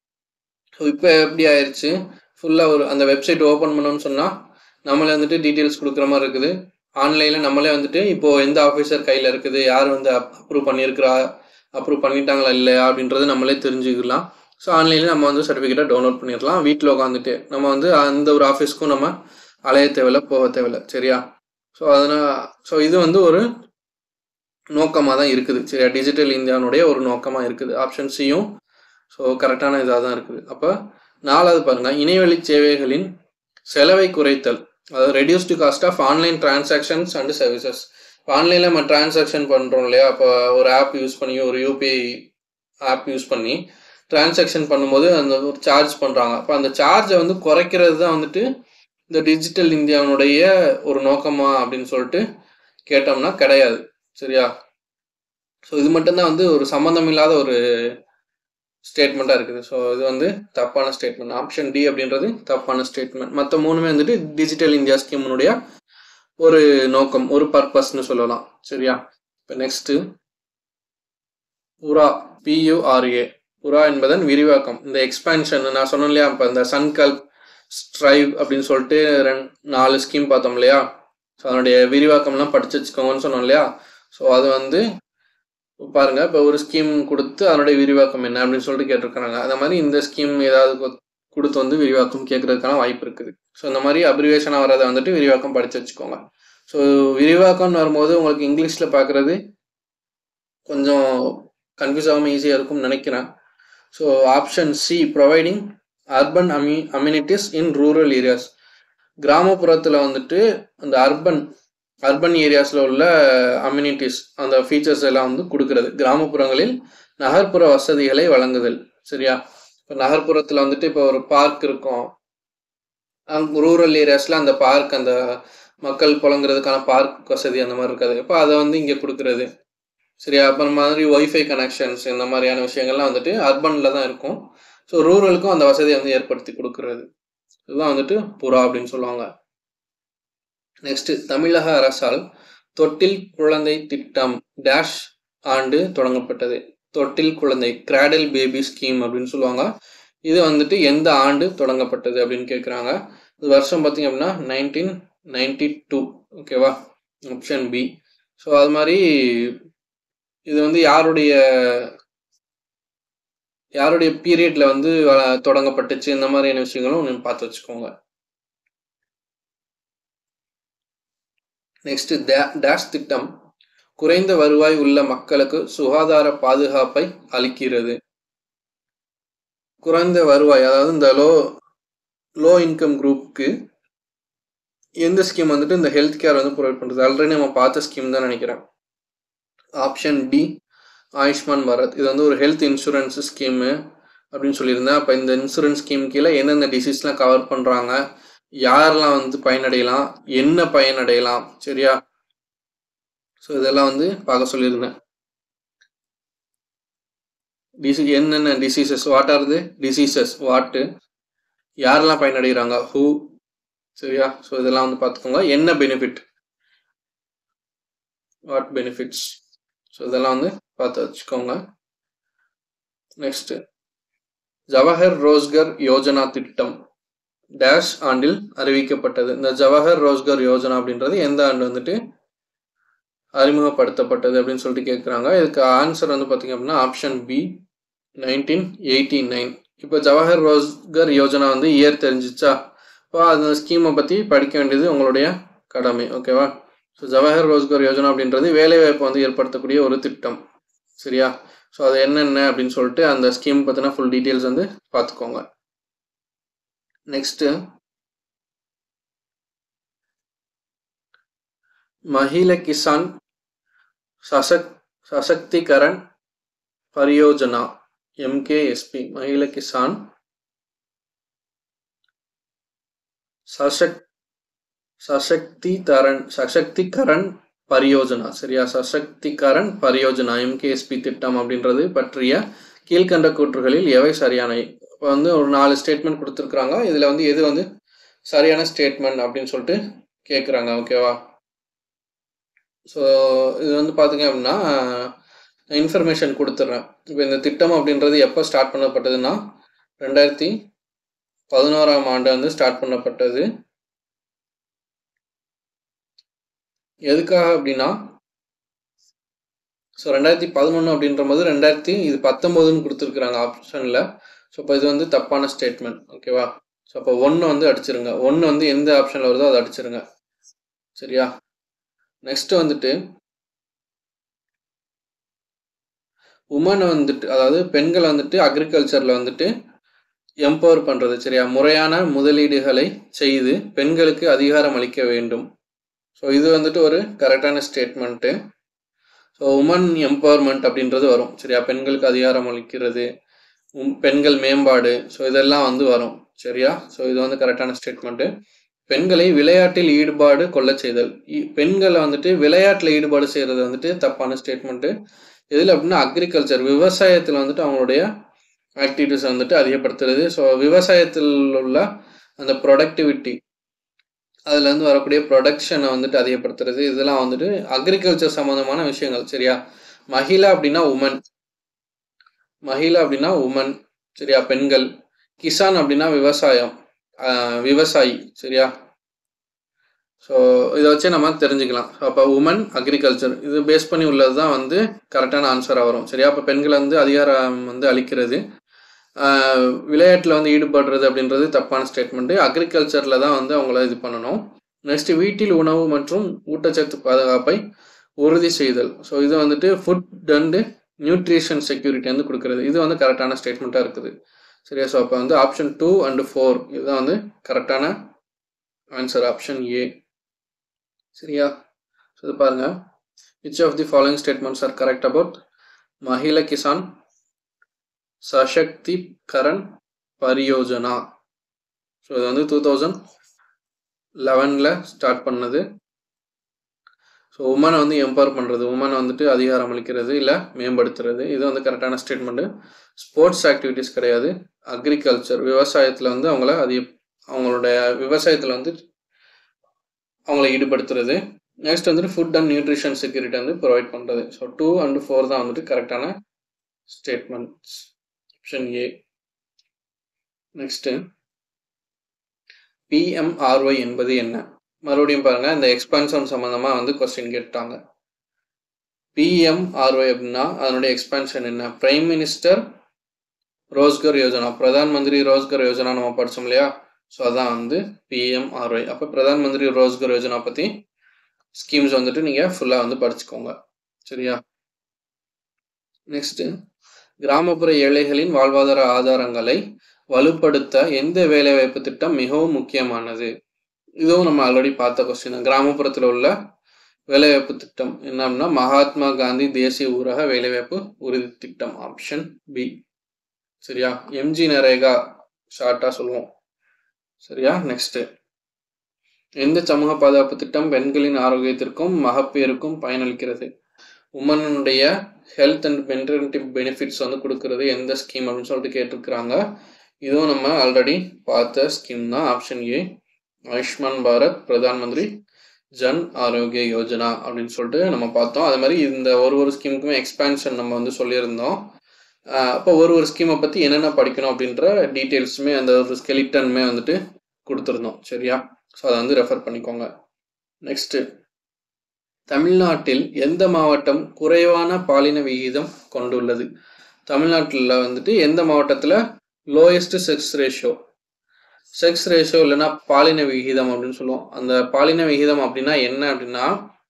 ஸோ இப்போ எப்படி ஆயிடுச்சு ஃபுல்லாக ஒரு அந்த வெப்சைட் ஓப்பன் பண்ணோன்னு சொன்னால் நம்மளே வந்துட்டு டீட்டெயில்ஸ் கொடுக்குற மாதிரி இருக்குது ஆன்லைனில் நம்மளே வந்துட்டு இப்போது எந்த ஆஃபீஸர் கையில் இருக்குது யார் வந்து அப்ரூவ் பண்ணியிருக்கிறா அப்ரூவ் பண்ணிட்டாங்களா இல்லையா அப்படின்றது நம்மளே தெரிஞ்சுக்கலாம் ஸோ ஆன்லைனில் நம்ம வந்து சர்டிஃபிகேட்டை டவுன்லோட் பண்ணிடலாம் வீட்டில் உட்காந்துட்டு நம்ம வந்து அந்த ஒரு ஆஃபீஸ்க்கும் நம்ம அலைய தேவையில்ல போக தேவையில்ல சரியா ஸோ அதனால் ஸோ இது வந்து ஒரு நோக்கமாக தான் இருக்குது சரியா டிஜிட்டல் இந்தியானுடைய ஒரு நோக்கமாக இருக்குது ஆப்ஷன் சியும் ஸோ கரெக்டான இதாக தான் இருக்குது அப்போ நாலாவது பாருங்கள் இணையவழி சேவைகளின் செலவை குறைத்தல் அதாவது reduced cost of online transactions and services இப்போ ஆன்லைனில் நம்ம டிரான்சாக்ஷன் பண்ணுறோம் இல்லையா அப்போ ஒரு ஆப் யூஸ் பண்ணி ஒரு யூபிஐ ஆப் யூஸ் பண்ணி டிரான்சாக்ஷன் பண்ணும்போது அந்த ஒரு சார்ஜ் பண்ணுறாங்க அப்போ அந்த சார்ஜை வந்து குறைக்கிறது தான் வந்துட்டு இந்த டிஜிட்டல் இந்தியாவினுடைய ஒரு நோக்கமா அப்படின்னு சொல்லிட்டு கேட்டோம்னா கிடையாது சரியா ஸோ இது மட்டும்தான் வந்து ஒரு சம்மந்தம் இல்லாத ஒரு ஸ்டேட்மெண்ட்டாக இருக்குது ஸோ இது வந்து தப்பான ஸ்டேட்மெண்ட் ஆப்ஷன் டி அப்படின்றது தப்பான ஸ்டேட்மெண்ட் மற்ற மூணுமே வந்துட்டு டிஜிட்டல் இந்தியா ஸ்கீமுடைய ஒரு நோக்கம் ஒரு பர்பஸ்னு சொல்லலாம் சரியா இப்போ நெக்ஸ்ட்டு உரா பியூஆர்ஏ உரா என்பதன் விரிவாக்கம் இந்த எக்ஸ்பேன்ஷன் நான் சொன்னேன் இல்லையா இப்போ இந்த சன்கல்ப் ஸ்ட்ரைவ் அப்படின்னு சொல்லிட்டு ரெண்டு நாலு ஸ்கீம் பார்த்தோம் இல்லையா ஸோ அதனுடைய விரிவாக்கம்லாம் படிச்சு வச்சுக்கோங்கன்னு சொன்னோம் இல்லையா ஸோ அது வந்து பாருங்க இப்போ ஒரு ஸ்கீம் கொடுத்து அதனுடைய விரிவாக்கம் என்ன அப்படின்னு சொல்லிட்டு கேட்டிருக்காங்க அந்த மாதிரி இந்த ஸ்கீம் ஏதாவது கொ- கொடுத்து வந்து விரிவாக்கம் கேட்கறதுக்கான வாய்ப்பு இருக்குது ஸோ இந்த மாதிரி அப்ரிவேஷனாக வரதை வந்துட்டு விரிவாக்கம் படிச்சு வச்சுக்கோங்க ஸோ விரிவாக்கம்னு வரும்போது உங்களுக்கு இங்கிலீஷில் பார்க்குறது கொஞ்சம் கன்ஃபியூஸ் ஆகாமல் ஈஸியாக இருக்கும்னு நினைக்கிறேன் so option C providing urban அமி அம்யூனிட்டிஸ் இன் ரூரல் ஏரியாஸ் கிராமப்புறத்தில் வந்துட்டு அந்த அர்பன் அர்பன் ஏரியாஸில் உள்ள அம்யூனிட்டிஸ் அந்த ஃபீச்சர்ஸ் எல்லாம் வந்து கொடுக்கறது கிராமப்புறங்களில் நகர்ப்புற வசதிகளை வழங்குதல் சரியா இப்போ நகர்ப்புறத்தில் வந்துட்டு இப்போ ஒரு பார்க் இருக்கும் அங்க ரூரல் ஏரியாஸில் அந்த பார்க் அந்த மக்கள் புழங்குறதுக்கான பார்க் வசதி அந்த மாதிரி இருக்காது இப்போ அதை வந்து இங்கே கொடுக்கறது சரியா அப்புறம் மாதிரி ஒய்ஃபை கனெக்ஷன்ஸ் இந்த மாதிரியான விஷயங்கள்லாம் வந்துட்டு அர்பனில் தான் இருக்கும் ஸோ ரூரலுக்கும் அந்த வசதியை வந்து ஏற்படுத்தி கொடுக்கறது இதுதான் வந்துட்டு புறா அப்படின்னு சொல்லுவாங்க நெக்ஸ்ட் தமிழக அரசால் தொட்டில் குழந்தை திட்டம் டேஷ் ஆண்டு தொடங்கப்பட்டது தொட்டில் குழந்தை கிராடல் பேபி ஸ்கீம் அப்படின்னு சொல்லுவாங்க இது வந்துட்டு எந்த ஆண்டு தொடங்கப்பட்டது அப்படின்னு கேட்குறாங்க இது வருஷம் பார்த்தீங்க அப்படின்னா நைன்டீன் நைன்டி டூ ஓகேவா ஆப்ஷன் பி ஸோ அது மாதிரி இது வந்து யாருடைய யாருடைய பீரியட்ல வந்து வ- தொடங்கப்பட்டுச்சு இந்த மாதிரியான விஷயங்களும் நீங்க பார்த்து வச்சுக்கோங்க நெக்ஸ்ட் டேஷ் திட்டம் குறைந்த வருவாய் உள்ள மக்களுக்கு சுகாதார பாதுகாப்பை அளிக்கிறது குறைந்த வருவாய் அதாவது இந்த லோ லோ இன்கம் குரூப்புக்கு எந்த ஸ்கீம் வந்துட்டு இந்த ஹெல்த் கேர் வந்து ப்ரொவைட் பண்ணுறது ஆல்ரெடி நம்ம பார்த்த ஸ்கீம் தான் நினைக்கிறேன் ஆப்ஷன் டி ஆயுஷ்மான் பாரத் இது வந்து ஒரு ஹெல்த் இன்சூரன்ஸ் ஸ்கீமு அப்படின்னு சொல்லியிருந்தேன் அப்போ இந்த இன்சூரன்ஸ் ஸ்கீம் கீழே எந்தெந்த டிசீஸ்லாம் கவர் பண்ணுறாங்க யாரெல்லாம் வந்து பயனடையலாம் என்ன பயனடையலாம் சரியா ஸோ இதெல்லாம் வந்து பார்க்க சொல்லியிருந்தேன் டிசி என்னென்ன diseases what are the diseases what யாரெல்லாம் பயனடைகிறாங்க ஹூ சரியா ஸோ இதெல்லாம் வந்து பார்த்துக்கோங்க என்ன பெனிஃபிட் வாட் பெனிஃபிட்ஸ் ஸோ இதெல்லாம் வந்து பார்த்து வச்சுக்கோங்க நெக்ஸ்ட் ஜவஹர் ரோஸ்கர் யோஜனா திட்டம் டேஷ் ஆண்டில் அறிவிக்கப்பட்டது இந்த ஜவஹர் ரோஸ்கர் யோஜனா அப்படின்றது எந்த ஆண்டு வந்துட்டு அறிமுகப்படுத்தப்பட்டது அப்படின்னு சொல்லிட்டு கேட்குறாங்க இதுக்கு ஆன்சர் வந்து பார்த்தீங்க அப்படின்னா option B nineteen eighty nine இப்போ ஜவஹர் ரோஸ்கர் யோஜனா வந்து இயர் தெரிஞ்சிச்சா இப்போ அந்த ஸ்கீமை பற்றி படிக்க வேண்டியது உங்களுடைய கடமை ஓகேவா ஸோ ஜவஹர் ரோஸ்கர் யோஜனா அப்படின்றது வேலைவாய்ப்பு வந்து ஏற்படுத்தக்கூடிய ஒரு திட்டம் சரியா ஸோ அது என்னென்ன அப்படின்னு சொல்லிட்டு அந்த ஸ்கீம் பற்றின ஃபுல் டீட்டெயில்ஸ் வந்து பார்த்துக்கோங்க நெக்ஸ்ட்டு மஹில கிசான் சசக் சசக்திகரன் பரியோஜனா எம்கேஎஸ்பி மஹில கிசான் சசக் சசக்திகரன் சசக்திகரன் பரியோஜனா சரியா சசக்திகரன் பரியோஜனா எம்கேஎஸ்பி திட்டம் அப்படின்றது பற்றிய கீழ்கண்ட கூற்றுகளில் எவை சரியானவை இப்போ வந்து ஒரு நாலு ஸ்டேட்மெண்ட் கொடுத்துருக்குறாங்க இதில் வந்து எது வந்து சரியான ஸ்டேட்மெண்ட் அப்படின்னு சொல்லிட்டு கேட்குறாங்க ஓகேவா ஸோ இது வந்து பார்த்தீங்க அப்படின்னா இன்ஃபர்மேஷன் கொடுத்துட்றேன் இப்போ இந்த திட்டம் அப்படின்றது எப்போ ஸ்டார்ட் பண்ணப்பட்டதுன்னா ரெண்டாயிரத்தி பதினோராம் ஆண்டு வந்து ஸ்டார்ட் பண்ணப்பட்டது எதுக்காக அப்படின்னா ஸோ ரெண்டாயிரத்தி பதினொன்று அப்படின்ற போது ரெண்டாயிரத்தி இது பத்தொம்போதுன்னு கொடுத்துருக்குறாங்க ஆப்ஷனில் ஸோ இப்போ இது வந்து தப்பான ஸ்டேட்மெண்ட் ஓகேவா ஸோ அப்போ ஒன்று வந்து அடிச்சிருங்க ஒன்று வந்து எந்த ஆப்ஷனில் வருதோ அதை அடிச்சிருங்க சரியா நெக்ஸ்ட் வந்துட்டு உமனை வந்துட்டு அதாவது பெண்கள் வந்துட்டு அக்ரிகல்ச்சரில் வந்துட்டு எம்பவர் பண்ணுறது சரியா முறையான முதலீடுகளை செய்து பெண்களுக்கு அதிகாரம் அளிக்க வேண்டும் ஸோ இது வந்துட்டு ஒரு கரெக்டான ஸ்டேட்மெண்ட்டு ஸோ உமன் எம்பவர்மெண்ட் அப்படின்றது வரும் சரியா பெண்களுக்கு அதிகாரம் அளிக்கிறது உம் பெண்கள் மேம்பாடு ஸோ இதெல்லாம் வந்து வரும் சரியா ஸோ இது வந்து கரெக்டான ஸ்டேட்மெண்ட்டு பெண்களை விளையாட்டில் ஈடுபாடு கொள்ளச் செய்தல் இ- பெண்களை வந்துட்டு விளையாட்டில் ஈடுபாடு செய்கிறது வந்துட்டு தப்பான ஸ்டேட்மெண்ட்டு எதில் அப்படின்னா அக்ரிகல்ச்சர் விவசாயத்தில் வந்துட்டு அவங்களுடைய ஆக்டிவிட்டிஸ் வந்துட்டு அதிகப்படுத்துறது ஸோ விவசாயத்தில் உள்ள அந்த ப்ரொடக்டிவிட்டி அதுலேருந்து வரக்கூடிய ப்ரொடக்ஷனை வந்துட்டு அதிகப்படுத்துறது இதெல்லாம் வந்துட்டு அக்ரிகல்ச்சர் சம்மந்தமான விஷயங்கள் சரியா மகிழா அப்படின்னா உமன் மகிழா அப்படின்னா உமன் சரியா பெண்கள் கிசான் அப்படின்னா விவசாயம் ஆஹ் விவசாயி சரியா ஸோ இதை வச்சு நம்ம தெரிஞ்சுக்கலாம் அப்போ உமன் அக்ரிகல்ச்சர் இது பேஸ் பண்ணி உள்ளது தான் வந்து கரெக்டான ஆன்சராக வரும் சரியா அப்போ பெண்களை வந்து அதிகாரம் வந்து அளிக்கிறது விளையாட்டில் வந்து ஈடுபடுறது அப்படின்றது தப்பான ஸ்டேட்மெண்ட்டு அக்ரிகல்ச்சரில் தான் வந்து அவங்கள இது பண்ணணும் நெக்ஸ்ட் வீட்டில் உணவு மற்றும் ஊட்டச்சத்து பாதுகாப்பை உறுதி செய்தல் ஸோ இது வந்துட்டு ஃபுட் அண்டு நியூட்ரிஷன் செக்யூரிட்டி வந்து கொடுக்குறது இது வந்து கரெக்டான ஸ்டேட்மெண்ட்டாக இருக்குது சரியா ஸோ அப்போ வந்து ஆப்ஷன் டூ அண்டு ஃபோர் இதுதான் வந்து கரெக்டான ஆன்சர் ஆப்ஷன் ஏ சரியா ஸோ இது பாருங்க which of the following statements are correct about Mahila Kisan Sashaktikaran Pariyojana so இது வந்து டூ தௌசண்ட் லெவனில் ஸ்டார்ட் பண்ணது ஸோ உமனை வந்து எம்பவர் பண்ணுறது உமனை வந்துட்டு அதிகாரம் அளிக்கிறது இல்லை மேம்படுத்துறது இது வந்து கரெக்டான ஸ்டேட்மெண்ட்டு ஸ்போர்ட்ஸ் ஆக்டிவிட்டீஸ் கிடையாது அக்ரிகல்ச்சர் விவசாயத்தில் வந்து அவங்கள அதிக அவங்களுடைய விவசாயத்தில் வந்து அவங்கள ஈடுபடுத்துறது நெக்ஸ்ட் வந்துட்டு ஃபுட் அண்ட் நியூட்ரிஷன் செக்யூரிட்டி வந்து ப்ரொவைட் பண்ணுறது ஸோ டூ அண்ட் ஃபோர் தான் வந்துட்டு கரெக்டான statements option A next PMRY என்பது என்ன மறுபடியும் பாருங்க இந்த எக்ஸ்பான்ஷன் சம்மந்தமாக வந்து கொஸ்டின் கேட்டாங்க பிஎம்ஆர்ஒய் அப்படின்னா அதனுடைய எக்ஸ்பான்ஷன் என்ன பிரைம் மினிஸ்டர் ரோஸ்கர் யோஜனா பிரதான் மந்திரி ரோஸ்கர் யோஜனா நம்ம படித்தோம் இல்லையா ஸோ அதான் வந்து பிஎம்ஆர்ஒய் அப்போ பிரதான் மந்திரி ரோஸ்கர் யோஜனா பற்றி ஸ்கீம்ஸ் வந்துட்டு நீங்கள் ஃபுல்லாக வந்து படிச்சுக்கோங்க சரியா நெக்ஸ்ட்டு கிராமப்புற ஏழைகளின் வாழ்வாதார ஆதாரங்களை வலுப்படுத்த எந்த வேலைவாய்ப்பு திட்டம் மிகவும் முக்கியமானது இதுவும் நம்ம ஆல்ரெடி பார்த்த கொஸ்டின் கிராமப்புறத்தில் உள்ள வேலைவாய்ப்பு திட்டம் என்ன அப்படின்னா மகாத்மா காந்தி தேசிய ஊரக வேலைவாய்ப்பு உறுதி திட்டம் ஆப்ஷன் பி சரியா எம்ஜி நரேகா ஷார்ட்டாக சொல்லுவோம் சரியா நெக்ஸ்ட்டு எந்த சமூக பாதுகாப்பு திட்டம் பெண்களின் ஆரோக்கியத்திற்கும் மகப்பேருக்கும் பயனளிக்கிறது உமனுடைய ஹெல்த் அண்ட் மென்டர்னிட்டி பெனிஃபிட்ஸ் வந்து கொடுக்கறது எந்த ஸ்கீம் அப்படின்னு சொல்லிட்டு கேட்டிருக்கிறாங்க இதுவும் நம்ம ஆல்ரெடி பார்த்த ஸ்கீம் தான் ஆப்ஷன் ஏ ஆயுஷ்மான் பாரத் பிரதான் மந்திரி ஜன் ஆரோக்கிய யோஜனா அப்படின்னு சொல்லிட்டு நம்ம பார்த்தோம் அது மாதிரி இந்த ஒரு ஒரு ஸ்கீமுக்குமே எக்ஸ்பேன்ஷன் நம்ம வந்து சொல்லியிருந்தோம் அப்போ ஒரு ஒரு ஸ்கீமை பற்றி என்னென்ன படிக்கணும் அப்படின்ற டீட்டெயில்ஸுமே அந்த ஒரு ஸ்கெலிட்டனுமே வந்துட்டு கொடுத்துருந்தோம் சரியா ஸோ அதை வந்து ரெஃபர் பண்ணிக்கோங்க நெக்ஸ்ட்டு தமிழ்நாட்டில் எந்த மாவட்டம் குறைவான பாலின விகிதம் கொண்டுள்ளது தமிழ்நாட்டில் வந்துட்டு எந்த மாவட்டத்தில் lowest sex ratio sex ratio இல்லைன்னா பாலின விகிதம் அப்படின்னு சொல்லுவோம் அந்த பாலின விகிதம் அப்படின்னா என்ன அப்படின்னா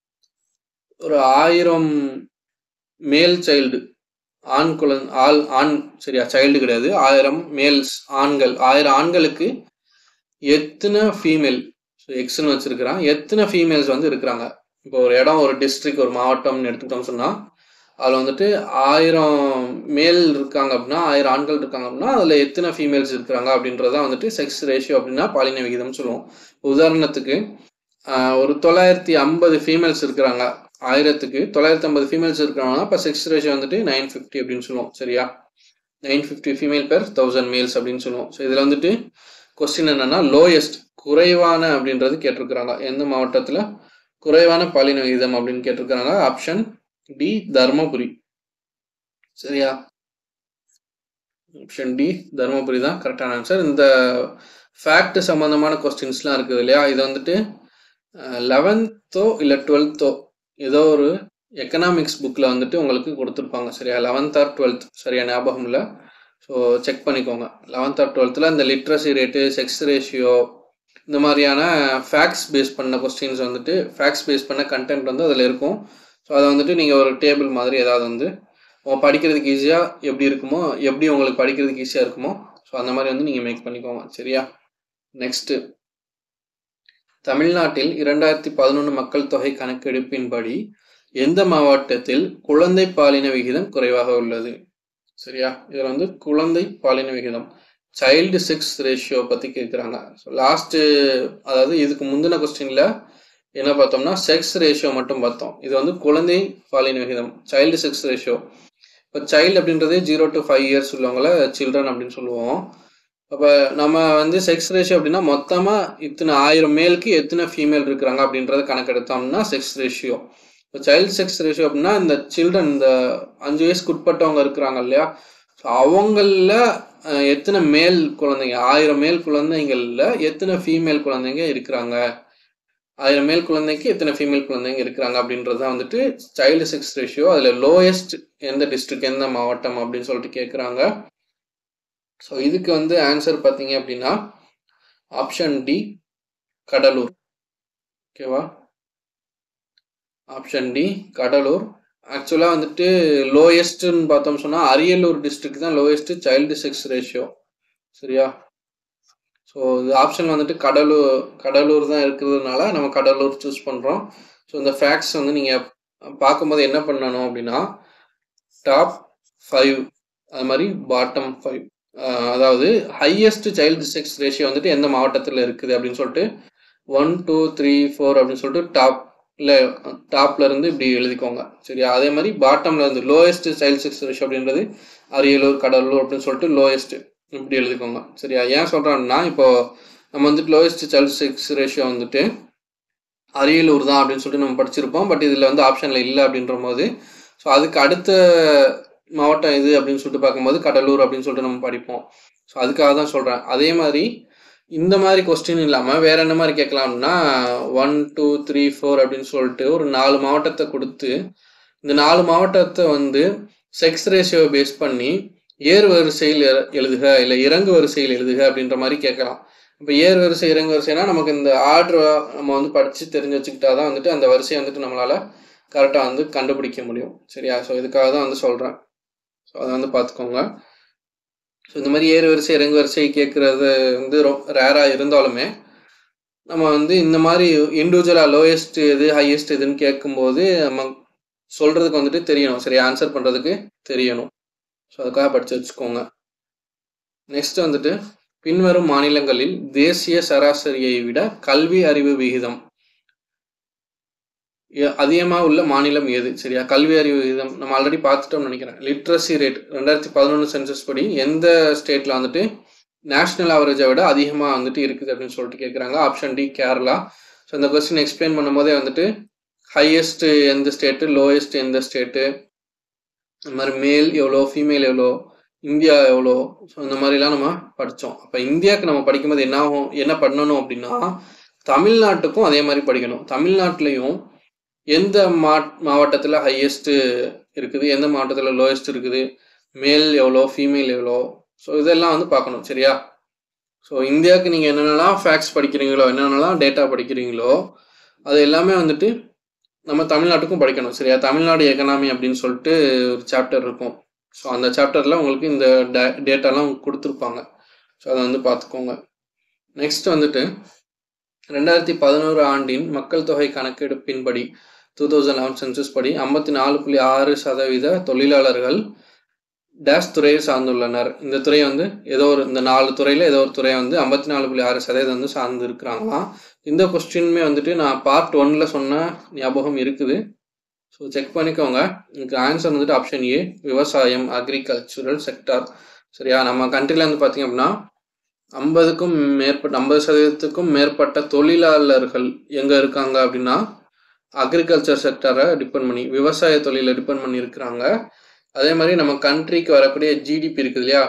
ஒரு ஆயிரம் மேல் சைல்டு ஆண் குழந்தை ஆள் ஆண் சரியா சைல்டு கிடையாது ஆயிரம் மேல்ஸ் ஆண்கள் ஆயிரம் ஆண்களுக்கு எத்தனை ஃபீமேல் ஸோ எக்ஸ்னு வச்சிருக்கிறான் எத்தனை ஃபீமேல்ஸ் வந்து இருக்கிறாங்க இப்போ ஒரு இடம் ஒரு டிஸ்ட்ரிக்ட் ஒரு மாவட்டம்னு எடுத்துக்கிட்டோம்னு சொன்னால் அதில் வந்துட்டு ஆயிரம் மேல் இருக்காங்க அப்படின்னா ஆயிரம் ஆண்கள் இருக்காங்க அப்படின்னா அதில் எத்தனை ஃபீமேல்ஸ் இருக்கிறாங்க அப்படின்றதான் வந்துட்டு செக்ஸ் ரேஷியோ அப்படின்னா பாலின விகிதம் சொல்லுவோம் உதாரணத்துக்கு ஒரு தொள்ளாயிரத்தி ஐம்பது ஃபீமேல்ஸ் இருக்கிறாங்க ஆயிரத்துக்கு தொள்ளாயிரத்தி ஐம்பது ஃபீமேல்ஸ் இருக்கிறாங்கன்னா இப்போ செக்ஸ் ரேஷியோ வந்துட்டு நைன் ஃபிஃப்டி அப்படின்னு சொல்லுவோம் சரியா nine fifty female per thousand males அப்படின்னு சொல்லுவோம் ஸோ இதில் வந்துட்டு கொஸ்டின் என்னன்னா லோயஸ்ட் குறைவான அப்படின்றது கேட்டிருக்கிறாங்க எந்த மாவட்டத்தில் குறைவான பாலின விகிதம் அப்படின்னு கேட்டிருக்கிறாங்க ஆப்ஷன் டி தர்மபுரி சரியா ஆப்ஷன் டி தர்மபுரி தான் கரெக்டான ஆன்சர் இந்த ஃபேக்ட் சம்மந்தமான கொஸ்டின்ஸ்லாம் இருக்குது இல்லையா இது வந்துட்டு லெவன்த்தோ இல்லை டுவெல்த்தோ ஏதோ ஒரு எக்கனாமிக்ஸ் புக்கில் வந்துட்டு உங்களுக்கு கொடுத்துருப்பாங்க சரியா லெவன்த் ஆர் டுவெல்த் சரியா ஞாபகம் இல்லை ஸோ செக் பண்ணிக்கோங்க லெவன்த் ஆர் டுவெல்த்தில் இந்த லிட்ரஸி ரேட்டு செக்ஸ் ரேஷியோ இந்த மாதிரியான ஃபேக்ட்ஸ் பேஸ் பண்ண கொஸ்டின்ஸ் வந்துட்டு ஃபேக்ட்ஸ் பேஸ் பண்ண கண்டென்ட் வந்து அதில் இருக்கும் ஸோ அதை வந்துட்டு நீங்கள் ஒரு டேபிள் மாதிரி ஏதாவது வந்து உங்க படிக்கிறதுக்கு ஈஸியாக எப்படி இருக்குமோ எப்படி உங்களுக்கு படிக்கிறதுக்கு ஈஸியாக இருக்குமோ ஸோ அந்த மாதிரி வந்து நீங்கள் மேக் பண்ணிக்கோங்க சரியா நெக்ஸ்ட்டு தமிழ்நாட்டில் இரண்டாயிரத்தி பதினொன்று மக்கள் தொகை கணக்கெடுப்பின்படி எந்த மாவட்டத்தில் குழந்தை பாலின விகிதம் குறைவாக உள்ளது சரியா இதில் வந்து குழந்தை பாலின விகிதம் சைல்டு செக்ஸ் ரேஷியோ பற்றி கேட்குறாங்க ஸோ லாஸ்ட்டு அதாவது இதுக்கு முந்தின கொஸ்டினில் என்ன பார்த்தோம்னா செக்ஸ் ரேஷியோ மட்டும் பார்த்தோம் இது வந்து குழந்தை பாலின விகிதம் சைல்டு செக்ஸ் ரேஷியோ இப்போ சைல்டு அப்படின்றது ஜீரோ டு ஃபைவ் இயர்ஸ் உள்ளவங்கள சில்ட்ரன் அப்படின்னு சொல்லுவோம் அப்போ நம்ம வந்து செக்ஸ் ரேஷியோ அப்படின்னா மொத்தமாக இத்தனை ஆயிரம் மேலுக்கு எத்தனை ஃபீமேல் இருக்கிறாங்க அப்படின்றத கணக்கெடுத்தோம்னா செக்ஸ் ரேஷியோ இப்போ சைல்டு செக்ஸ் ரேஷியோ அப்படின்னா இந்த சில்ட்ரன் இந்த அஞ்சு வயசுக்கு உட்பட்டவங்க இருக்கிறாங்க இல்லையா ஸோ அவங்களில் எத்தனை மேல் குழந்தைங்க ஆயிரம் மேல் குழந்தைங்களில் எத்தனை ஃபீமேல் குழந்தைங்க இருக்கிறாங்க ஆயிரம் மேல் குழந்தைக்கு எத்தனை ஃபீமேல் குழந்தைங்க இருக்கிறாங்க அப்படின்றது தான் வந்துட்டு சைல்டு செக்ஸ் ரேஷியோ அதில் லோயஸ்ட் எந்த டிஸ்ட்ரிக்ட் எந்த மாவட்டம் அப்படின்னு சொல்லிட்டு கேட்குறாங்க ஸோ இதுக்கு வந்து ஆன்சர் பார்த்தீங்க அப்படின்னா ஆப்ஷன் டி கடலூர் ஓகேவா ஆப்ஷன் டி கடலூர் ஆக்சுவலாக வந்துட்டு லோயஸ்ட்டுன்னு பார்த்தோம் சொன்னால் அரியலூர் டிஸ்ட்ரிக்ட் தான் லோயஸ்ட் சைல்டு செக்ஸ் ரேஷியோ சரியா ஸோ இது ஆப்ஷன் வந்துட்டு கடலூர் கடலூர் தான் இருக்கிறதுனால நம்ம கடலூர் சூஸ் பண்ணுறோம் ஸோ இந்த ஃபேக்ட்ஸ் வந்து நீங்கள் பார்க்கும்போது என்ன பண்ணணும் அப்படின்னா டாப் ஃபைவ் அது மாதிரி பாட்டம் ஃபைவ் அதாவது ஹையஸ்ட் சைல்டு செக்ஸ் ரேஷியோ வந்துட்டு எந்த மாவட்டத்தில் இருக்குது அப்படின்னு சொல்லிட்டு ஒன் டூ த்ரீ ஃபோர் அப்படின்னு சொல்லிட்டு டாப்ல டாப்ல இருந்து இப்படி எழுதிக்கோங்க சரியா அதே மாதிரி பாட்டம்ல இருந்து லோயஸ்ட் சைல்டு செக்ஸ் ரேஷியோ அப்படின்றது அரியலூர் கடலூர் அப்படின்னு சொல்லிட்டு லோயஸ்ட் இப்படி எழுதிக்கோங்க சரியா ஏன் சொல்கிறேன்னா இப்போ நம்ம வந்துட்டு லோயஸ்ட் சைல்டு செக்ஸ் ரேஷியோ வந்துட்டு அரியலூர் தான் அப்படின்னு சொல்லிட்டு நம்ம படிச்சிருப்போம் பட் இதில் வந்து ஆப்ஷனில் இல்லை அப்படின்ற போது ஸோ அதுக்கு அடுத்த மாவட்டம் இது அப்படின்னு சொல்லிட்டு பார்க்கும்போது கடலூர் அப்படின்னு சொல்லிட்டு நம்ம படிப்போம் ஸோ அதுக்காக தான் சொல்கிறேன் அதே மாதிரி இந்த மாதிரி கொஸ்டின் இல்லாமல் வேற என்ன மாதிரி கேட்கலாம்னா ஒன் டூ த்ரீ ஃபோர் அப்படின்னு சொல்லிட்டு ஒரு நாலு மாவட்டத்தை கொடுத்து இந்த நாலு மாவட்டத்தை வந்து செக்ஸ் ரேஷியோவை பேஸ் பண்ணி ஏர் வரிசையில் எழுதுக இல்லை இறங்கு வரிசையில் எழுதுக அப்படின்ற மாதிரி கேட்கலாம் இப்போ ஏர் வரிசை இறங்கு வரிசைனா நமக்கு இந்த ஆர்டர் நம்ம வந்து படித்து தெரிஞ்சு வச்சுக்கிட்டா தான் வந்துட்டு அந்த வரிசையை வந்துட்டு நம்மளால் கரெக்டாக வந்து கண்டுபிடிக்க முடியும் சரியா ஸோ இதுக்காக தான் வந்து சொல்கிறேன் ஸோ அதை வந்து பார்த்துக்கோங்க ஸோ இந்த மாதிரி ஏறு வரிசை இறங்கு வரிசை கேட்குறது வந்து ரொம்ப ரேராக இருந்தாலுமே நம்ம வந்து இந்த மாதிரி இண்டிவிஜுவலாக லோயஸ்ட் எது ஹையஸ்ட் எதுன்னு கேட்கும்போது நம்ம சொல்கிறதுக்கு வந்துட்டு தெரியணும் சரி ஆன்சர் பண்ணுறதுக்கு தெரியணும் ஸோ அதுக்காக படித்து வச்சுக்கோங்க நெக்ஸ்ட் வந்துட்டு பின்வரும் மாநிலங்களில் தேசிய சராசரியை விட கல்வி அறிவு விகிதம் அதிகமாக உள்ள மாநிலம் எது சரியா கல்வி அறிவு விகிதம் நம்ம ஆல்ரெடி பார்த்துட்டோம்னு நினைக்கிறேன் லிட்ரஸி ரேட் ரெண்டாயிரத்தி பதினொன்று சென்சஸ் படி எந்த ஸ்டேட்டில் வந்துட்டு நேஷனல் ஆவரேஜை விட அதிகமாக வந்துட்டு இருக்குது அப்படின்னு சொல்லிட்டு கேட்குறாங்க ஆப்ஷன் டி கேரளா ஸோ இந்த கொஸ்டின் எக்ஸ்பிளைன் பண்ணும்போதே வந்துட்டு ஹையஸ்ட் எந்த ஸ்டேட்டு லோயஸ்ட் எந்த ஸ்டேட்டு இந்த மாதிரி மேல் எவ்வளோ ஃபீமேல் எவ்வளோ இந்தியா எவ்வளோ ஸோ இந்த மாதிரிலாம் நம்ம படித்தோம் அப்போ இந்தியாவுக்கு நம்ம படிக்கும்போது என்ன ஆகும் என்ன பண்ணணும் அப்படின்னா தமிழ்நாட்டுக்கும் அதே மாதிரி படிக்கணும் தமிழ்நாட்டிலையும் எந்த மா மாவட்டத்தில் ஹையஸ்ட்டு இருக்குது எந்த மாவட்டத்தில் லோயஸ்ட் இருக்குது மேல் எவ்வளோ ஃபீமேல் எவ்வளோ ஸோ இதெல்லாம் வந்து பார்க்கணும் சரியா ஸோ இந்தியாவுக்கு நீங்கள் என்னென்னலாம் ஃபேக்ட்ஸ் படிக்கிறீங்களோ என்னென்னலாம் டேட்டா படிக்கிறீங்களோ அது எல்லாமே வந்துட்டு நம்ம தமிழ்நாட்டுக்கும் படிக்கணும் சரியா தமிழ்நாடு எக்கனாமி அப்படின்னு சொல்லிட்டு ஒரு சாப்டர் இருக்கும் ஸோ அந்த சாப்டரில் உங்களுக்கு இந்த டே டேட்டாலாம் கொடுத்துருப்பாங்க ஸோ அதை வந்து பார்த்துக்கோங்க நெக்ஸ்ட் வந்துட்டு ரெண்டாயிரத்தி பதினோரு ஆண்டின் மக்கள் தொகை கணக்கெடுப்பின்படி டூ தௌசண்ட் லெவன் சென்சஸ் படி ஐம்பத்தி நாலு புள்ளி ஆறு சதவீத தொழிலாளர்கள் டேஷ் துறையை சார்ந்துள்ளனர் இந்த துறை வந்து ஏதோ ஒரு இந்த நாலு துறையில் ஏதோ ஒரு துறையை வந்து ஐம்பத்தி நாலு புள்ளி ஆறு சதவீதம் வந்து சார்ந்து இருக்கிறாங்களாம் இந்த கொஸ்டினுமே வந்துட்டு நான் பார்ட் ஒன்ல சொன்ன ஞாபகம் இருக்குது ஸோ செக் பண்ணிக்கோங்க எனக்கு ஆன்சர் வந்துட்டு ஆப்ஷன் ஏ விவசாயம் அக்ரிகல்ச்சுரல் செக்டார் சரியா நம்ம கண்ட்ரில வந்து பார்த்தீங்க அப்படின்னா ஐம்பதுக்கும் மேற்பட்ட ஐம்பது சதவீதத்துக்கும் மேற்பட்ட தொழிலாளர்கள் எங்கே இருக்காங்க அப்படின்னா அக்ரிகல்ச்சர் செக்டரை டிபெண்ட் பண்ணி விவசாய தொழிலை டிபெண்ட் பண்ணி இருக்கிறாங்க அதே மாதிரி நம்ம கண்ட்ரிக்கு வரக்கூடிய ஜிடிபி இருக்குது இல்லையா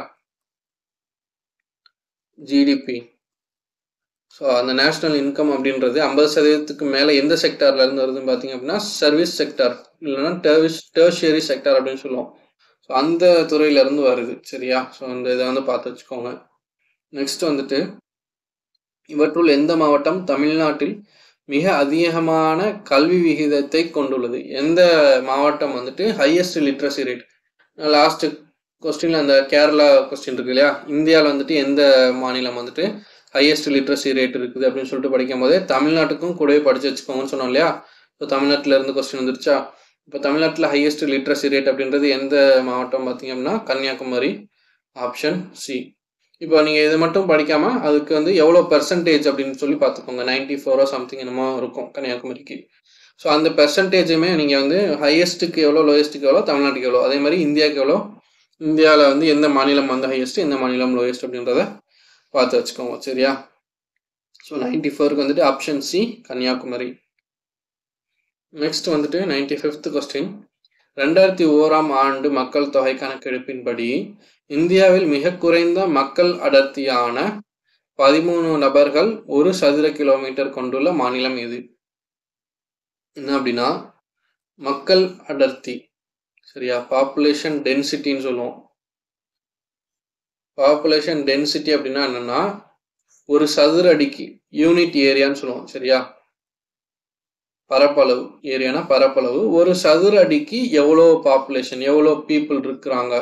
ஜிடிபி ஸோ அந்த நேஷ்னல் இன்கம் அப்படின்றது ஐம்பது சதவீதத்துக்கு மேலே எந்த செக்டார்ல இருந்து வருதுன்னு பார்த்தீங்க அப்படின்னா சர்வீஸ் செக்டார் இல்லைன்னா டெர்விஸ் டெர்ஷியரி செக்டார் அப்படின்னு சொல்லுவோம் ஸோ அந்த துறையிலேருந்து வருது சரியா ஸோ அந்த இதை வந்து பார்த்து வச்சுக்கோங்க நெக்ஸ்ட் வந்துட்டு இவற்றுள் எந்த மாவட்டம் தமிழ்நாட்டில் மிக அதிகமான கல்வி விகிதத்தை கொண்டுள்ளது எந்த மாவட்டம் வந்துட்டு ஹையஸ்ட் லிட்ரஸி ரேட் லாஸ்ட் கொஸ்டின்ல அந்த கேரளா கொஸ்டின் இருக்கு இல்லையா இந்தியாவில் வந்துட்டு எந்த மாநிலம் வந்துட்டு ஹையஸ்ட் லிட்ரஸி ரேட் இருக்குது அப்படின்னு சொல்லிட்டு படிக்கும் போதே தமிழ்நாட்டுக்கும் கூடவே படிச்சு வச்சுக்கோங்கன்னு சொன்னோம் இல்லையா இப்போ தமிழ்நாட்டில் இருந்து கொஸ்டின் வந்துருச்சா இப்போ தமிழ்நாட்டில் ஹையஸ்ட் லிட்ரஸி ரேட் அப்படின்றது எந்த மாவட்டம் பார்த்தீங்க அப்படின்னா கன்னியாகுமரி ஆப்ஷன் சி இப்போ நீங்கள் இது மட்டும் படிக்காமல் அதுக்கு வந்து எவ்வளோ பெர்சன்டேஜ் அப்படின்னு சொல்லி பார்த்துக்கோங்க நைன்டி ஃபோரோ சம்திங் என்னமோ இருக்கும் கன்னியாகுமரிக்கு ஸோ அந்த பெர்சன்டேஜுமே நீங்கள் வந்து ஹையஸ்ட்டுக்கு எவ்வளோ லோயஸ்ட்டுக்கு எவ்வளோ தமிழ்நாட்டுக்கு எவ்வளோ அதே மாதிரி இந்தியாவுக்கு எவ்வளோ இந்தியாவில் வந்து எந்த மாநிலம் வந்து ஹையஸ்ட் எந்த மாநிலம் லோயஸ்ட் அப்படின்றத பார்த்து வச்சுக்கோங்க சரியா ஸோ நைன்டி ஃபோருக்கு வந்துட்டு ஆப்ஷன் சி கன்னியாகுமரி நெக்ஸ்ட் வந்துட்டு நைன்டி ஃபிஃப்த் கொஸ்டின் ரெண்டாயிரத்தி ஓராம் ஆண்டு மக்கள் தொகை கணக்கெடுப்பின்படி இந்தியாவில் மிக குறைந்த மக்கள் அடர்த்தியான பதிமூணு நபர்கள் ஒரு சதுர கிலோமீட்டர் கொண்டுள்ள மாநிலம் எது என்ன அப்படின்னா மக்கள் அடர்த்தி சரியா பாப்புலேஷன் டென்சிட்டின்னு சொல்லுவோம் பாப்புலேஷன் டென்சிட்டி அப்படின்னா என்னன்னா ஒரு சதுர அடிக்கு யூனிட் ஏரியான்னு சொல்லுவோம் சரியா பரப்பளவு ஏரியானா பரப்பளவு ஒரு சதுர அடிக்கு எவ்வளோ பாப்புலேஷன் எவ்வளோ பீப்புள் இருக்கிறாங்க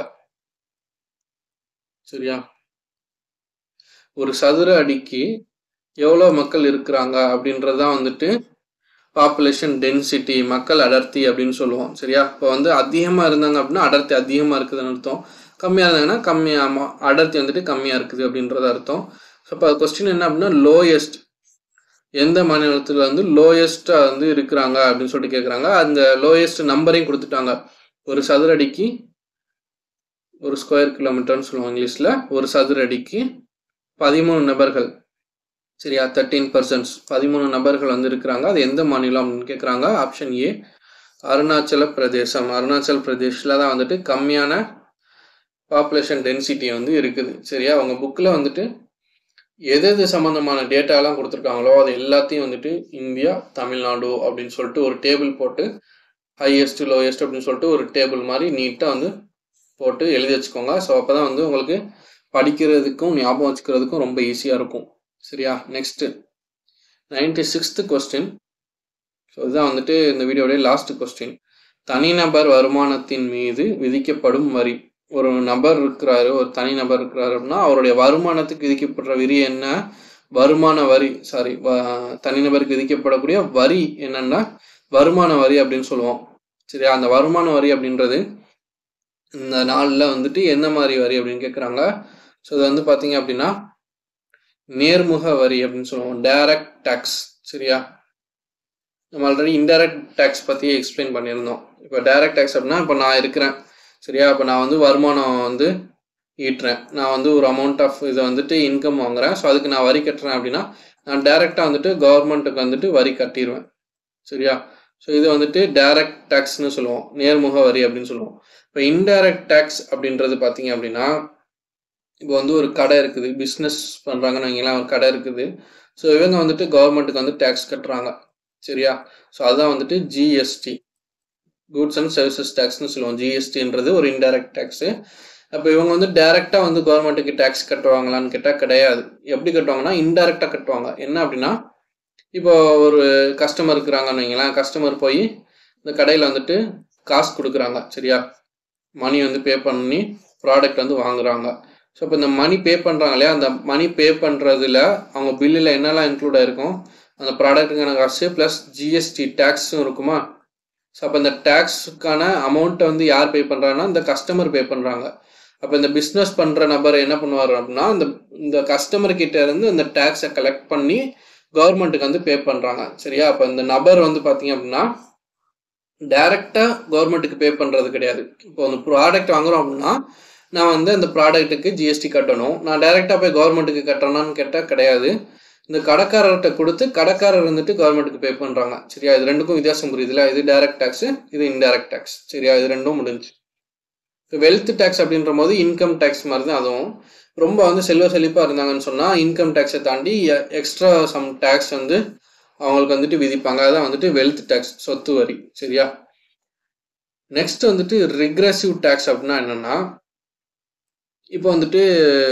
சரியா ஒரு சதுர அடிக்கு எவ்வளோ மக்கள் இருக்கிறாங்க அப்படின்றதான் வந்துட்டு பாப்புலேஷன் டென்சிட்டி மக்கள் அடர்த்தி அப்படின்னு சொல்லுவோம் சரியா இப்போ வந்து அதிகமாக இருந்தாங்க அப்படின்னா அடர்த்தி அதிகமாக இருக்குதுன்னு அர்த்தம் கம்மியாக இருந்தாங்கன்னா கம்மியாக அடர்த்தி வந்துட்டு கம்மியாக இருக்குது அப்படின்றது அர்த்தம் ஸோ இப்போ கொஸ்டின் என்ன அப்படின்னா லோயஸ்ட் எந்த மாநிலத்தில் வந்து லோயஸ்ட்டாக வந்து இருக்கிறாங்க அப்படின்னு சொல்லிட்டு கேட்குறாங்க அந்த லோயஸ்ட் நம்பரையும் கொடுத்துட்டாங்க ஒரு சதுர அடிக்கு ஒரு ஸ்கொயர் கிலோமீட்டர்னு சொல்லுவோம் இங்கிலீஷில் ஒரு சதுர அடிக்கு பதிமூணு நபர்கள் சரியா தேர்ட்டீன் பர்சன்ட்ஸ் பதிமூணு நபர்கள் வந்து இருக்கிறாங்க அது எந்த மாநிலம் அப்படின்னு கேட்குறாங்க ஆப்ஷன் ஏ அருணாச்சல பிரதேசம் அருணாச்சல் பிரதேஷில் தான் வந்துட்டு கம்மியான பாப்புலேஷன் டென்சிட்டி வந்து இருக்குது சரியா அவங்க புக்கில் வந்துட்டு எது எது சம்மந்தமான டேட்டாலாம் கொடுத்துருக்காங்களோ அது எல்லாத்தையும் வந்துட்டு இந்தியா தமிழ்நாடு அப்படின்னு சொல்லிட்டு ஒரு டேபிள் போட்டு ஹையஸ்ட் லோயஸ்ட் அப்படின்னு சொல்லிட்டு ஒரு டேபிள் மாதிரி நீட்டாக வந்து போட்டு எழுதி வச்சுக்கோங்க ஸோ அப்போ தான் வந்து உங்களுக்கு படிக்கிறதுக்கும் ஞாபகம் வச்சுக்கிறதுக்கும் ரொம்ப ஈஸியாக இருக்கும் சரியா next ninety sixth question so இதுதான் வந்துட்டு இந்த வீடியோடைய லாஸ்ட் கொஸ்டின் தனிநபர் வருமானத்தின் மீது விதிக்கப்படும் வரி ஒரு நபர் இருக்கிறாரு ஒரு தனி நபர் இருக்கிறாரு அப்படின்னா அவருடைய வருமானத்துக்கு விதிக்கப்படுற வரி என்ன வருமான வரி சாரி தனிநபருக்கு விதிக்கப்படக்கூடிய வரி என்னன்னா வருமான வரி அப்படின்னு சொல்லுவோம் சரியா அந்த வருமான வரி அப்படின்றது இந்த நாளில் வந்துட்டு என்ன மாதிரி வரி அப்படின்னு கேட்குறாங்க ஸோ இது வந்து பார்த்தீங்க அப்படின்னா நேர்முக வரி அப்படின்னு சொல்லுவோம் டைரக்ட் டேக்ஸ் சரியா நம்ம ஆல்ரெடி இன்டைரக்ட் டேக்ஸ் பற்றி எக்ஸ்பிளைன் பண்ணியிருந்தோம் இப்போ டைரக்ட் டேக்ஸ் அப்படின்னா இப்போ நான் இருக்கிறேன் சரியா இப்போ நான் வந்து வருமானம் வந்து ஈட்டுறேன் நான் வந்து ஒரு அமௌண்ட் ஆஃப் இதை வந்துட்டு இன்கம் வாங்குறேன் ஸோ அதுக்கு நான் வரி கட்டுறேன் அப்படின்னா நான் டைரெக்டாக வந்துட்டு கவர்மெண்ட்டுக்கு வந்துட்டு வரி கட்டிடுவேன் சரியா ஸோ இது வந்துட்டு டைரக்ட் டேக்ஸ்னு சொல்லுவோம் நேர்முக வரி அப்படின்னு சொல்லுவோம் இப்போ இன்டைரக்ட் டேக்ஸ் அப்படின்றது பார்த்தீங்க அப்படின்னா இப்போ வந்து ஒரு கடை இருக்குது பிஸ்னஸ் பண்ணுறாங்கன்னு வைங்களேன் ஒரு கடை இருக்குது ஸோ இவங்க வந்துட்டு கவர்மெண்ட்டுக்கு வந்து டேக்ஸ் கட்டுறாங்க சரியா ஸோ அதுதான் வந்துட்டு ஜிஎஸ்டி கூட்ஸ் அண்ட் சர்வீசஸ் டேக்ஸ்னு சொல்லுவோம் ஜிஎஸ்டின்றது ஒரு இன்டைரக்ட் டேக்ஸு அப்போ இவங்க வந்து டைரெக்டாக வந்து கவர்மெண்ட்டுக்கு டேக்ஸ் கட்டுவாங்களான்னு கேட்டால் கிடையாது எப்படி கட்டுவாங்கன்னா இன்டைரக்டாக கட்டுவாங்க என்ன அப்படின்னா இப்போ ஒரு கஸ்டமர் இருக்கிறாங்கன்னு வைங்களேன் கஸ்டமர் போய் இந்த கடையில் வந்துட்டு காசு கொடுக்குறாங்க சரியா மணி வந்து பே பண்ணி ப்ராடக்ட் வந்து வாங்குறாங்க ஸோ இப்போ இந்த மணி பே பண்ணுறாங்க இல்லையா அந்த மணி பே பண்ணுறதுல அவங்க பில்லில் என்னெல்லாம் இன்க்ளூட் ஆயிருக்கும் அந்த ப்ராடக்ட்டுக்கான காசு ப்ளஸ் ஜிஎஸ்டி டேக்ஸும் இருக்குமா ஸோ அப்போ இந்த டேக்ஸுக்கான அமௌண்ட்டை வந்து யார் பே பண்ணுறாங்கன்னா இந்த கஸ்டமர் பே பண்ணுறாங்க அப்போ இந்த பிஸ்னஸ் பண்ணுற நபர் என்ன பண்ணுவார் அப்படின்னா இந்த இந்த கஸ்டமர் கிட்ட இருந்து இந்த டேக்ஸை கலெக்ட் பண்ணி கவர்மெண்ட்டுக்கு வந்து பே பண்ணுறாங்க சரியா அப்போ இந்த நபர் வந்து பார்த்தீங்க அப்படின்னா டைரெக்டாக கவர்மெண்ட்டுக்கு பே பண்ணுறது கிடையாது இப்போ அந்த ப்ராடக்ட் வாங்குறோம் அப்படின்னா நான் வந்து அந்த ப்ராடக்ட்டுக்கு ஜிஎஸ்டி கட்டணும் நான் டைரெக்டாக போய் கவர்மெண்ட்டுக்கு கட்டணும்னு கேட்டால் கிடையாது இந்த கடைக்காரர்கிட்ட கொடுத்து கடைக்காரர் வந்துட்டு கவர்மெண்ட்டுக்கு பே பண்ணுறாங்க சரியா இது ரெண்டுக்கும் வித்தியாசம் புரியுதுல இது டைரக்ட் டேக்ஸ் இது இன்டைரக்ட் டேக்ஸ் சரியா இது ரெண்டும் முடிஞ்சு இப்போ வெல்த் டேக்ஸ் அப்படின்ற போது இன்கம் டேக்ஸ் மாதிரி தான் அதுவும் ரொம்ப வந்து செல்வ செழிப்பாக இருந்தாங்கன்னு சொன்னால் இன்கம் டேக்ஸை தாண்டி எக்ஸ்ட்ரா சம் டேக்ஸ் வந்து அவங்களுக்கு வந்துட்டு விதிப்பாங்க அதான் வந்துட்டு வெல்த் டேக்ஸ் சொத்து வரி சரியா நெக்ஸ்ட் வந்துட்டு ரிக்ரெசிவ் டேக்ஸ் அப்படின்னா என்னன்னா இப்போ வந்துட்டு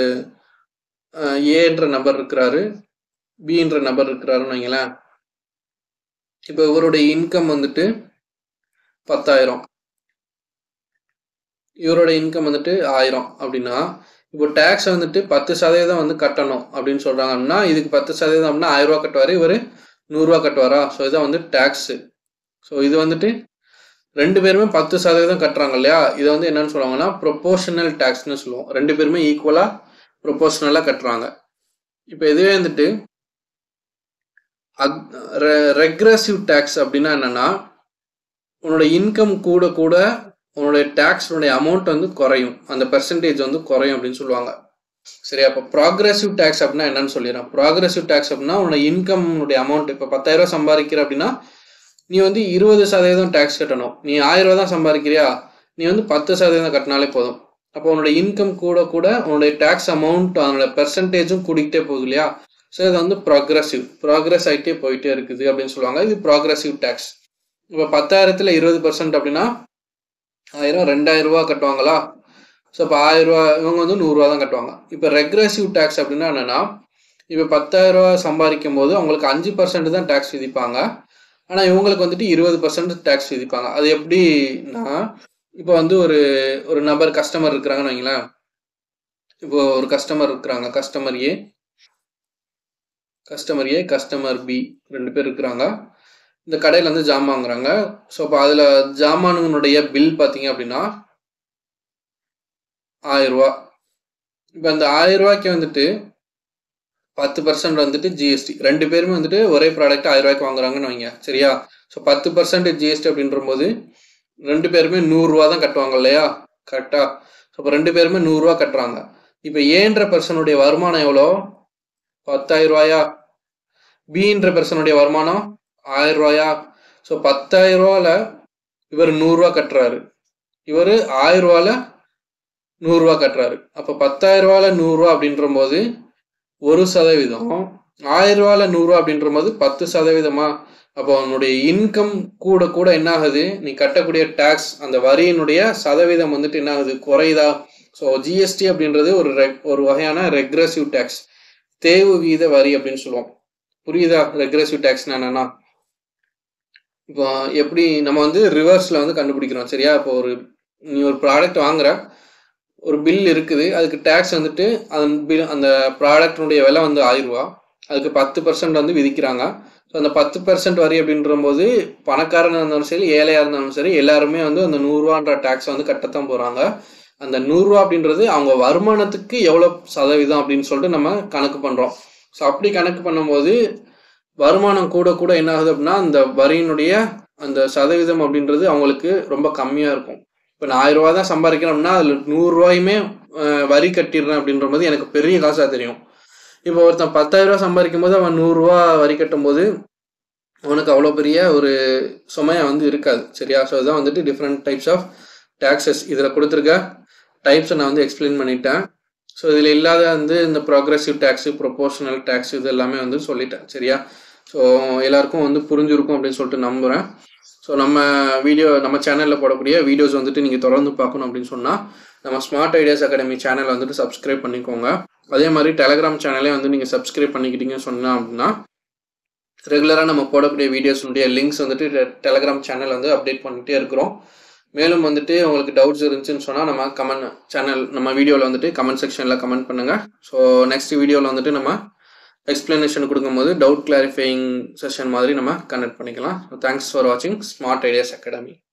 ஏன்ற நபர் இருக்கிறாரு பின்ற நபர் இருக்கிறாருன்னு வைங்களேன் இப்போ இவருடைய இன்கம் வந்துட்டு பத்தாயிரம் இவரோட இன்கம் வந்துட்டு ஆயிரம் அப்படின்னா இப்போ டேக்ஸ் வந்துட்டு பத்து சதவீதம் வந்து கட்டணும் அப்படின்னு சொல்றாங்க அப்படின்னா இதுக்கு பத்து சதவீதம் அப்படின்னா ஆயிரம் ரூபா கட்டுவாரு இவர் நூறுரூவா கட்டுவாரா ஸோ இதான் வந்து டேக்ஸு ஸோ இது வந்துட்டு ரெண்டு பேருமே பத்து சதவீதம் கட்டுறாங்க இல்லையா இதை வந்து என்னன்னு சொல்லுவாங்கன்னா ப்ரொபோஷனல் டேக்ஸ்னு சொல்லுவோம் ரெண்டு பேருமே ஈக்குவலாக ப்ரொபோஷனலாக கட்டுறாங்க இப்போ இதுவே வந்துட்டு அக் ரெக்ரெசிவ் டேக்ஸ் அப்படின்னா என்னென்னா உன்னோட இன்கம் கூட கூட உன்னுடைய டேக்ஸுடைய அமௌண்ட் வந்து குறையும் அந்த பெர்சன்டேஜ் வந்து குறையும் அப்படின்னு சொல்லுவாங்க சரி அப்போ ப்ராக்ரெசிவ் டேக்ஸ் அப்படின்னா என்னன்னு சொல்லிடுறேன் ப்ராக்ரெசிவ் டேக்ஸ் அப்படின்னா உன்னோட இன்கம்னுடைய அமௌண்ட் இப்போ பத்தாயிரம் சம்பாதிக்கிற அப்படின்னா நீ வந்து இருபது சதவீதம் டேக்ஸ் கட்டணும் நீ ஆயிரம் ரூபா தான் சம்பாதிக்கிறியா நீ வந்து பத்து சதவீதம் கட்டினாலே போதும் அப்போ உன்னோட இன்கம் கூட கூட உன்னுடைய டேக்ஸ் அமௌண்ட் அதனோட பெர்சன்டேஜும் கூடிக்கிட்டே போகுது இல்லையா ஸோ இது வந்து ப்ராக்ரெசிவ் ப்ராக்ரெஸ் ஆகிட்டே போயிட்டே இருக்குது அப்படின்னு சொல்லுவாங்க இது ப்ராக்ரெசிவ் டேக்ஸ் இப்போ பத்தாயிரத்தில் இருபது பர்சன்ட் அப்படின்னா ஆயிரம் ரெண்டாயிரம் ரூபா கட்டுவாங்களா ஸோ இப்போ ஆயிரம் ரூபா இவங்க வந்து நூறுரூவா தான் கட்டுவாங்க இப்போ ரெக்ரெசிவ் டேக்ஸ் அப்படின்னா என்னென்னா இப்போ பத்தாயிரம் ரூபா சம்பாதிக்கும் போது அவங்களுக்கு அஞ்சு பர்சன்ட் தான் டேக்ஸ் விதிப்பாங்க ஆனால் இவங்களுக்கு வந்துட்டு இருபது பர்சன்ட் டேக்ஸ் விதிப்பாங்க அது எப்படின்னா இப்போ வந்து ஒரு ஒரு நபர் கஸ்டமர் இருக்கிறாங்கன்னு வைங்களேன் இப்போ ஒரு கஸ்டமர் இருக்கிறாங்க customer A customer A customer B ரெண்டு பேர் இருக்கிறாங்க இந்த கடையில் வந்து ஜாமான் வாங்குறாங்க ஸோ இப்போ அதில் ஜாமானுடைய பில் பார்த்தீங்க அப்படின்னா ஆயிரம் ரூபா இப்போ அந்த ஆயிரம் ரூபாய்க்கு வந்துட்டு பத்து பர்சன்ட் வந்துட்டு ஜிஎஸ்டி ரெண்டு பேருமே வந்துட்டு ஒரே ப்ராடக்ட் ஆயிரம் ரூபாய்க்கு வாங்குறாங்கன்னு வைங்க சரியா ஸோ பத்து பர்சன்ட் ஜிஎஸ்டி அப்படின்ற போது ரெண்டு பேருமே நூறுரூவா தான் கட்டுவாங்க இல்லையா கரெக்டா ஸோ இப்போ ரெண்டு பேருமே நூறுரூவா கட்டுறாங்க இப்போ ஏன்ற பர்சனுடைய வருமானம் எவ்வளோ பத்தாயிரம் ரூபாயா பின்ற பர்சனுடைய வருமானம் ஆயிரம் ரூபாயா ஸோ பத்தாயிரம் ரூபால இவர் நூறுரூவா கட்டுறாரு இவர் ஆயிரம் ரூபால நூறுரூவா கட்டுறாரு அப்போ பத்தாயிரம் ரூபால நூறுரூவா அப்படின்ற போது ஒரு சதவீதம் ஆயிரம் ரூபால நூறுரூவா அப்படின்ற போது பத்து சதவீதமா அப்போ உன்னுடைய இன்கம் கூட கூட என்ன ஆகுது நீ கட்டக்கூடிய டேக்ஸ் அந்த வரியினுடைய சதவீதம் வந்துட்டு என்ன ஆகுது குறையுதா ஸோ ஜிஎஸ்டி அப்படின்றது ஒரு ரெக் ஒரு வகையான ரெக்ரெசிவ் டேக்ஸ் தேவு வீத வரி அப்படின்னு சொல்லுவோம் புரியுதா ரெக்ரெசிவ் டேக்ஸ்னா என்னன்னா இப்போ எப்படி நம்ம வந்து ரிவர்ஸில் வந்து கண்டுபிடிக்கிறோம் சரியா இப்போ ஒரு நீ ஒரு ப்ராடக்ட் வாங்குற ஒரு பில் இருக்குது அதுக்கு டேக்ஸ் வந்துட்டு அந்த பில் அந்த ப்ராடக்டினுடைய விலை வந்து ஆயிரம் ரூபா அதுக்கு பத்து பர்சன்ட் வந்து விதிக்கிறாங்க ஸோ அந்த பத்து பர்சன்ட் வரி அப்படின்ற போது பணக்காரனாக இருந்தாலும் சரி ஏழையாக இருந்தாலும் சரி எல்லாருமே வந்து அந்த நூறுரூவான்ற டேக்ஸ் வந்து கட்டத்தான் போகிறாங்க அந்த நூறுரூவா அப்படின்றது அவங்க வருமானத்துக்கு எவ்வளோ சதவீதம் அப்படின்னு சொல்லிட்டு நம்ம கணக்கு பண்ணுறோம் ஸோ அப்படி கணக்கு பண்ணும்போது வருமானம் கூட கூட என்ன ஆகுது அப்படின்னா அந்த வரியினுடைய அந்த சதவீதம் அப்படின்றது அவங்களுக்கு ரொம்ப கம்மியாக இருக்கும் இப்போ நான் ஆயிரம் ரூபா தான் சம்பாதிக்கிறேன் அப்படின்னா அதில் நூறுரூவாயுமே வரி கட்டிடுறேன் அப்படின்ற போது எனக்கு பெரிய காசாக தெரியும் இப்போ ஒருத்தன் பத்தாயிரம் ரூபா சம்பாதிக்கும் போது அவன் நூறுரூவா வரி கட்டும் போது அவனுக்கு அவ்வளோ பெரிய ஒரு சுமையாக வந்து இருக்காது சரியா ஸோ இதுதான் வந்துட்டு டிஃப்ரெண்ட் டைப்ஸ் ஆஃப் டேக்ஸஸ் இதில் கொடுத்துருக்க டைப்ஸை நான் வந்து எக்ஸ்பிளைன் பண்ணிட்டேன் ஸோ இதில் இல்லாத வந்து இந்த ப்ராக்ரெசிவ் டேக்ஸு ப்ரொபோஷனல் டேக்ஸ் இது எல்லாமே வந்து சொல்லிட்டேன் சரியா ஸோ எல்லாருக்கும் வந்து புரிஞ்சிருக்கும் அப்படின்னு சொல்லிட்டு நம்புகிறேன் ஸோ நம்ம வீடியோ நம்ம சேனலில் போடக்கூடிய வீடியோஸ் வந்துட்டு நீங்கள் தொடர்ந்து பார்க்கணும் அப்படின்னு சொன்னால் நம்ம ஸ்மார்ட் ஐடியாஸ் அகாடமி சேனலை வந்துட்டு சப்ஸ்கிரைப் பண்ணிக்கோங்க அதே மாதிரி டெலகிராம் சேனலே வந்து நீங்கள் சப்ஸ்கிரைப் பண்ணிக்கிட்டீங்கன்னு சொன்னால் அப்படின்னா ரெகுலராக நம்ம போடக்கூடிய வீடியோஸுடைய லிங்க்ஸ் வந்துட்டு டெலகிராம் சேனல் வந்து அப்டேட் பண்ணிகிட்டே இருக்கிறோம் மேலும் வந்துட்டு உங்களுக்கு டவுட்ஸ் இருந்துச்சுன்னு சொன்னால் நம்ம கமெண்ட் சேனல் நம்ம வீடியோவில் வந்துட்டு கமெண்ட் செக்ஷனில் கமெண்ட் பண்ணுங்கள் ஸோ நெக்ஸ்ட் வீடியோவில் வந்துட்டு நம்ம எக்ஸ்பிளனேஷன் கொடுக்கும்போது டவுட் கிளாரிஃபையிங் செஷன் மாதிரி நம்ம கனெக்ட் பண்ணிக்கலாம் தேங்க்ஸ் ஃபார் வாட்சிங் ஸ்மார்ட் ஐடியாஸ் அகாடமி